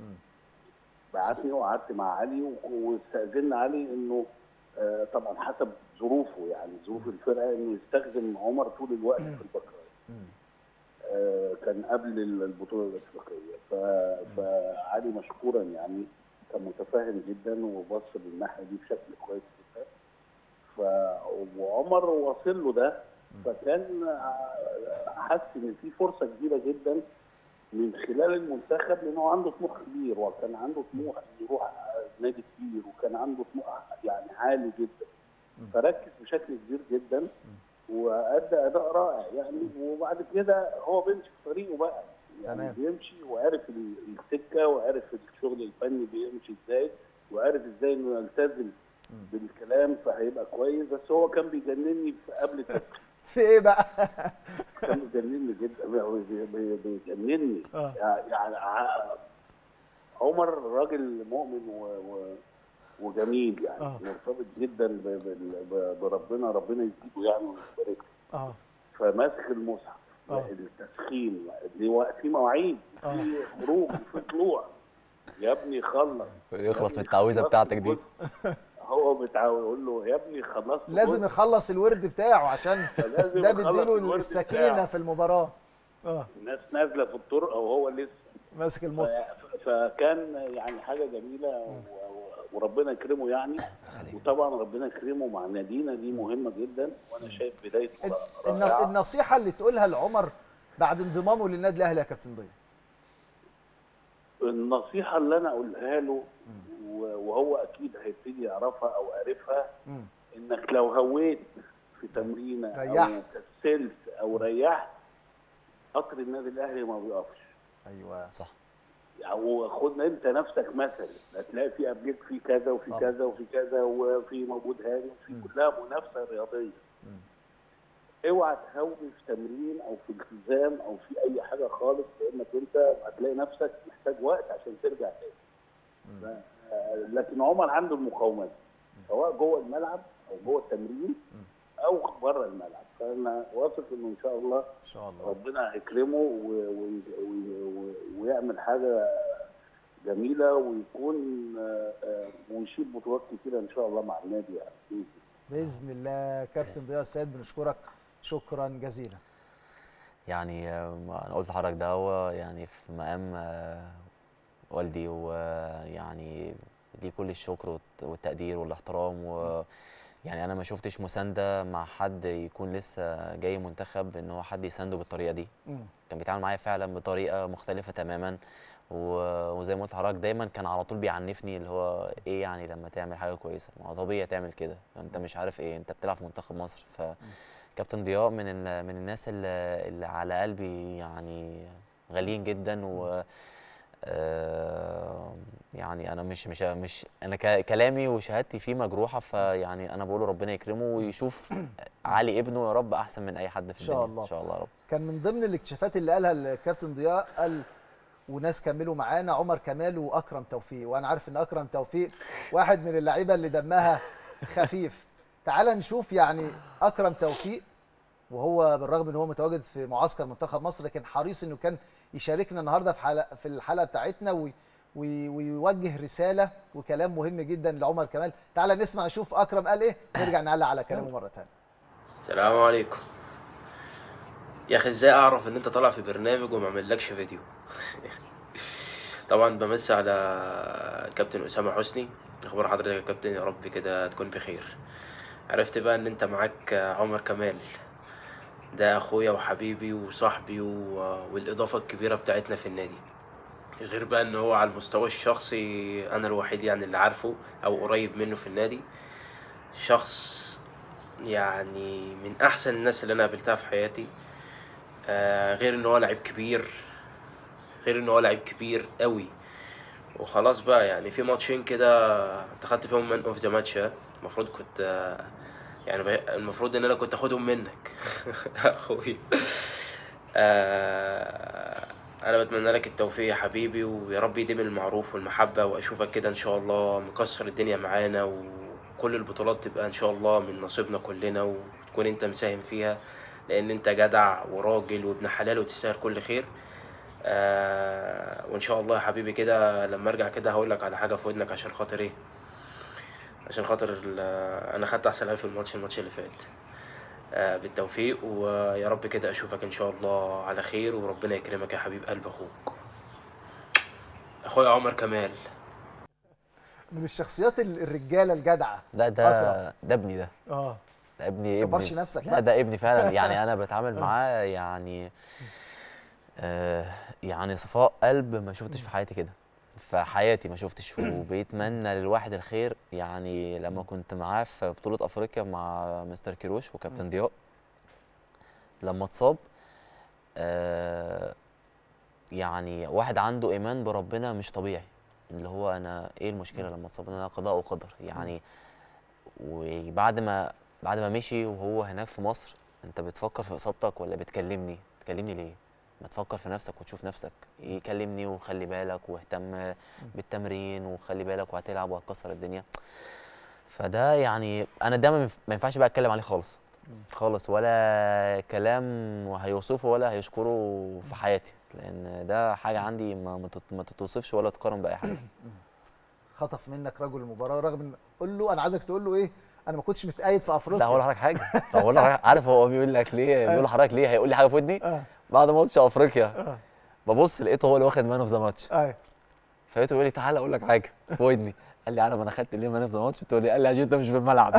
بعتني وقعدت مع علي و- واستاذنا علي انه آه، طبعا حسب ظروفه يعني ظروف الفرقه انه يستخدم عمر طول الوقت في الباك رايت آه، كان قبل البطوله الافريقيه ف- فعلي مشكورا يعني كان متفاهم جدا وبص للناحيه دي بشكل كويس جدا ف وعمر واصل له ده فكان آه، حس ان في فرصه كبيره جدا من خلال المنتخب لانه عنده طموح كبير وكان عنده طموح يروح نادي كبير وكان عنده طموح يعني عالي جدا فركز بشكل كبير جدا وادى اداء رائع يعني وبعد كده هو بيمشي في طريقه بقى يعني تمام. بيمشي وعارف ال- السكه وعارف الشغل الفني بيمشي ازاي وعارف ازاي انه يلتزم بالكلام فهيبقى كويس بس هو كان بيجنني في قبل كده في ايه بقى كان بيجنني جدا بي- بي- بيجنني آه. يعني ع- عمر راجل مؤمن و... و... وجميل يعني آه. مرتبط جدا ب... ب... ب... بربنا ربنا يزيده يعني ويبارك له. اه فماسك المصحف آه. التسخين دي وقت في مواعيد في خروج وفي طلوع يا ابني خلص يخلص من التعويذه بتاعتك دي هو بتعاوز يقول له يا ابني خلصت لازم يخلص الورد بتاعه عشان فلازم ده يخلص بيديله الورد السكينه بتاعه. في المباراه اه الناس نازله في الطرقه وهو لسه ماسك المصحف ف- فكان يعني حاجه جميله و- و- وربنا يكرمه يعني وطبعا ربنا يكرمه مع نادينا دي مهمه جدا وانا شايف بدايته الن- رائعه النصيحه اللي تقولها لعمر بعد انضمامه للنادي الاهلي يا كابتن ضياء النصيحه اللي انا اقولها له و- وهو اكيد هيبتدي يعرفها او عارفها انك لو هويت في تمرينه او ريحت. كسلت او ريحت قطر النادي الاهلي ما بيقفش ايوه صح يعني خدنا انت نفسك مثل هتلاقي في قبلك في كذا وفي طبعا. كذا وفي كذا وفي موجود هاني وفي كلها منافسه رياضيه اوعى تهوي في تمرين او في التزام او في اي حاجه خالص لانك انت هتلاقي نفسك محتاج وقت عشان ترجع تاني ف- آه، لكن عمر عنده المقاومات سواء جوه الملعب او جوه التمرين او بره الملعب فانا واثق انه ان شاء الله ان شاء الله ربنا هيكرمه و... و... و... و... ويعمل حاجه جميله ويكون آه، آه، ويشيل بطولات كتيره ان شاء الله مع النادي يعني باذن الله كابتن ضياء السيد بنشكرك شكرا جزيلا يعني آه، انا قلت لحضرتك ده هو يعني في مقام آه، والدي ويعني ليه كل الشكر والت- والتقدير والاحترام و يعني انا ما شفتش مسانده مع حد يكون لسه جاي منتخب ان هو حد يسانده بالطريقه دي كان بيتعامل معايا فعلا بطريقه مختلفه تماما و- وزي ما قلت لحضرتك دايما كان على طول بيعنفني اللي هو ايه يعني لما تعمل حاجه كويسه ما هو طبيعي تعمل كده انت مش عارف ايه انت بتلعب في منتخب مصر فكابتن ضياء من ال- من الناس اللي, اللي على قلبي يعني غاليين جدا و آه، يعني انا مش مش مش انا ك- كلامي وشهادتي فيه مجروحه فيعني انا بقول له ربنا يكرمه ويشوف علي ابنه يا رب احسن من اي حد في إن شاء الدنيا الله. ان شاء الله يا رب كان من ضمن الاكتشافات اللي قالها الكابتن ضياء قال وناس كملوا معانا عمر كمال واكرم توفيق وانا عارف ان اكرم توفيق واحد من اللعيبه اللي دمها خفيف تعال نشوف يعني اكرم توفيق وهو بالرغم ان هو متواجد في معسكر منتخب مصر لكن حريص انه كان يشاركنا النهارده في حلقه في الحلقه بتاعتنا وي وي- ويوجه رساله وكلام مهم جدا لعمر كمال تعال نسمع نشوف اكرم قال ايه نرجع نعلق على كلامه مره ثانيه السلام عليكم يا اخي ازاي اعرف ان انت طالع في برنامج وما عملكش فيديو طبعا بمس على كابتن اسامه حسني اخبار حضرتك يا كابتن يا رب كده تكون بخير عرفت بقى ان انت معاك عمر كمال ده اخويا وحبيبي وصاحبي و... والاضافه الكبيره بتاعتنا في النادي غير بقى ان هو على المستوى الشخصي انا الوحيد يعني اللي عارفه او قريب منه في النادي شخص يعني من احسن الناس اللي انا قابلتها في حياتي آه غير ان هو لعيب كبير غير ان هو لعيب كبير قوي وخلاص بقى يعني في ماتشين كده انت خدت فيهم مان اوف ذا ماتش المفروض كنت آه، يعني بقى- المفروض ان انا كنت اخدهم منك اخوي آه انا بتمنى لك التوفيق يا حبيبي ويا رب يديم المعروف والمحبه واشوفك كده ان شاء الله مكسر الدنيا معانا وكل البطولات تبقى ان شاء الله من نصيبنا كلنا وتكون انت مساهم فيها لان انت جدع وراجل وابن حلال وتستاهل كل خير آه وان شاء الله يا حبيبي كده لما ارجع كده هقول لك على حاجه في ودنك عشان خاطر ايه عشان خاطر ال- انا خدت احسن لعيب في الماتش الماتش اللي فات آه بالتوفيق ويا رب كده اشوفك ان شاء الله على خير وربنا يكرمك يا حبيب قلب اخوك اخويا عمر كمال من الشخصيات ال- الرجاله الجدعه لا أكرم. ده ده ابني ده اه ده ابني ابني تكبرش نفسك لا بقى. ده ابني فعلا يعني انا بتعامل معاه يعني آه يعني صفاء قلب ما شفتش في حياتي كده في حياتي ما شفتش وبيتمنى للواحد الخير يعني لما كنت معاه في بطولة افريقيا مع مستر كيروش وكابتن ضياء لما اتصاب آه يعني واحد عنده ايمان بربنا مش طبيعي اللي هو انا ايه المشكله لما اتصاب انا قضاء وقدر يعني وبعد ما بعد ما مشي وهو هناك في مصر انت بتفكر في اصابتك ولا بتكلمني تكلمني ليه ما تفكر في نفسك وتشوف نفسك يكلمني وخلي بالك واهتم بالتمرين وخلي بالك وهتلعب وهتكسر الدنيا فده يعني انا ده ما ينف- ما ينفعش بقى اتكلم عليه خالص خالص ولا كلام هيوصفه ولا هيشكره في حياتي لان ده حاجه عندي ما ما تت- ما تتوصفش ولا تقارن باي حاجه خطف منك رجل المباراه رغم ان قول له انا عايزك تقول له ايه انا ما كنتش متقيد في افريقيا لا هقول لحضرتك حاجه طب هقول لحضرتك عارف هو بيقول لك ليه بيقول لحضرتك ليه هيقول لي حاجه في ودني بعد ماتش افريقيا ببص لقيته هو اللي واخد مان اوف ذا ماتش ايوه فلقيته بيقول لي تعالى اقول لك حاجه في ودني قال لي عارف انا خدت ليه مان اوف ذا ماتش قلت له ليه؟ قال لي عشان انت مش في الملعب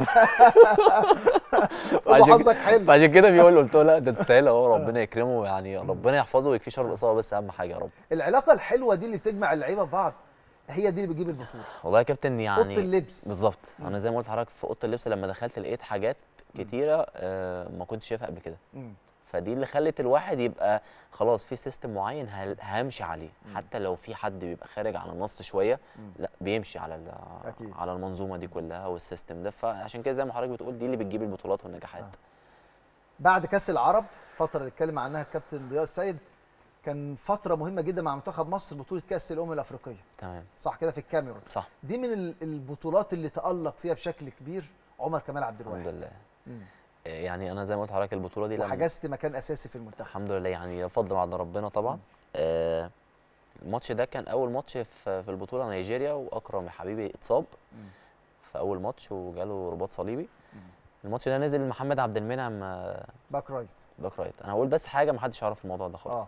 فعشان حظك كده- حلو. فعشان كده بيقول قلت له لا ده تستاهل اهو ربنا يكرمه يعني ربنا يحفظه ويكفيه شر الاصابه بس اهم حاجه يا رب العلاقه الحلوه دي اللي بتجمع اللعيبه ببعض هي دي اللي بتجيب البطوله والله يا كابتن يعني أوضة اللبس. بالظبط انا زي ما قلت لحضرتك في اوضه اللبس لما دخلت لقيت حاجات كتيره آه، ما كنتش شايفها قبل كده مم. فدي اللي خلت الواحد يبقى خلاص في سيستم معين هل- همشي عليه حتى لو في حد بيبقى خارج عن النص شويه لا بيمشي على ال- أكيد. على المنظومه دي كلها والسيستم ده فعشان كده زي ما حضرتك بتقول دي اللي بتجيب البطولات والنجاحات بعد كاس العرب فتره اللي اتكلم عنها الكابتن ضياء السيد كان فتره مهمه جدا مع منتخب مصر بطوله كاس الامم الافريقيه تمام صح كده في الكاميرون صح دي من ال- البطولات اللي تالق فيها بشكل كبير عمر كمال عبد الواحد الحمد لله مم. آه، يعني انا زي ما قلت لحضرتك البطوله دي لما وحجزت مكان اساسي في المنتخب الحمد لله يعني فضل بعد ربنا طبعا آه الماتش ده كان اول ماتش في في البطوله نيجيريا واكرم يا حبيبي اتصاب في اول ماتش وجاله رباط صليبي الماتش ده نزل محمد عبد المنعم آه، باك رايت باك رايت انا هقول بس حاجه ما حدش يعرف الموضوع ده خالص اه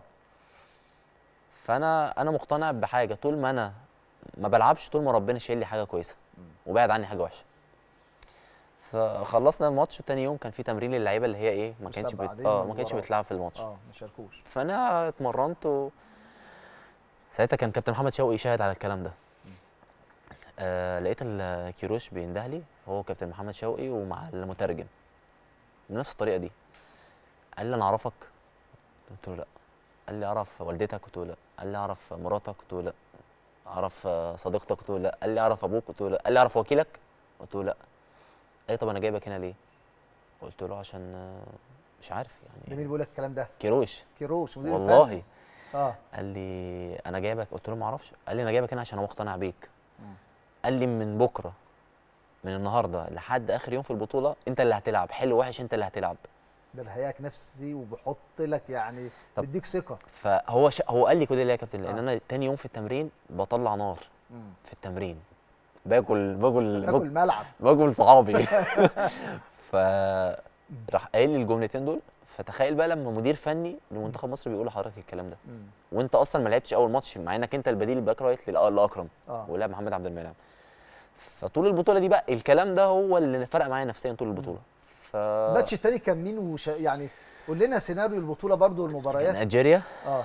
فانا انا مقتنع بحاجه طول ما انا ما بلعبش طول ما ربنا شايل لي حاجه كويسه وبعد عني حاجه وحشه فخلصنا الماتش وتاني يوم كان في تمرين للعيبه اللي هي ايه ما كانتش بت... مستبعدين اه من ما كانتش المباراة. بتلعب في الماتش اه ما شاركوش فانا اتمرنت و... ساعتها كان كابتن محمد شوقي شاهد على الكلام ده آه لقيت الكيروش بينده لي هو كابتن محمد شوقي ومع المترجم بنفس الطريقه دي قال لي انا اعرفك قلت له لا قال لي اعرف والدتك قلت له لا قال لي اعرف مراتك قلت له لا اعرف آه، صديقتك قلت له لا قال لي اعرف ابوك قلت له لا قال لي اعرف وكيلك قلت له لا قال لي طب انا جايبك هنا ليه قلت له عشان آه، مش عارف ده يعني مين بيقول لك الكلام ده كيروش كيروش مدير والله الفني. اه قال لي انا جايبك قلت له ما اعرفش قال لي انا جايبك هنا عشان انا مقتنع بيك قال لي من بكره من النهارده لحد اخر يوم في البطوله انت اللي هتلعب حلو وحش انت اللي هتلعب ده بهياك نفسي وبحط لك يعني بيديك ثقه فهو ش... هو قال لي كل ده ليه يا كابتن لان انا تاني يوم في التمرين بطلع نار مم. في التمرين باكل باكل تاكل ملعب باكل صحابي ف راح قايل لي الجملتين دول فتخيل بقى لما مدير فني لمنتخب مصر بيقول لحضرتك الكلام ده مم. وانت اصلا ما لعبتش اول ماتش مع انك انت البديل الباك رايت للأ- لاكرم آه. ولعب محمد عبد المنعم فطول البطوله دي بقى الكلام ده هو اللي فرق معايا نفسيا طول البطوله ف الماتش التاني كان مين وش... يعني قول لنا سيناريو البطوله برضو والمباريات نيجيريا اه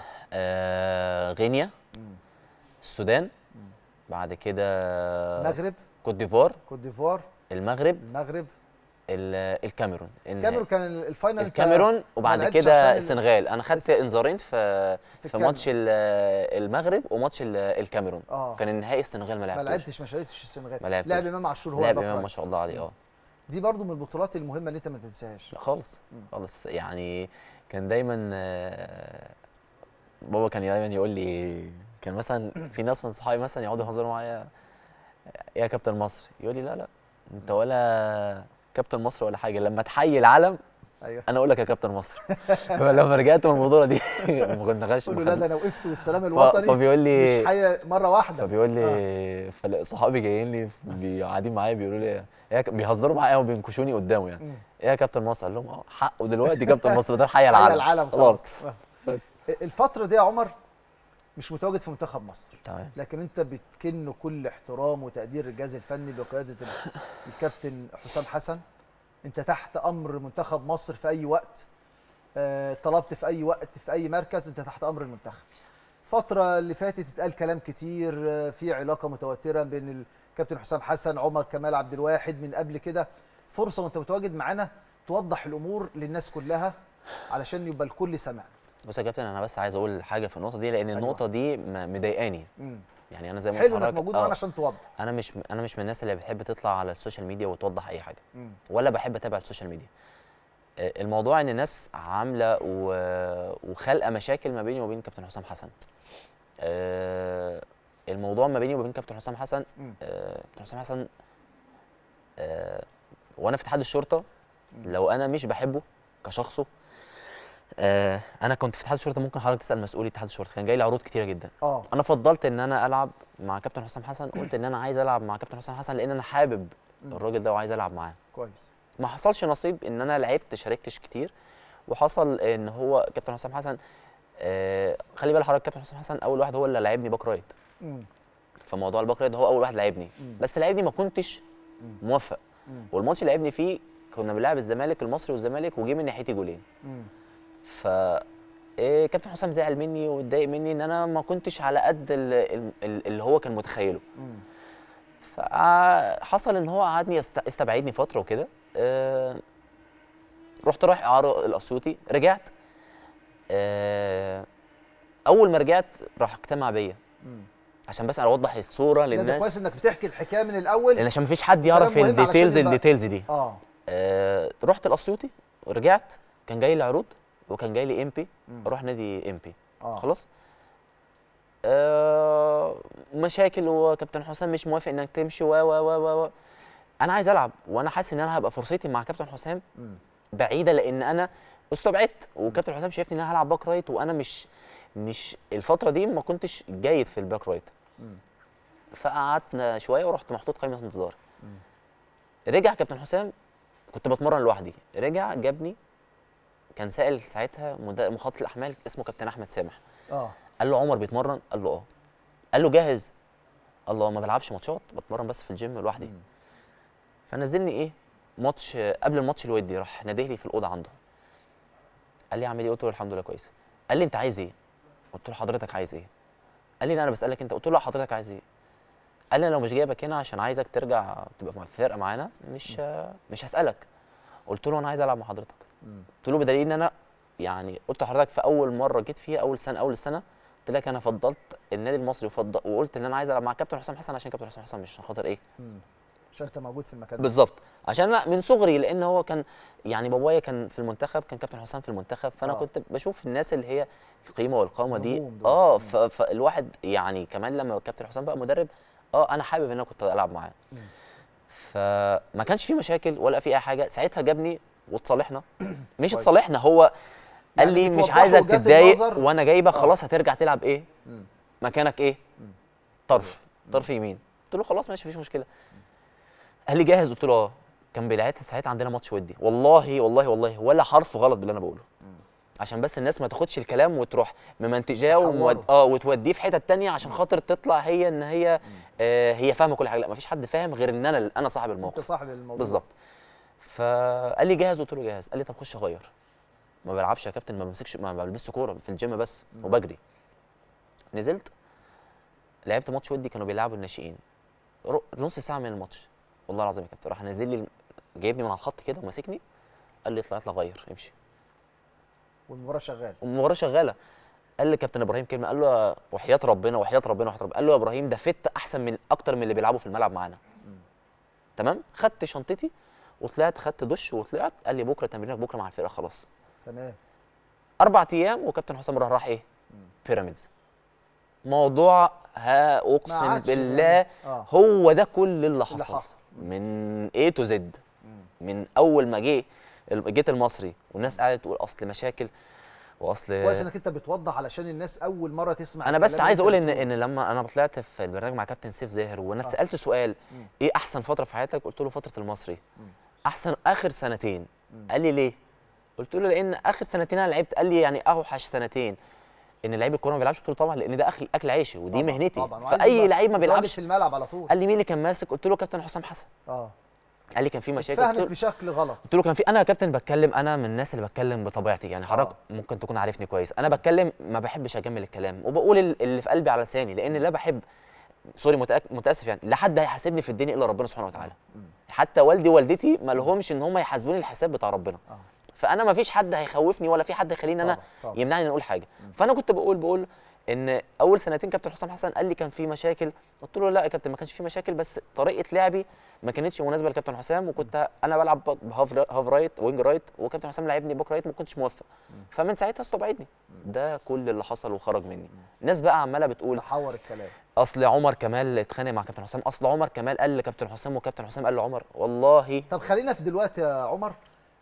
آه غينيا السودان بعد كده المغرب كوت ديفوار كوت ديفوار المغرب المغرب ال- الكاميرون الكاميرون كان الفاينل كان- الكاميرون ما وبعد لعبش كده عشان ال- السنغال انا خدت انذارين في في, الكاميرون. ماتش ال- المغرب وماتش ال- الكاميرون آه. كان النهائي السنغال ما ما لعبتوش لعبتش ما شاركتش السنغال ما لعبتوش. لعب امام عاشور هو لعب الباك امام ما رايت. شاء الله عليه اه دي برضو من البطولات المهمه اللي انت ما تنساهاش خالص خالص يعني كان دايما آه، بابا كان دايما يقول لي كان مثلا في ناس من صحابي مثلا يقعدوا يهزروا معايا يا كابتن مصر يقول لي لا لا انت ولا كابتن مصر ولا حاجه لما تحيي العلم ايوه انا اقول لك يا كابتن مصر فلما رجعت من البطوله دي ما كنت غش قول له لا ده انا وقفت والسلام ف- الوطني فبيقول لي مش حي مره واحده فبيقول لي فلا- صحابي جايين لي بي- قاعدين معايا بيقولوا لي يا ك- بيهزروا معايا وبينكشوني قدامه يعني مم. ايه يا كابتن مصر قال لهم اه حقه دلوقتي كابتن مصر ده الحي حي العالم العالم خلاص خلاص. بس الفتره دي يا عمر مش متواجد في منتخب مصر تمام لكن انت بتكن كل احترام وتقدير الجهاز الفني بقياده ال- الكابتن حسام حسن انت تحت امر منتخب مصر في اي وقت آه، طلبت في اي وقت في اي مركز انت تحت امر المنتخب الفتره اللي فاتت اتقال كلام كتير آه، في علاقه متوتره بين الكابتن حسام حسن عمر كمال عبد الواحد من قبل كده فرصه وانت متواجد معانا توضح الامور للناس كلها علشان يبقى الكل سمع بص يا كابتن انا بس عايز اقول حاجه في النقطه دي لان النقطه دي م- مضايقاني مم. يعني انا زي ما حلو قلت انك لحضرتك- موجود آه، معانا عشان توضح انا مش انا مش من الناس اللي بتحب تطلع على السوشيال ميديا وتوضح اي حاجه مم. ولا بحب اتابع السوشيال ميديا آه، الموضوع ان الناس عامله و- وخلقه مشاكل ما بيني وبين كابتن حسام حسن آه، الموضوع ما بيني وبين كابتن حسام حسن مم. آه، كابتن حسام حسن آه، وانا في اتحاد الشرطه لو انا مش بحبه كشخصه آه، انا كنت في اتحاد الشرطه ممكن حضرتك تسال مسؤولي اتحاد الشرطه كان جاي لي عروض كتيره جدا اه انا فضلت ان انا العب مع كابتن حسام حسن قلت ان انا عايز العب مع كابتن حسام حسن لان انا حابب مم. الراجل ده وعايز العب معاه كويس ما حصلش نصيب ان انا لعبت شاركتش كتير وحصل ان هو كابتن حسام حسن آه خلي بالك حضرتك كابتن حسام حسن اول واحد هو اللي لعبني باك رايت مم. فموضوع الباك رايت هو اول واحد لعبني مم. بس لعبني ما كنتش موفق مم. والماتش اللي لعبني فيه كنا بنلعب الزمالك المصري والزمالك وجه من ناحيتي جولين مم. ف إيه كابتن حسام زعل مني واتضايق مني ان انا ما كنتش على قد ال- ال- ال- اللي هو كان متخيله مم. فحصل ان هو قعدني يست- استبعدني فتره وكده آه، رحت رايح اعاره الاسيوطي رجعت آه، اول ما رجعت راح اجتمع بيا مم. عشان بس اوضح الصوره لا، ده للناس كويس انك بتحكي الحكايه من الاول لان عشان مفيش حد كلام يعرف مهم علشان الديتيلز يبقى- الديتيلز دي اه آه رحت الاسيوطي ورجعت كان جاي لي عروض وكان جاي لي ام بي مم. اروح نادي ام بي آه. خلاص آه مشاكل وكابتن حسام مش موافق انك تمشي و و و و انا عايز العب وانا حاسس ان انا هبقى فرصتي مع كابتن حسام مم. بعيده لان انا استبعدت وكابتن حسام شايفني ان انا هلعب باك رايت وانا مش مش الفتره دي ما كنتش جيد في الباك رايت مم. فقعدنا شويه ورحت محطوط قائمه انتظار مم. رجع كابتن حسام كنت بتمرن لوحدي رجع جابني كان سائل ساعتها مد- مخطط الاحمال اسمه كابتن احمد سامح اه قال له عمر بيتمرن قال له اه قال له جاهز قال له ما بلعبش ماتشات بتمرن بس في الجيم لوحدي فنزلني ايه ماتش قبل الماتش الودي راح ناديه لي في الاوضه عنده قال لي اعمل ايه قلت له الحمد لله كويس قال لي انت عايز ايه قلت له حضرتك عايز ايه قال لي لا انا بسالك انت قلت له لا حضرتك عايز ايه قال لي انا لو مش جايبك هنا عشان عايزك ترجع تبقى في الفرقه معانا مش مش هسالك قلت له انا عايز العب مع حضرتك قلت له بدليل ان انا يعني قلت لحضرتك في اول مره جيت فيها اول سنه اول السنه قلت لك انا فضلت النادي المصري وفضل وقلت ان انا عايز العب مع كابتن حسام حسن عشان كابتن حسام حسن مش عشان خاطر ايه مم. عشان انت موجود في المكان ده. بالظبط عشان انا من صغري لان هو كان يعني بابايا كان في المنتخب كان كابتن حسام في المنتخب فانا آه. آه. كنت بشوف الناس اللي هي القيمه والقامه دي نجوم دول. اه ف- فالواحد يعني كمان لما كابتن حسام بقى مدرب اه انا حابب ان انا كنت العب معاه مم. فما كانش في مشاكل ولا في اي حاجه ساعتها جابني واتصالحنا مش كويس. اتصالحنا هو قال يعني لي مش بتوضحوا عايزك وجهات تتضايق النظر. وانا جايبك آه. خلاص هترجع تلعب ايه مم. مكانك ايه طرف طرف يمين قلت له خلاص ماشي مفيش مشكله قال لي جاهز قلت له اه كان بيلعبها ساعتها عندنا ماتش ودي والله والله والله ولا حرف غلط باللي انا بقوله عشان بس الناس ما تاخدش الكلام وتروح ممنتجاه ومود... اه وتوديه في حته تانية عشان خاطر تطلع هي ان هي آه هي فاهمه كل حاجه لا مفيش حد فاهم غير ان انا انا صاحب انت الموقف صاحب الموضوع بالظبط فقال لي جاهز قلت له جاهز قال لي طب خش غير ما بلعبش يا كابتن ما بمسكش ما بلبسش كوره في الجيم بس وبجري نزلت لعبت ماتش ودي كانوا بيلعبوا الناشئين رو- نص ساعه من الماتش والله العظيم يا كابتن راح نازل لي جايبني من على الخط كده وماسكني قال لي اطلع اطلع غير امشي والمباراه شغاله والمباراه شغاله قال لي كابتن ابراهيم كلمه قال له وحياه ربنا وحياه ربنا وحياه ربنا قال له يا ابراهيم ده فت احسن من اكتر من اللي بيلعبوا في الملعب معانا تمام خدت شنطتي وطلعت خدت دش وطلعت قال لي بكره تمرينك بكره مع الفرقه خلاص تمام اربع ايام وكابتن حسام راح راح ايه بيراميدز موضوع ها ما اقسم عادش بالله يعني. آه. هو ده كل اللي حصل, اللي حصل. من اي تو زد من اول ما جه جيت المصري والناس قاعده تقول اصل مشاكل واصل كويس انك انت بتوضح علشان الناس اول مره تسمع انا بس الكلام عايز اللي اقول انت ان بتقوله. ان لما انا طلعت في البرنامج مع كابتن سيف زاهر وانا آه. اتسالت سؤال مم. ايه احسن فتره في حياتك قلت له فتره المصري احسن اخر سنتين قال لي ليه قلت له لان اخر سنتين انا لعبت قال لي يعني اوحش سنتين ان لعيب الكوره ما بيلعبش قلت له طبعا لان ده اكل اكل عيشي ودي طبعاً، مهنتي طبعاً. وعايز فاي يبقى لعيب ما متواجد بيلعبش في الملعب على طول قال لي مين اللي كان ماسك قلت له كابتن حسام حسن اه قال لي كان في مشاكل قلت فهمك له- بشكل غلط قلت له كان في انا يا كابتن بتكلم انا من الناس اللي بتكلم بطبيعتي يعني حضرتك ممكن تكون عارفني كويس انا بتكلم ما بحبش اجمل الكلام وبقول ال- اللي في قلبي على لساني لان لا بحب سوري متأك... متاسف يعني لا حد هيحاسبني في الدنيا الا ربنا سبحانه وتعالى حتى والدي ووالدتي ما لهمش ان هم يحاسبوني الحساب بتاع ربنا فانا ما فيش حد هيخوفني ولا في حد هيخليني انا طبعاً، طبعاً. يمنعني ان اقول حاجه فانا كنت بقول بقول ان اول سنتين كابتن حسام حسن قال لي كان في مشاكل قلت له لا يا كابتن ما كانش في مشاكل بس طريقه لعبي ما كانتش مناسبه لكابتن حسام وكنت انا بلعب ب- بهاف را- هاف رايت وينج رايت وكابتن حسام لعبني باك رايت ما كنتش موفق فمن ساعتها استبعدني ده كل اللي حصل وخرج مني الناس بقى عماله بتقول تحور الكلام اصل عمر كمال اتخانق مع كابتن حسام اصل عمر كمال قال لكابتن حسام وكابتن حسام قال لعمر والله طب خلينا في دلوقتي يا عمر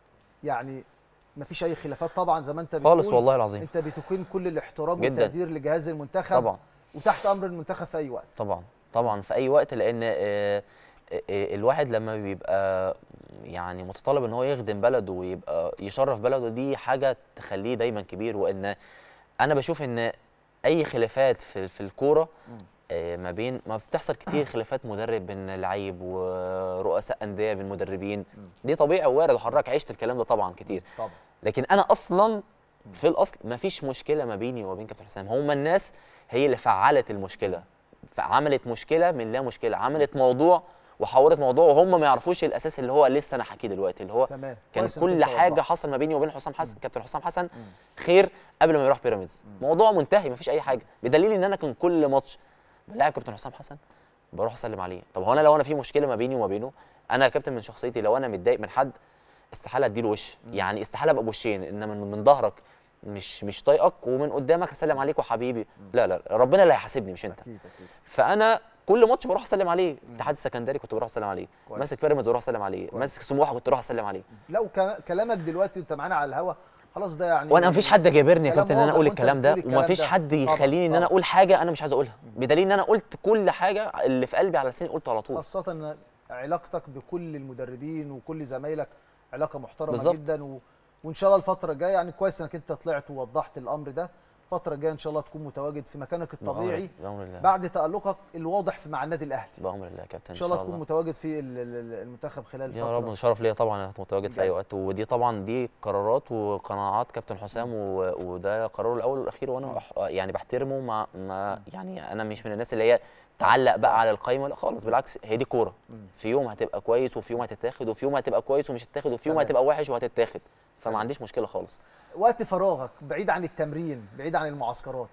يعني مفيش اي خلافات طبعا زي ما انت بتقول خالص والله العظيم. انت بتكون كل الاحترام جداً. والتقدير لجهاز المنتخب طبعا وتحت امر المنتخب في اي وقت طبعا طبعا في اي وقت لان آه، آه، آه، الواحد لما بيبقى يعني متطلب ان هو يخدم بلده ويبقى يشرف بلده دي حاجه تخليه دايما كبير وان انا بشوف ان اي خلافات في في الكوره آه، ما بين ما بتحصل كتير خلافات مدرب بين لعيب ورؤساء انديه بين مدربين دي طبيعي ووارد وحضرتك عشت الكلام ده طبعا كتير طبعا لكن انا اصلا في الاصل ما فيش مشكله ما بيني وما بين كابتن حسام هم الناس هي اللي فعلت المشكله فعملت مشكله من لا مشكله عملت موضوع وحولت موضوع وهم ما يعرفوش الاساس اللي هو لسه انا حكيه دلوقتي اللي هو تمام كان كويس إنك كل أنت حاجه وضحت. حصل ما بيني وبين حسام حسن كابتن حسام حسن خير قبل ما يروح بيراميدز موضوع منتهي ما فيش اي حاجه بدليل ان انا كان كل ماتش بلاعب كابتن حسام حسن بروح اسلم عليه طب هو انا لو انا في مشكله ما بيني وما بينه انا يا كابتن من شخصيتي لو انا متضايق من حد استحاله اديله وش يعني استحاله ابقى بوشين ان من, من ظهرك مش مش طايقك ومن قدامك اسلم عليك وحبيبي لا لا ربنا اللي هيحاسبني مش انت اكيد اكيد فانا كل ماتش بروح اسلم عليه الاتحاد السكندري كنت بروح اسلم عليه كويس. ماسك بيراميدز بروح اسلم عليه ماسك سموحه كنت بروح اسلم عليه لا وكلامك دلوقتي وانت معانا على الهوا خلاص ده يعني وانا مفيش حد جابرني يا كلام كابتن ان انا واضح اقول وأنت الكلام ده بتقول الكلام ومفيش ده. حد طبعاً، يخليني ان انا طبعاً. اقول حاجه انا مش عايز اقولها بدليل ان انا قلت كل حاجه اللي في قلبي على لساني قلته على طول خاصة ان علاقتك بكل المدربين وكل زمايلك علاقة محترمة بالظبط. جدا و... وان شاء الله الفترة الجاية يعني كويس انك انت طلعت ووضحت الامر ده الفترة الجاية ان شاء الله تكون متواجد في مكانك الطبيعي بأمر الله بعد تألقك الواضح في مع النادي الاهلي بأمر الله يا كابتن ان شاء الله تكون متواجد في ال- ال- المنتخب خلال الفترة يا رب شرف ليا طبعا انا متواجد في اي جميل. وقت ودي طبعا دي قرارات وقناعات كابتن حسام و... وده قراره الاول والاخير وانا أح... يعني بحترمه ما... ما يعني انا مش من الناس اللي هي تعلق بقى على القايمه لا خالص بالعكس هي دي كوره في يوم هتبقى كويس وفي يوم هتتاخد وفي يوم هتبقى كويس ومش هتتاخد وفي يوم تمام. هتبقى وحش وهتتاخد فما عنديش مشكله خالص وقت فراغك بعيد عن التمرين بعيد عن المعسكرات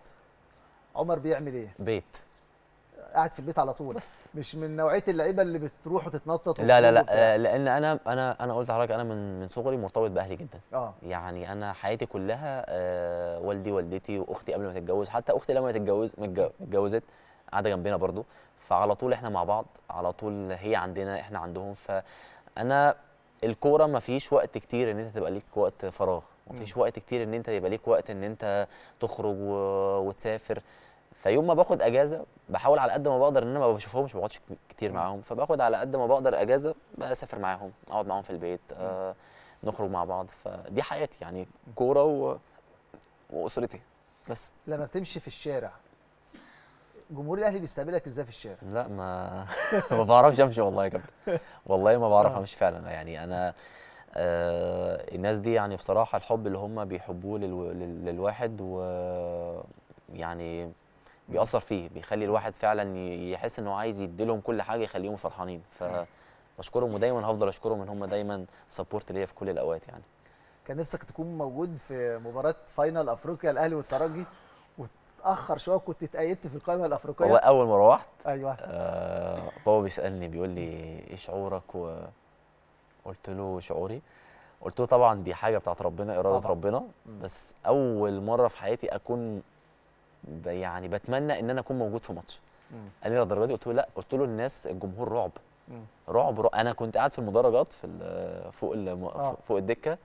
عمر بيعمل ايه؟ بيت قاعد في البيت على طول بس مش من نوعيه اللعيبه اللي بتروح وتتنطط لا لا وتخرج لا وبتاع. آه، لان انا انا انا قلت لحضرتك انا من من صغري مرتبط باهلي جدا اه يعني انا حياتي كلها آه، والدي والدتي واختي قبل ما تتجوز حتى اختي لما تتجوز متج- اتجوزت قاعده جنبنا برضو فعلى طول احنا مع بعض على طول هي عندنا احنا عندهم فانا الكوره ما فيش وقت كتير ان انت تبقى ليك وقت فراغ ما فيش وقت كتير ان انت يبقى ليك وقت ان انت تخرج و... وتسافر فيوم ما باخد اجازه بحاول على قد ما بقدر ان انا ما بشوفهمش ما بقعدش كتير معاهم فباخد على قد ما بقدر اجازه بسافر معاهم اقعد معاهم في البيت آه نخرج مع بعض فدي حياتي يعني كوره و... واسرتي بس لما بتمشي في الشارع جمهور الاهلي بيستقبلك ازاي في الشارع لا ما ما بعرفش امشي والله يا كابتن والله ما بعرف آه. امشي فعلا يعني انا آه الناس دي يعني بصراحه الحب اللي هم بيحبوه للو لل- للواحد و يعني بيأثر فيه بيخلي الواحد فعلا ي- يحس انه عايز يديلهم كل حاجه يخليهم فرحانين فبشكرهم ودايما هفضل اشكرهم ان هم دايما سبورت ليا في كل الاوقات يعني كان نفسك تكون موجود في مباراه فاينل افريقيا الاهلي والترجي وتاخر شويه وكنت اتأيدت في القائمه الافريقيه والله اول ما روحت ايوه آه بابا بيسالني بيقول لي ايه شعورك وقلت له شعوري قلت له طبعا دي حاجه بتاعت ربنا اراده طبعاً. ربنا بس اول مره في حياتي اكون ب- يعني بتمنى ان انا اكون موجود في ماتش مم. قال لي للدرجه دي قلت له لا قلت له الناس الجمهور رعب مم. رعب, رعب. انا كنت قاعد في المدرجات في ال- فوق الم... آه. فوق الدكه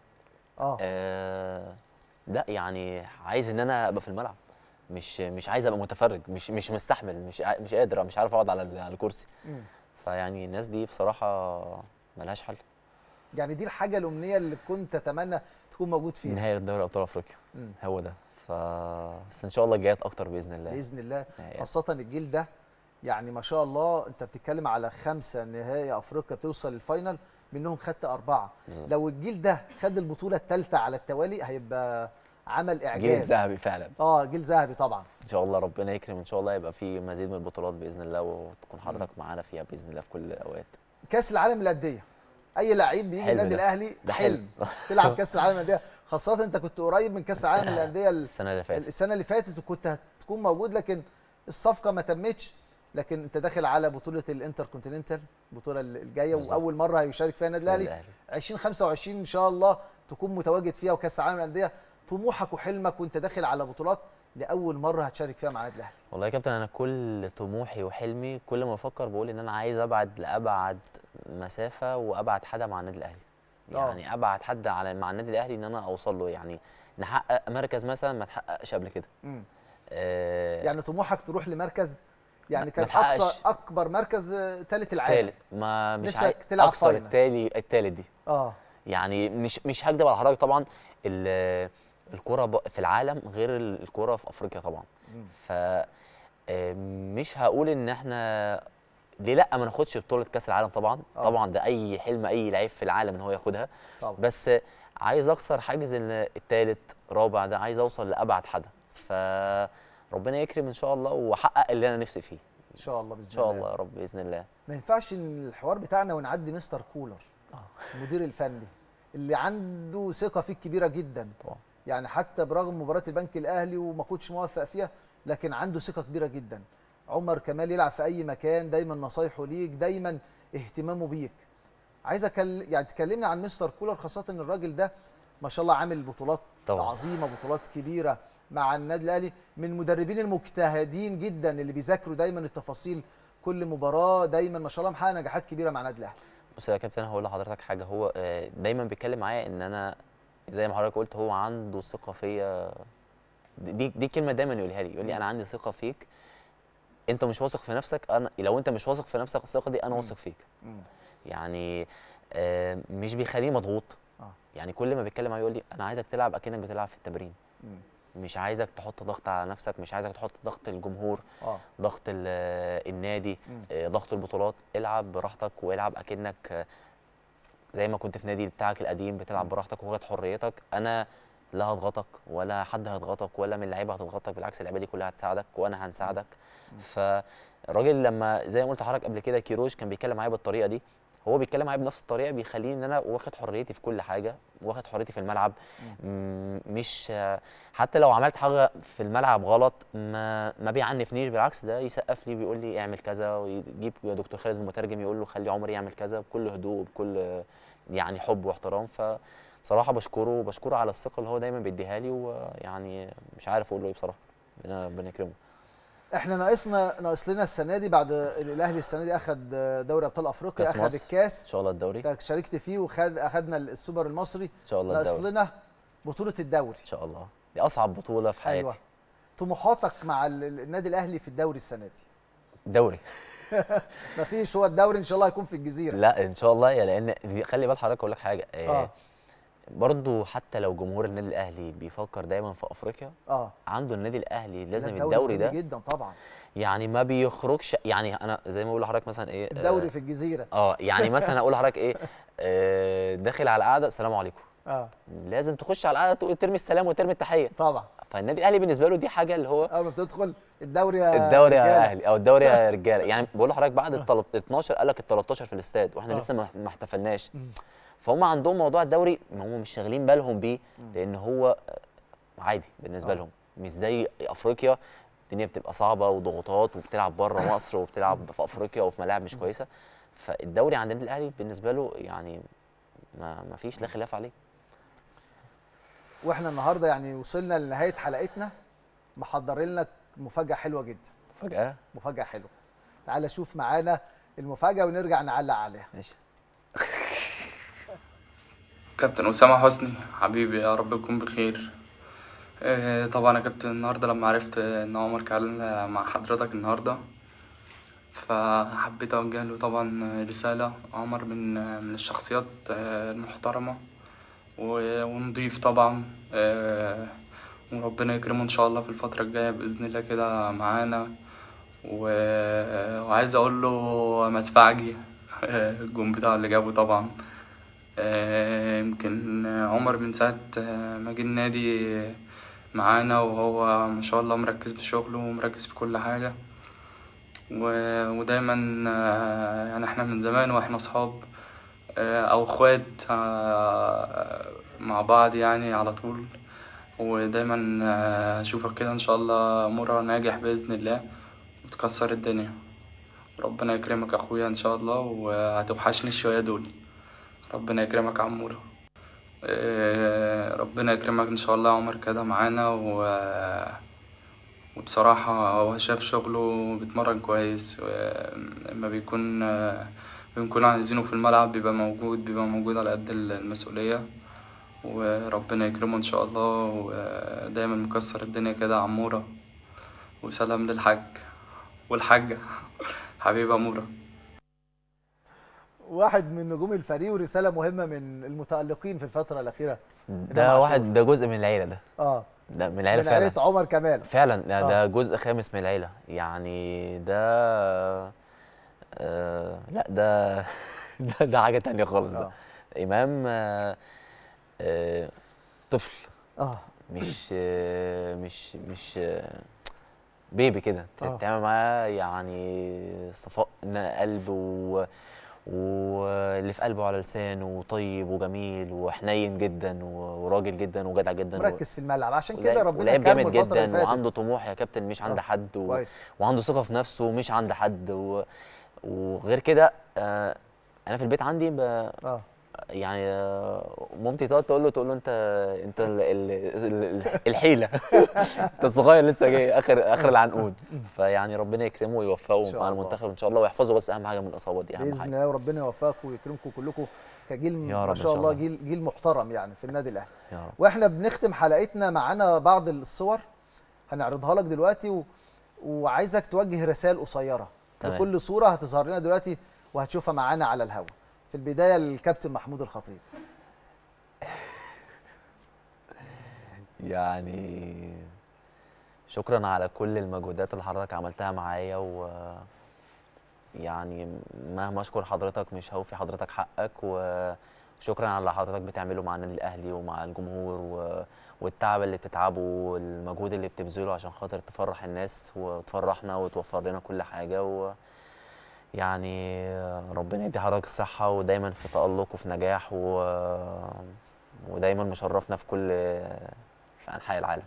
اه آه لا يعني عايز ان انا ابقى في الملعب مش مش عايز ابقى متفرج مش مش مستحمل مش ع- مش قادر مش عارف اقعد على ال- على الكرسي مم. فيعني الناس دي بصراحه ملهاش حل يعني دي الحاجه الامنيه اللي كنت اتمنى تكون موجود فيها نهائي دوري ابطال افريقيا مم. هو ده ف بس ان شاء الله الجايات اكتر باذن الله باذن الله نهائيات. خاصه الجيل ده يعني ما شاء الله انت بتتكلم على خمسه نهائي افريقيا بتوصل للفاينل منهم خدت اربعه بالظبط. لو الجيل ده خد البطوله الثالثه على التوالي هيبقى عمل اعجاز جيل ذهبي فعلا اه جيل ذهبي طبعا ان شاء الله ربنا يكرم ان شاء الله يبقى في مزيد من البطولات باذن الله وتكون حضرتك معانا فيها باذن الله في كل الاوقات كاس العالم للانديه اي لعيب بيجي حلم النادي ده. الاهلي ده حلم حلم. تلعب كاس العالم للانديه خاصه انت كنت قريب من كاس العالم للانديه ال- السنه اللي فاتت السنه اللي فاتت وكنت هتكون موجود لكن الصفقه ما تمتش لكن انت داخل على بطوله الانتر كونتيننتال البطوله الجايه بالظبط. واول مره هيشارك فيها النادي الاهلي الأهلي. 2025 ان شاء الله تكون متواجد فيها وكاس العالم للانديه طموحك وحلمك وانت داخل على بطولات لاول مره هتشارك فيها مع النادي الاهلي والله يا كابتن انا كل طموحي وحلمي كل ما افكر بقول ان انا عايز ابعد لابعد مسافه وابعد حدا مع النادي الاهلي آه. يعني ابعد حد على مع النادي الاهلي ان انا اوصل له يعني نحقق مركز مثلا ما تحققش قبل كده مم. آه يعني طموحك تروح لمركز يعني ما- كان ما تحققش. اقصى اكبر مركز ثالث العالم تالت ما مش نفسك عايز تلعب اكسر فاينل. التالي التالت دي اه يعني مش مش هكدب على حضرتك طبعا ال- الكرة ب- في العالم غير ال- الكرة في افريقيا طبعا ف آه، مش هقول ان احنا ليه لا ما ناخدش بطولة كأس العالم طبعا آه. طبعا ده اي حلم اي لعيب في العالم ان هو ياخدها طبعا. بس عايز اكسر حاجز ان التالت رابع ده عايز اوصل لابعد حدا فربنا يكرم ان شاء الله واحقق اللي انا نفسي فيه ان شاء الله باذن ان شاء الله. الله يا رب باذن الله ما ينفعش ان الحوار بتاعنا ونعدي مستر كولر المدير الفني اللي عنده ثقه فيك كبيره جدا طبعا يعني حتى برغم مباراه البنك الاهلي وما كنتش موفق فيها لكن عنده ثقه كبيره جدا عمر كمال يلعب في اي مكان دايما نصايحه ليك دايما اهتمامه بيك عايز أكل... يعني تكلمني عن مستر كولر خاصه ان الراجل ده ما شاء الله عامل بطولات طبعا. عظيمه بطولات كبيره مع النادي الاهلي من المدربين المجتهدين جدا اللي بيذاكروا دايما التفاصيل كل مباراه دايما ما شاء الله محقق نجاحات كبيره مع النادي الاهلي بص يا كابتن هقول لحضرتك حاجه هو آه، دايما بيتكلم معايا ان انا زي ما حضرتك قلت هو عنده ثقه فيا دي دي كلمه دايما يقولها لي يقول لي انا عندي ثقه فيك انت مش واثق في نفسك انا لو انت مش واثق في نفسك الثقه دي انا واثق فيك يعني آه، مش بيخليني مضغوط آه. يعني كل ما بيتكلم معايا يقول لي انا عايزك تلعب اكنك بتلعب في التمرين مش عايزك تحط ضغط على نفسك مش عايزك تحط ضغط الجمهور اه ضغط ال- النادي مم. آه، ضغط البطولات العب براحتك والعب اكنك آه، زي ما كنت في نادي بتاعك القديم بتلعب براحتك وواخد حريتك انا لا هضغطك ولا حد هيضغطك ولا من اللعيبه هتضغطك بالعكس اللعيبه دي كلها هتساعدك وانا هنساعدك فالراجل لما زي ما قلت لحضرتك قبل كده كيروش كان بيتكلم معايا بالطريقه دي هو بيتكلم معايا بنفس الطريقه بيخليني ان انا واخد حريتي في كل حاجه واخد حريتي في الملعب مم، مش حتى لو عملت حاجه في الملعب غلط ما ما بيعنفنيش بالعكس ده يسقف لي بيقول لي اعمل كذا ويجيب دكتور خالد المترجم يقول له خلي عمر يعمل كذا بكل هدوء وبكل يعني حب واحترام فبصراحه بشكره وبشكره على الثقه اللي هو دايما بيديها لي ويعني مش عارف اقول له ايه بصراحه ربنا ربنا يكرمه احنا ناقصنا ناقص لنا السنه دي بعد الاهلي السنه دي اخد دوري ابطال افريقيا كأس اخد مصر. الكاس ان شاء الله الدوري انت شاركت فيه وخد اخدنا السوبر المصري ان شاء الله ناقص الدوري لنا بطوله الدوري ان شاء الله دي اصعب بطوله في حياتي أيوة. طموحاتك مع ال- ال- النادي الاهلي في الدوري السنه دي دوري مفيش هو الدوري ان شاء الله هيكون في الجزيره لا ان شاء الله يا لان دي- خلي بال حضرتك اقول لك حاجه آه. آه. برضو حتى لو جمهور النادي الاهلي بيفكر دايما في افريقيا اه عنده النادي الاهلي لازم لا، الدوري مهم ده جدا طبعا يعني ما بيخرجش يعني انا زي ما بقول لحضرتك مثلا ايه الدوري آه، في الجزيره اه يعني مثلا اقول لحضرتك ايه آه داخل على القعده السلام عليكم اه لازم تخش على القعده تقول ترمي السلام وترمي التحيه طبعا فالنادي الاهلي بالنسبه له دي حاجه اللي هو اول ما بتدخل الدوري يا الدوري رجالة. يا اهلي او الدوري يا رجاله يعني بقول لحضرتك بعد ال 12 قال لك ال 13 في الاستاد واحنا آه. لسه ما ما احتفلناش مم. فهم عندهم موضوع الدوري هم مش شاغلين بالهم بيه لان هو عادي بالنسبه آه. لهم مش زي افريقيا الدنيا بتبقى صعبه وضغوطات وبتلعب بره مصر وبتلعب في افريقيا وفي ملاعب مش كويسه فالدوري عند النادي الاهلي بالنسبه له يعني ما ما فيش لا خلاف عليه واحنا النهارده يعني وصلنا لنهايه حلقتنا محضرين لك مفاجاه حلوه جدا مفاجاه مفاجاه حلوه تعال شوف معانا المفاجاه ونرجع نعلق عليها ماشي كابتن أسامة حسني حبيبي يا رب تكون بخير آه، طبعا يا كابتن النهاردة لما عرفت إن عمر كان مع حضرتك النهاردة فحبيت أوجه له طبعا رسالة عمر من من الشخصيات آه، المحترمة و- ونضيف طبعا آه، وربنا يكرمه إن شاء الله في الفترة الجاية بإذن الله كده معانا و- وعايز أقول له مدفعجي الجون بتاعه اللي جابه طبعا آه، يمكن عمر من ساعة آه، ما جه النادي معانا وهو ما شاء الله مركز في شغله ومركز في كل حاجة و- ودايما آه، يعني احنا من زمان واحنا صحاب آه، او اخوات آه، مع بعض يعني على طول ودايما آه، اشوفك كده ان شاء الله مرة ناجح بإذن الله وتكسر الدنيا ربنا يكرمك يا اخويا ان شاء الله وهتوحشني الشوية دول ربنا يكرمك يا عمورة آه، ربنا يكرمك ان شاء الله يا عمر كده معانا و... وبصراحة هو شاف شغله بيتمرن كويس لما بيكون آه، بنكون عايزينه في الملعب بيبقى موجود بيبقى موجود على قد المسؤولية وربنا يكرمه ان شاء الله ودايما مكسر الدنيا كده يا عمورة وسلام للحاج والحاجة حبيبي عمورة واحد من نجوم الفريق ورساله مهمه من المتالقين في الفتره الاخيره ده واحد ده جزء من العيله ده اه ده من العيله من فعلا عيله عمر كمال فعلا ده, آه. ده جزء خامس من العيله يعني ده آه لا ده ده, ده حاجه تانية خالص ده امام آه آه طفل اه مش آه مش مش آه بيبي كده آه. تعمل معاه يعني صفاء قلب و واللي في قلبه على لسانه وطيب وجميل وحنين جدا و- وراجل جدا وجدع جدا و- مركز في الملعب عشان ولعب- كده ربنا ولعب كرمه جامد الفترة اللي جدا فاتت. وعنده طموح يا كابتن مش عند آه، حد و... كويس. وعنده ثقه في نفسه مش عند حد و... وغير كده آه انا في البيت عندي ب... اه يعني آه، مامتي تقعد تقول له تقول له انت انت ال... ال... ال... الحيله انت الصغير لسه جاي اخر اخر العنقود فيعني ربنا يكرمه ويوفقه شاء مع الله. المنتخب ان شاء الله ويحفظه بس اهم حاجه من الاصابات دي اهم باذن حاجه الله وربنا يوفقكم ويكرمكم كلكم كجيل يا ما رب إن شاء شاء الله الله. جيل جيل محترم يعني في النادي الاهلي يا رب واحنا بنختم حلقتنا معانا بعض الصور هنعرضها لك دلوقتي و... وعايزك توجه رسائل قصيره تمام. لكل صوره هتظهر لنا دلوقتي وهتشوفها معانا على الهواء في البدايه الكابتن محمود الخطيب يعني شكرا على كل المجهودات اللي حضرتك عملتها معايا و يعني مهما اشكر حضرتك مش هوفي حضرتك حقك وشكرا على اللي حضرتك بتعمله مع النادي الاهلي ومع الجمهور و... والتعب اللي بتتعبه والمجهود اللي بتبذله عشان خاطر تفرح الناس وتفرحنا وتوفر لنا كل حاجه و يعني ربنا يدي حضرتك الصحه ودايما في تالق وفي نجاح و... ودايما مشرفنا في كل في انحاء العالم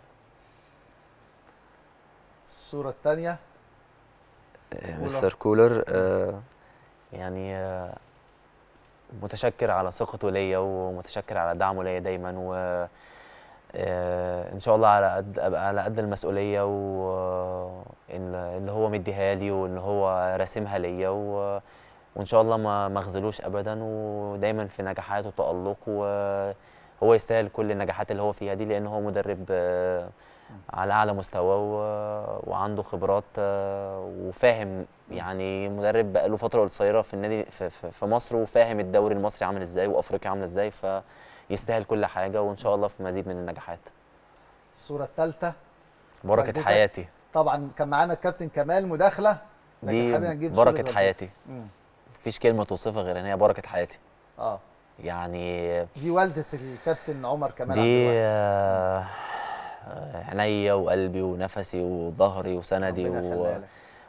الصوره الثانيه مستر كولر آه، يعني آه، متشكر على ثقته ليا ومتشكر على دعمه ليا دايما و آه، ان شاء الله على قد ابقى على قد المسؤوليه واللي هو مديها لي واللي هو راسمها ليا و... وان شاء الله ما ما اخذلوش ابدا ودايما في نجاحات وتالق وهو يستاهل كل النجاحات اللي هو فيها دي لان هو مدرب آه، على اعلى مستوى و... وعنده خبرات آه، وفاهم يعني مدرب بقاله فتره قصيره في النادي في, في, في مصر وفاهم الدوري المصري عامل ازاي وافريقيا عامله ازاي فيستاهل كل حاجه وان شاء الله في مزيد من النجاحات الصوره الثالثه بركه والدتك. حياتي طبعا كان معانا الكابتن كمال مداخله لكن دي حابين نجيب صورة بركه والدتك. حياتي مم. مفيش كلمه توصفها غير ان هي بركه حياتي اه يعني دي والده الكابتن عمر كمال عبد دي الواحد. آه، آه، عينيا وقلبي ونفسي وظهري وسندي ربنا و... يخليها لك.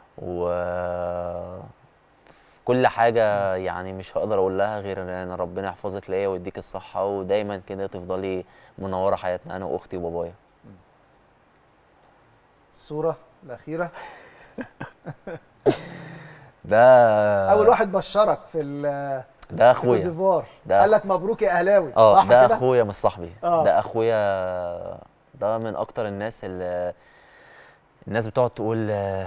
و كل حاجة يعني مش هقدر أقول لها غير إن ربنا يحفظك ليا ويديك الصحة ودايما كده تفضلي منورة حياتنا أنا وأختي وبابايا الصوره الاخيره ده اول واحد بشرك في ال ده في أخويا كوت ديفوار ده قال أخ- لك مبروك يا اهلاوي اه صح ده كده اخويا مش صاحبي آه. ده اخويا ده من اكتر الناس اللي الناس بتقعد تقول آه،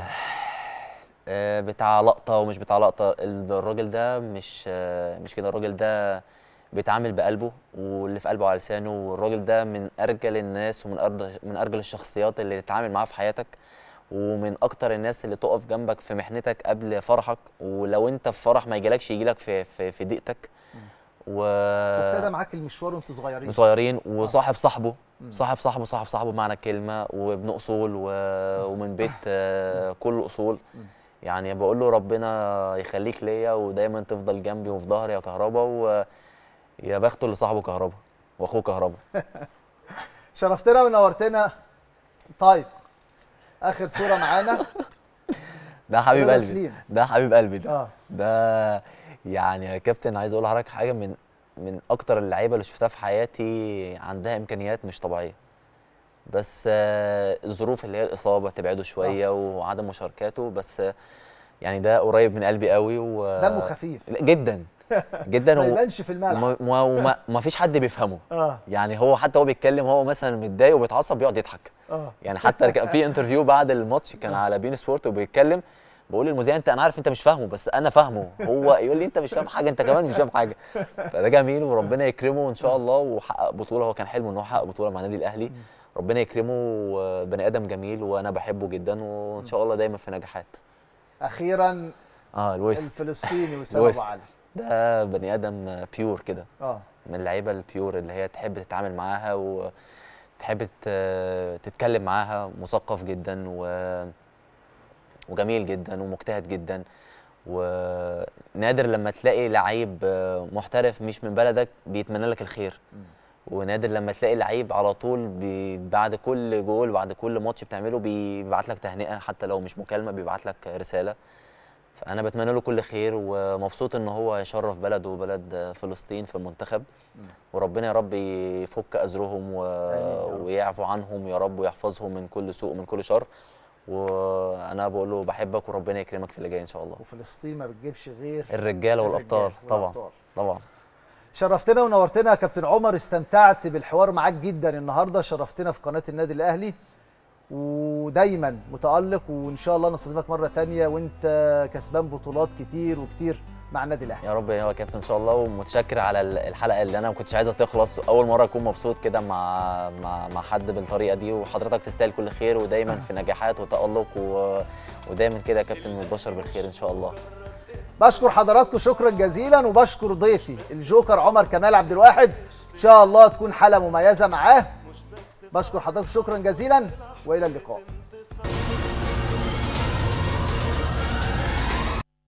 آه، بتاع لقطه ومش بتاع لقطه ال- الراجل ده مش آه، مش كده الراجل ده بيتعامل بقلبه واللي في قلبه على لسانه والراجل ده من ارجل الناس ومن ارجل من ارجل الشخصيات اللي تتعامل معاها في حياتك ومن اكتر الناس اللي تقف جنبك في محنتك قبل فرحك ولو انت في فرح ما يجيلكش يجيلك في في, في ضيقتك و ابتدى معاك المشوار وانتوا صغيرين صغيرين وصاحب صاحبه مم. صاحب صاحبه صاحب صاحبه بمعنى الكلمه وابن اصول و... ومن بيت آه، كل اصول يعني بقول له ربنا يخليك ليا ودايما تفضل جنبي وفي ظهري يا كهربا ويا بخته اللي صاحبه كهربا واخوه كهربا شرفتنا ونورتنا طيب اخر صوره معانا ده حبيب رضا قلبي سليم. ده حبيب قلبي ده اه ده يعني يا كابتن عايز اقول لحضرتك حاجه من من اكتر اللعيبه اللي شفتها في حياتي عندها امكانيات مش طبيعيه بس آه، الظروف اللي هي الاصابه تبعده شويه وعدم مشاركاته بس آه، يعني ده قريب من قلبي قوي و دمه خفيف لا، جدا جدا ما و- يبانش في الملعب وما- وما وما- ما فيش حد بيفهمه اه يعني هو حتى هو بيتكلم هو مثلا متضايق وبيتعصب بيقعد يضحك اه يعني حتى كان في انترفيو بعد الماتش كان على بين سبورت وبيتكلم بقول للمذيع انت انا عارف انت مش فاهمه بس انا فاهمه هو يقول لي انت مش فاهم حاجه انت كمان مش فاهم حاجه فده جميل وربنا يكرمه ان شاء الله وحقق بطوله هو كان حلمه ان هو يحقق بطوله مع النادي الاهلي ربنا يكرمه وبني ادم جميل وانا بحبه جدا وان شاء الله دايما في نجاحات اخيرا اه الويست الفلسطيني وسام الويست. ابو علي ده بني ادم بيور كده اه من اللعيبه البيور اللي هي تحب تتعامل معاها وتحب تت- تتكلم معاها مثقف جدا و وجميل جدا ومجتهد جدا ونادر لما تلاقي لعيب آه، محترف مش من بلدك بيتمنى لك الخير ونادر لما تلاقي لعيب على طول بي بعد كل جول بعد كل ماتش بتعمله بيبعت لك تهنئه حتى لو مش مكالمه بيبعت لك رساله فانا بتمنى له كل خير ومبسوط ان هو يشرف بلده وبلد فلسطين في المنتخب وربنا يا رب يفك ازرهم و... ويعفو عنهم يا رب ويحفظهم من كل سوء ومن كل شر وانا بقول له بحبك وربنا يكرمك في اللي جاي ان شاء الله وفلسطين ما بتجيبش غير الرجاله والابطال الرجال طبعا والأبطال. طبعا شرفتنا ونورتنا يا كابتن عمر استمتعت بالحوار معاك جدا النهارده شرفتنا في قناه النادي الاهلي ودايما متالق وان شاء الله نستضيفك مره تانية وانت كسبان بطولات كتير وكتير مع النادي الاهلي يا رب يا كابتن ان شاء الله ومتشكر على ال- الحلقه اللي انا ما كنتش عايزها تخلص اول مره اكون مبسوط كده مع مع مع حد بالطريقه دي وحضرتك تستاهل كل خير ودايما في نجاحات وتالق و... ودايما كده يا كابتن متبشر بالخير ان شاء الله بشكر حضراتكم شكرا جزيلا وبشكر ضيفي الجوكر عمر كمال عبد الواحد ان شاء الله تكون حلقه مميزه معاه بشكر حضراتكم شكرا جزيلا والى اللقاء